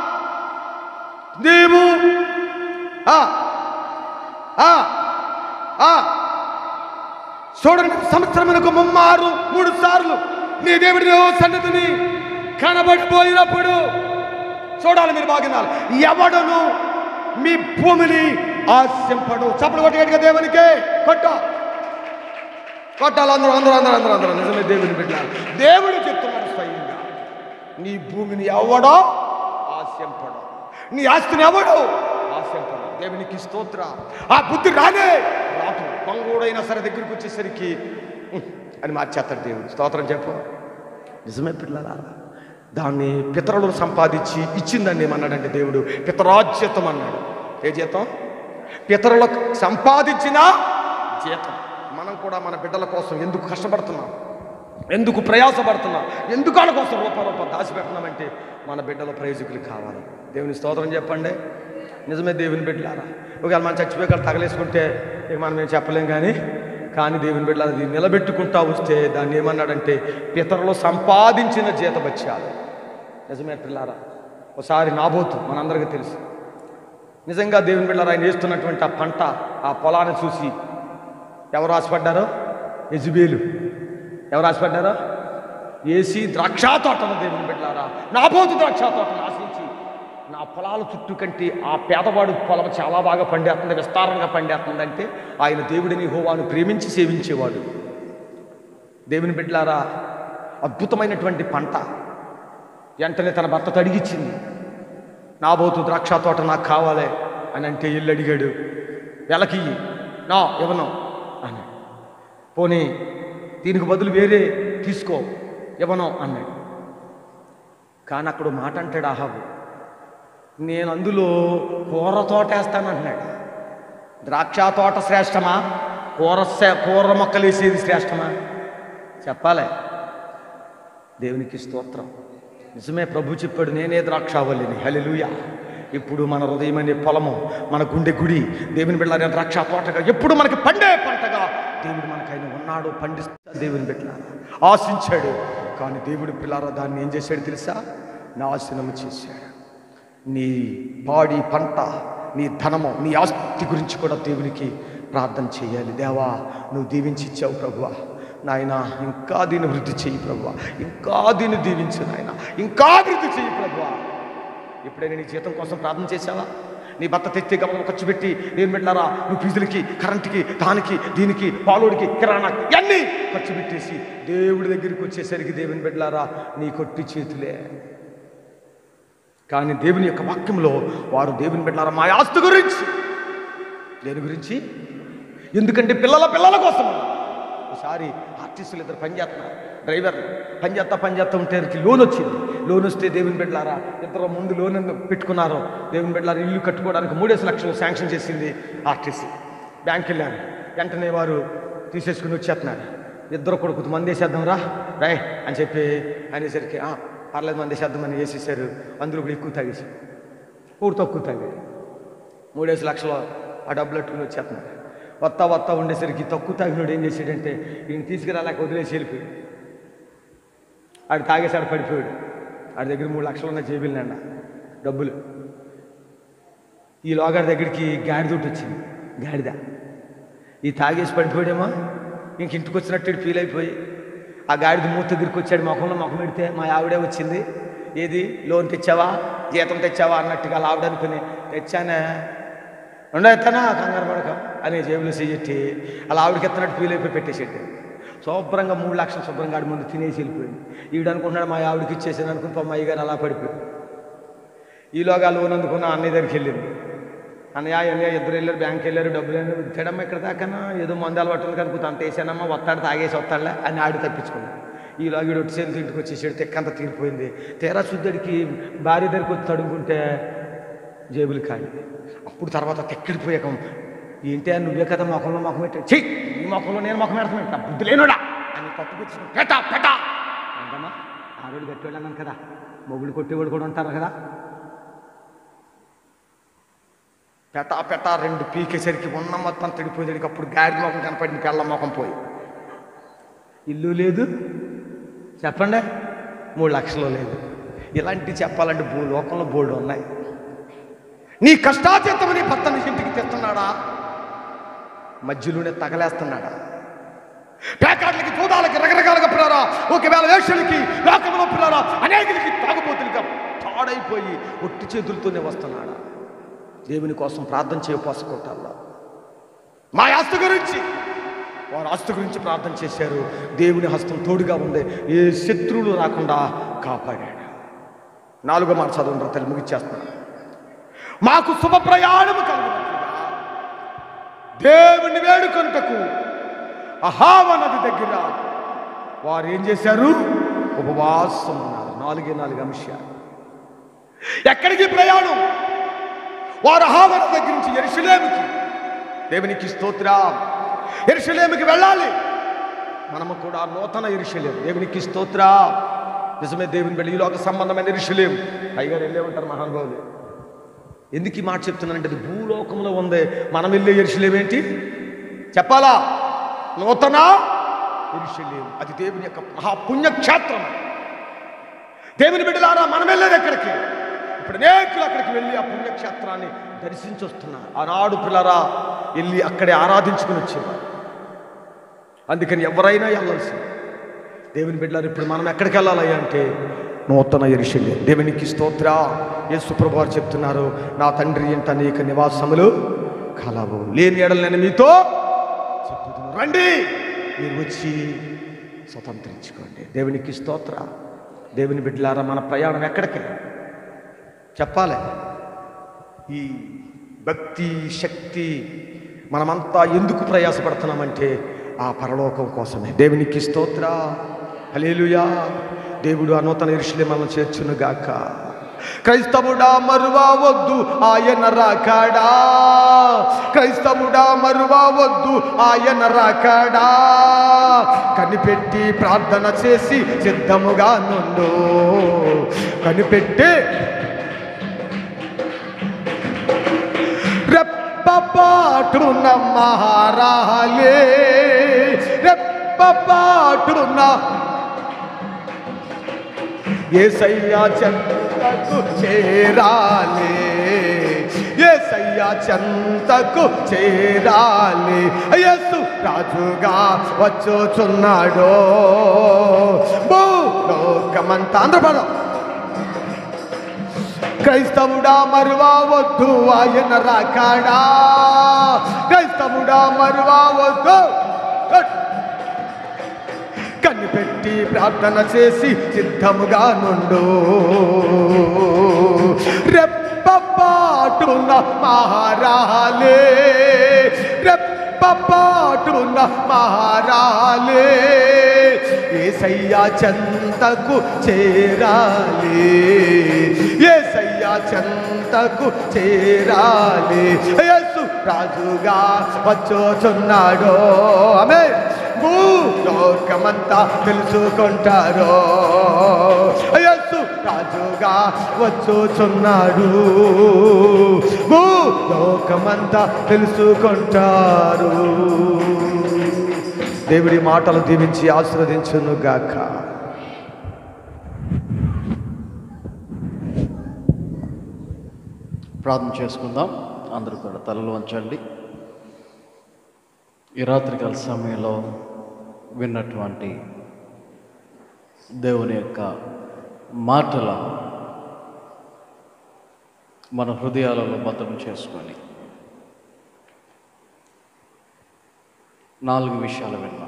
నీవు ఆ ఆ ఆ చూడండి సంవత్సరమునకు ముమ్మారు మూడు సార్లు నీ దేవుడి సన్నిధిని కనబడిపోయినప్పుడు చూడాలి మీరు బాగున్నారు ఎవడను మీ భూమిని ఆశింపడు చప్పుడు కొట్టేట్టుగా దేవునికే కొట్ట కొట్టాలి అందరూ అందరూ అందరూ అందరూ అందరూ నిజమే దేవుని బిడ్డారు దేవుడు చెప్తున్నాడు స్వయంగా నీ భూమిని ఎవడో ఆశింపడు నీ ఆస్తిని ఎవడు ఆశింపడు దేవునికి స్తోత్ర ఆ బుద్ధి రానే రాదు పంగుడైనా సరే దగ్గరికి వచ్చేసరికి "ఉహ్" అని మార్చేస్తాడు దేవుడు స్తోత్రం చెప్పు నిజమే పిల్లలారా దాన్ని పితరులు సంపాదించి ఇచ్చిందండి ఏమన్నాడంటే దేవుడు పితరాజ్యతం అన్నాడు ఏ జీతం పితరులకు సంపాదించిన జీతం మనం కూడా మన బిడ్డల కోసం ఎందుకు కష్టపడుతున్నాం ఎందుకు ప్రయాసపడుతున్నాం ఎందుకు వాళ్ళ కోసం రూప రూప దాచిపెడుతున్నామంటే మన బిడ్డల ప్రయోజకులు కావాలి దేవుని స్తోత్రం చెప్పండి నిజమే దేవుని బిడ్డలారా ఒకవేళ మనం చచ్చిపోయి వాళ్ళు తగలేసుకుంటే ఇక మనం ఏం చెప్పలేం కానీ కానీ దేవుని బిడ్డలారా అది నిలబెట్టుకుంటా వస్తే దాన్ని ఏమన్నాడంటే పితరులు సంపాదించిన జీతబత్యాలు నిజమే పిల్లారా ఒకసారి నాబోతు మనందరికీ తెలుసు నిజంగా దేవుని బిడ్డలారా ఆయన వేస్తున్నటువంటి ఆ పంట ఆ పొలాన్ని చూసి ఎవరు ఆశపడ్డారో యజుబేలు ఎవరు ఆశపడ్డారో ఏసి ద్రాక్ష తోటను దేవుని బిడ్డలారా నాబోతు ద్రాక్ష తోటను ఆశించి నా పొలాల చుట్టూ కంటే ఆ పేదవాడు పొలం చాలా బాగా పండేస్తుంది విస్తారంగా పండేస్తుంది అంటే ఆయన దేవుడిని హోవాను ప్రేమించి సేవించేవాడు దేవుని బిడ్డలారా అద్భుతమైనటువంటి పంట వెంటనే తన భర్తతో అడిగిచ్చింది నాబోతు ద్రాక్ష తోట నాకు కావాలి అని అంటే ఇల్లు అడిగాడు వెలకి నా ఇవ్వను అని పోనీ దీనికి బదులు వేరే తీసుకో ఇవ్వను అన్నాడు కానీ అక్కడ ఓ మాట అంటాడు ఆహాబు నేను అందులో కూర తోట వేస్తానంటున్నాడు ద్రాక్ష తోట శ్రేష్టమా కూర శే- కూర మొక్కలు వేసేది శ్రేష్టమా చెప్పాలి దేవునికి స్తోత్రం నిజమే ప్రభు చెప్పాడు నేనే ద్రాక్షావల్లిని హల్లెలూయా ఇప్పుడు మన హృదయం అనే పొలము మన గుండె గుడి దేవుని బిడ్డ ద్రాక్ష తోటగా ఎప్పుడు మనకి పండే పంటగా దేవుడు మనకైనా ఉన్నాడు పండిస్తా దేవుని బిడ్డ ఆశించాడు కానీ దేవుడి పిల్లారా దాన్ని ఏం చేశాడు తెలుసా నాశనం చేశాడు నీ పాడి పంట నీ ధనము నీ ఆస్తి గురించి కూడా దేవునికి ప్రార్థన చేయాలి దేవా నువ్వు దీవించి ఇచ్చావు ప్రభువా నాయన ఇంకా దీన్ని వృద్ధి చేయి ప్రభువా ఇంకా దీన్ని దీవించు నాయన ఇంకా వృద్ధి చేయి ప్రభువా ఎప్పుడైనా నీ జీతం కోసం ప్రార్థన చేశావా నీ భర్త తెచ్చి గమనం ఖర్చు పెట్టి నేను పెట్టారా నువ్వు ఫీజులకి కరెంటుకి దానికి దీనికి పాలోడికి కిరాణా అన్నీ ఖర్చు పెట్టేసి దేవుడి దగ్గరికి వచ్చేసరికి దేవుని బిడ్డలారా నీ కొట్టి చేతులే కానీ దేవుని యొక్క వాక్యంలో వారు దేవుని బిడ్డలారా మా ఆస్తి గురించి దేని గురించి ఎందుకంటే పిల్లల పిల్లల కోసం ఒకసారి ఆర్టిస్టులు ఇద్దరు పనిచేస్తున్నారు డ్రైవర్ పనిచేస్తా పనిచేస్తా ఉంటే వారికి లోన్ వచ్చింది లోన్ వస్తే దేవుని బిడ్డలారా ఇద్దరు ముందు లోన్ పెట్టుకున్నారు దేవుని బిడ్డలారా ఇల్లు కట్టుకోవడానికి మూడేసి లక్షలు శాంక్షన్ చేసింది ఆర్టీసీ బ్యాంక్ వెళ్ళాను వెంటనే వారు తీసేసుకుని వచ్చేస్తున్నారు ఇద్దరు కొడుకు మంది వేసేద్దాం రా రాయ్ అని చెప్పి అనేసరికి "ఆ, పర్లేదు మంది వేసేద్దాం అని వేసేసారు అందులో కూడా ఎక్కువ తాగేసారు పూర్తి తక్కువ తాగాడు మూడేసి లక్షలు ఆ డబ్బులు పెట్టుకుని వచ్చేస్తున్నాడు వత్తా వత్తా ఉండేసరికి తక్కువ తాగినోడు ఏం చేసాడంటే ఈయన తీసుకురాలేక వదిలేసి వెళ్ళిపోయాడు ఆడు తాగేసాడు పడిపోయాడు ఆడి దగ్గర మూడు లక్షలు ఉన్న జేబులు నిండా డబ్బులు ఈ లోగాడి దగ్గరికి గాడిద ఒకటి వచ్చింది గాడిద ఈ తాగేసి పడిపోయాడేమో ఇంక ఇంటికి వచ్చినట్టు ఫీల్ అయిపోయి ఆ గాడిద మూత దగ్గరికి వచ్చాడు ముఖంలో ముఖం పెడితే మా ఆవిడే వచ్చింది ఏది లోన్ తెచ్చావా జీతం తెచ్చావా అన్నట్టుగా అలా ఆవిడ అనుకుని తెచ్చానే రెండో ఎత్తానా కంగారు పడక అనే జేబులో చెయ్యట్టి అలా ఆవిడకి ఎత్తనట్టు ఫీల్ అయిపోయి పెట్టేసేట్టు శుభ్రంగా మూడు లక్షలు శుభ్రంగా ఆడి ముందు తినేసి వెళ్ళిపోయింది ఈవిడ అనుకుంటున్నాడు మా ఆవిడకి ఇచ్చేసాను అనుకుని పాప అయ్య గారు అలా పడిపోయాడు ఈలోగా లోన్ అందుకున్న అన్నయ్య దగ్గరికి వెళ్ళింది అన్నయ్య అన్నయ్య ఇద్దరు వెళ్ళారు బ్యాంక్ వెళ్ళారు డబ్బులు వెళ్ళారు తేడమ్మ ఇక్కడ దాకన్నా ఏదో మందు అలవాటు ఉంది కనుక అంత వేసానమ్మా వస్తాడు తాగేసి వస్తాడులే అని ఆడి తప్పించుకున్నాడు ఈలోగా ఈడు వచ్చి చేతులు ఇంటికి వచ్చేసాడు తెక్కంత తీరిపోయింది తీరా శుద్ధుడికి భార్య దగ్గరికి వచ్చి తడుముకుంటే జేబులు ఖాళీ అప్పుడు తర్వాత తెక్కిడిపోయాక ఏంటి అని నువ్వే కదా ముఖంలో ముఖం పెట్టి చెయ్యి ఈ ముఖంలో నేను ముఖం పెడతాను నా బుద్ధి లేనుడా అని పట్టు పెట్టుకుని పెట్ట పెట్ట ఏంటమ్మా ఆవిడ గట్టివాళ్ళు అన్నాను కదా మొగుడు కొట్టేవాడు కూడా ఉంటారు కదా పెటా పెటా రెండు పీకేసరికి ఉన్న మొత్తం తిడిపోయేసరికి అప్పుడు గాడి ముఖం కనపడింది పెళ్ళ ముఖం పోయి ఇల్లు లేదు చెప్పండి మూడు లక్షలు లేదు ఇలాంటివి చెప్పాలంటే భూ లోకంలో బోర్డు ఉన్నాయి నీ కష్టాతీతం నీ భర్త నీ ఇంటికి తెస్తున్నాడా మధ్యలోనే తగలేస్తున్నాడా పేకాట్లకి చూడాలకి రకరకాలుగా పిల్లరా ఒకవేళ వేషలకి లోకంలో పిల్లరా అనేకులకి తాగుబోతులుగా పాడైపోయి ఒట్టి చేతులతోనే వస్తున్నాడా దేవుని కోసం ప్రార్థన చేయ పోసకొట్టాలా మా ఆస్తి గురించి వారు ఆస్తి గురించి ప్రార్థన చేశారు దేవుని హస్తం తోడుగా ఉంది ఏ శత్రువులు రాకుండా కాపాడాడు నాలుగో మాట చదువు తల్లి ముగిచ్చేస్తున్నాను మాకు శుభ ప్రయాణము కలుగునట్లుగా దేవుని వేడుకొనుటకు అహావ నది దగ్గర వారు ఏం చేశారు ఉపవాసం ఉన్నారు నాలుగే నాలుగు అంశాలు ఎక్కడికి ప్రయాణం వారు అహావ నది దగ్గర నుంచి ఎరుసలేముకి దేవునికి స్తోత్ర ఎరుసలేముకి వెళ్ళాలి మనము కూడా నూతన ఇరుషలేం దేవునికి స్తోత్ర నిజమే దేవుని వెళ్ళి ఈ లోక సంబంధమైన ఇరుషలేం పైగా వెళ్ళే ఉంటారు మహానుభావులు ఎందుకు ఈ మాట చెప్తున్నానంటే అది భూలోకంలో ఉంది మనం వెళ్ళే ఇరుషలేం ఏంటి చెప్పాలా నూతన ఇరుషలేం అది దేవుని యొక్క మహాపుణ్యక్షేత్రం దేవుని బిడ్డలారా మనం వెళ్ళేది ఎక్కడికి ఇప్పుడు అనేకులు అక్కడికి వెళ్ళి ఆ పుణ్యక్షేత్రాన్ని దర్శించి వస్తున్నారు ఆనాడు పిల్లరా వెళ్ళి అక్కడే ఆరాధించుకుని వచ్చేవారు అందుకని ఎవరైనా వెళ్ళాల్సింది దేవుని బిడ్డలారు ఇప్పుడు మనం ఎక్కడికి వెళ్ళాలి అంటే నూతన ఎరిశల్యం దేవునికి స్తోత్ర యేసు ప్రభు వారు చెప్తున్నారు నా తండ్రి ఇంట అనేక నివాసములు కలవు లేని ఎడలు నేను మీతో చెప్పుదును రండి మీరు వచ్చి స్వతంత్రించుకోండి దేవునికి స్తోత్ర దేవుని బిడ్డలారా మన ప్రయాణం ఎక్కడికి చెప్పాలి ఈ భక్తి శక్తి మనమంతా ఎందుకు ప్రయాసపడుతున్నామంటే ఆ పరలోకం కోసమే దేవునికి స్తోత్ర హలేలుయా దేవుడు ఆ నూతన ఇరుషులే మనం చేర్చును గాక క్రైస్తవుడా మరువా వద్దు ఆయన రాకాడా క్రైస్తవుడా మరువా వద్దు ఆయన రాకాడా కనిపెట్టి ప్రార్థన చేసి సిద్ధముగా నుండు కనిపెట్టి రెప్పపాటున మహారాలే రెప్పపాటున ఏసయ్యా చెంతకు చేరాలి ఏసయ్యా చెంతకు చేరాలి యేసు రాజుగా వచ్చుచున్నాడు భూలోకమంతా ఆంధ్రపదం క్రైస్తవుడా మరువా వద్దు ఆయన రాకాడా క్రైస్తవుడా మరువా వద్దు కనిపెట్టి ప్రార్థన చేసి సిద్ధముగా నుండు రెప్పపాటున మహారాలే రెప్పపాటున మహారాలే ఏసయ్యా చెంతకు చేరాలి ఏసయ్యా చెంతకు చేరాలి యేసు రాజుగా వచ్చోచున్నాడు ఆమె భూలోకమంతా తెలుసుకుంటారు యేసు రాజుగా వచ్చుచున్నాడు భూలోకమంతా తెలుసుకుంటారు దేవుడి మాటలు దీవించి ఆశీర్వదించును గాక ప్రార్థన చేసుకుందాం అందరూ కూడా తలలు వంచండి ఈ రాత్రికాల సమయంలో విన్నటువంటి దేవుని యొక్క మాటల మన హృదయాలలో భద్రం చేసుకొని నాలుగు విషయాలు విన్నాం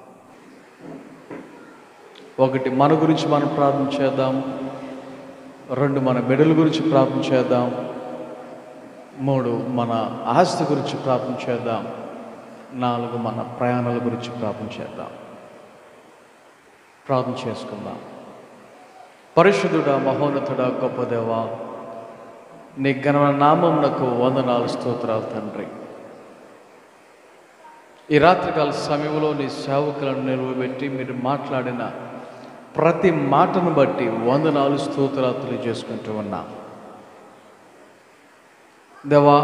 ఒకటి మన గురించి మనం ప్రార్థన చేద్దాం రెండు మన బిడ్డల గురించి ప్రార్థన చేద్దాం మూడు మన ఆస్తి గురించి ప్రార్థన చేద్దాం నాలుగు మన ప్రయాణాల గురించి ప్రార్థన చేద్దాం ప్రార్థన చేసుకుందాం పరిశుద్ధుడా మహోన్నతుడా గొప్ప దేవా నీ ఘన నామమునకు వందనాలు స్తోత్రాలు తండ్రి ఈ రాత్రికాల సమయంలో నీ సేవకులను నిలువబెట్టి మీరు మాట్లాడిన ప్రతి మాటను బట్టి వందనాలు స్తోత్రాలు తెలియజేసుకుంటూ ఉన్నా దేవా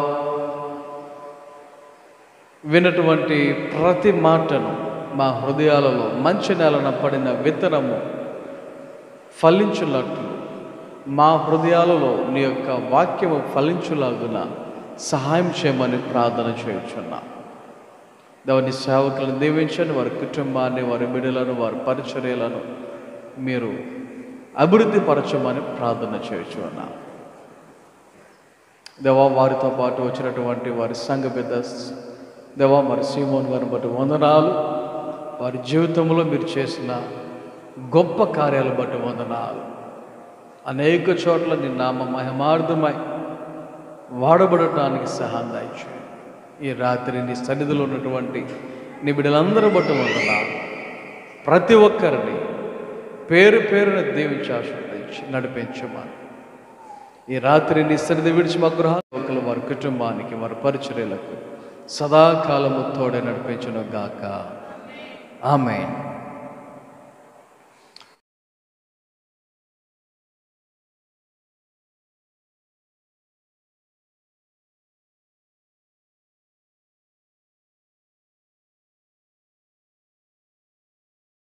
విన్నటువంటి ప్రతి మాటను మా హృదయాలలో మంచి నేలన పడిన విత్తనము ఫలించున్నట్లు మా హృదయాలలో నీ యొక్క వాక్యము ఫలించులాగున సహాయం చేయమని ప్రార్థన చేయుచున్నా దేవని సేవకులను దీవించండి వారి కుటుంబాన్ని వారి బిడ్డలను వారి పరిచర్యలను మీరు అభివృద్ధి పరచమని ప్రార్థన చేయుచున్నా దేవా వారితో పాటు వచ్చినటువంటి వారి సంఘ పెద్ద దేవా మరి సీమోన్ గారిని బట్టి వందనాలు వారి జీవితంలో మీరు చేసిన గొప్ప కార్యాలు బట్టి వందనాలు అనేక చోట్ల నీ నామ మహిమార్థమై వాడబడటానికి సహాయం దయచేయండి ఈ రాత్రి నీ సన్నిధిలో ఉన్నటువంటి నీ బిడ్డలందరూ బట్టి వందనాలు ప్రతి ఒక్కరిని పేరు పేరున దీవించి ఆశీర్వదించి నడిపించమని ఈ రాత్రి నీ సన్నిధి విడిచి మా గృహాలు వారి కుటుంబానికి వారి పరిచర్యలకు సదాకాలము తోడే నడిపించను గాక ఆమెన్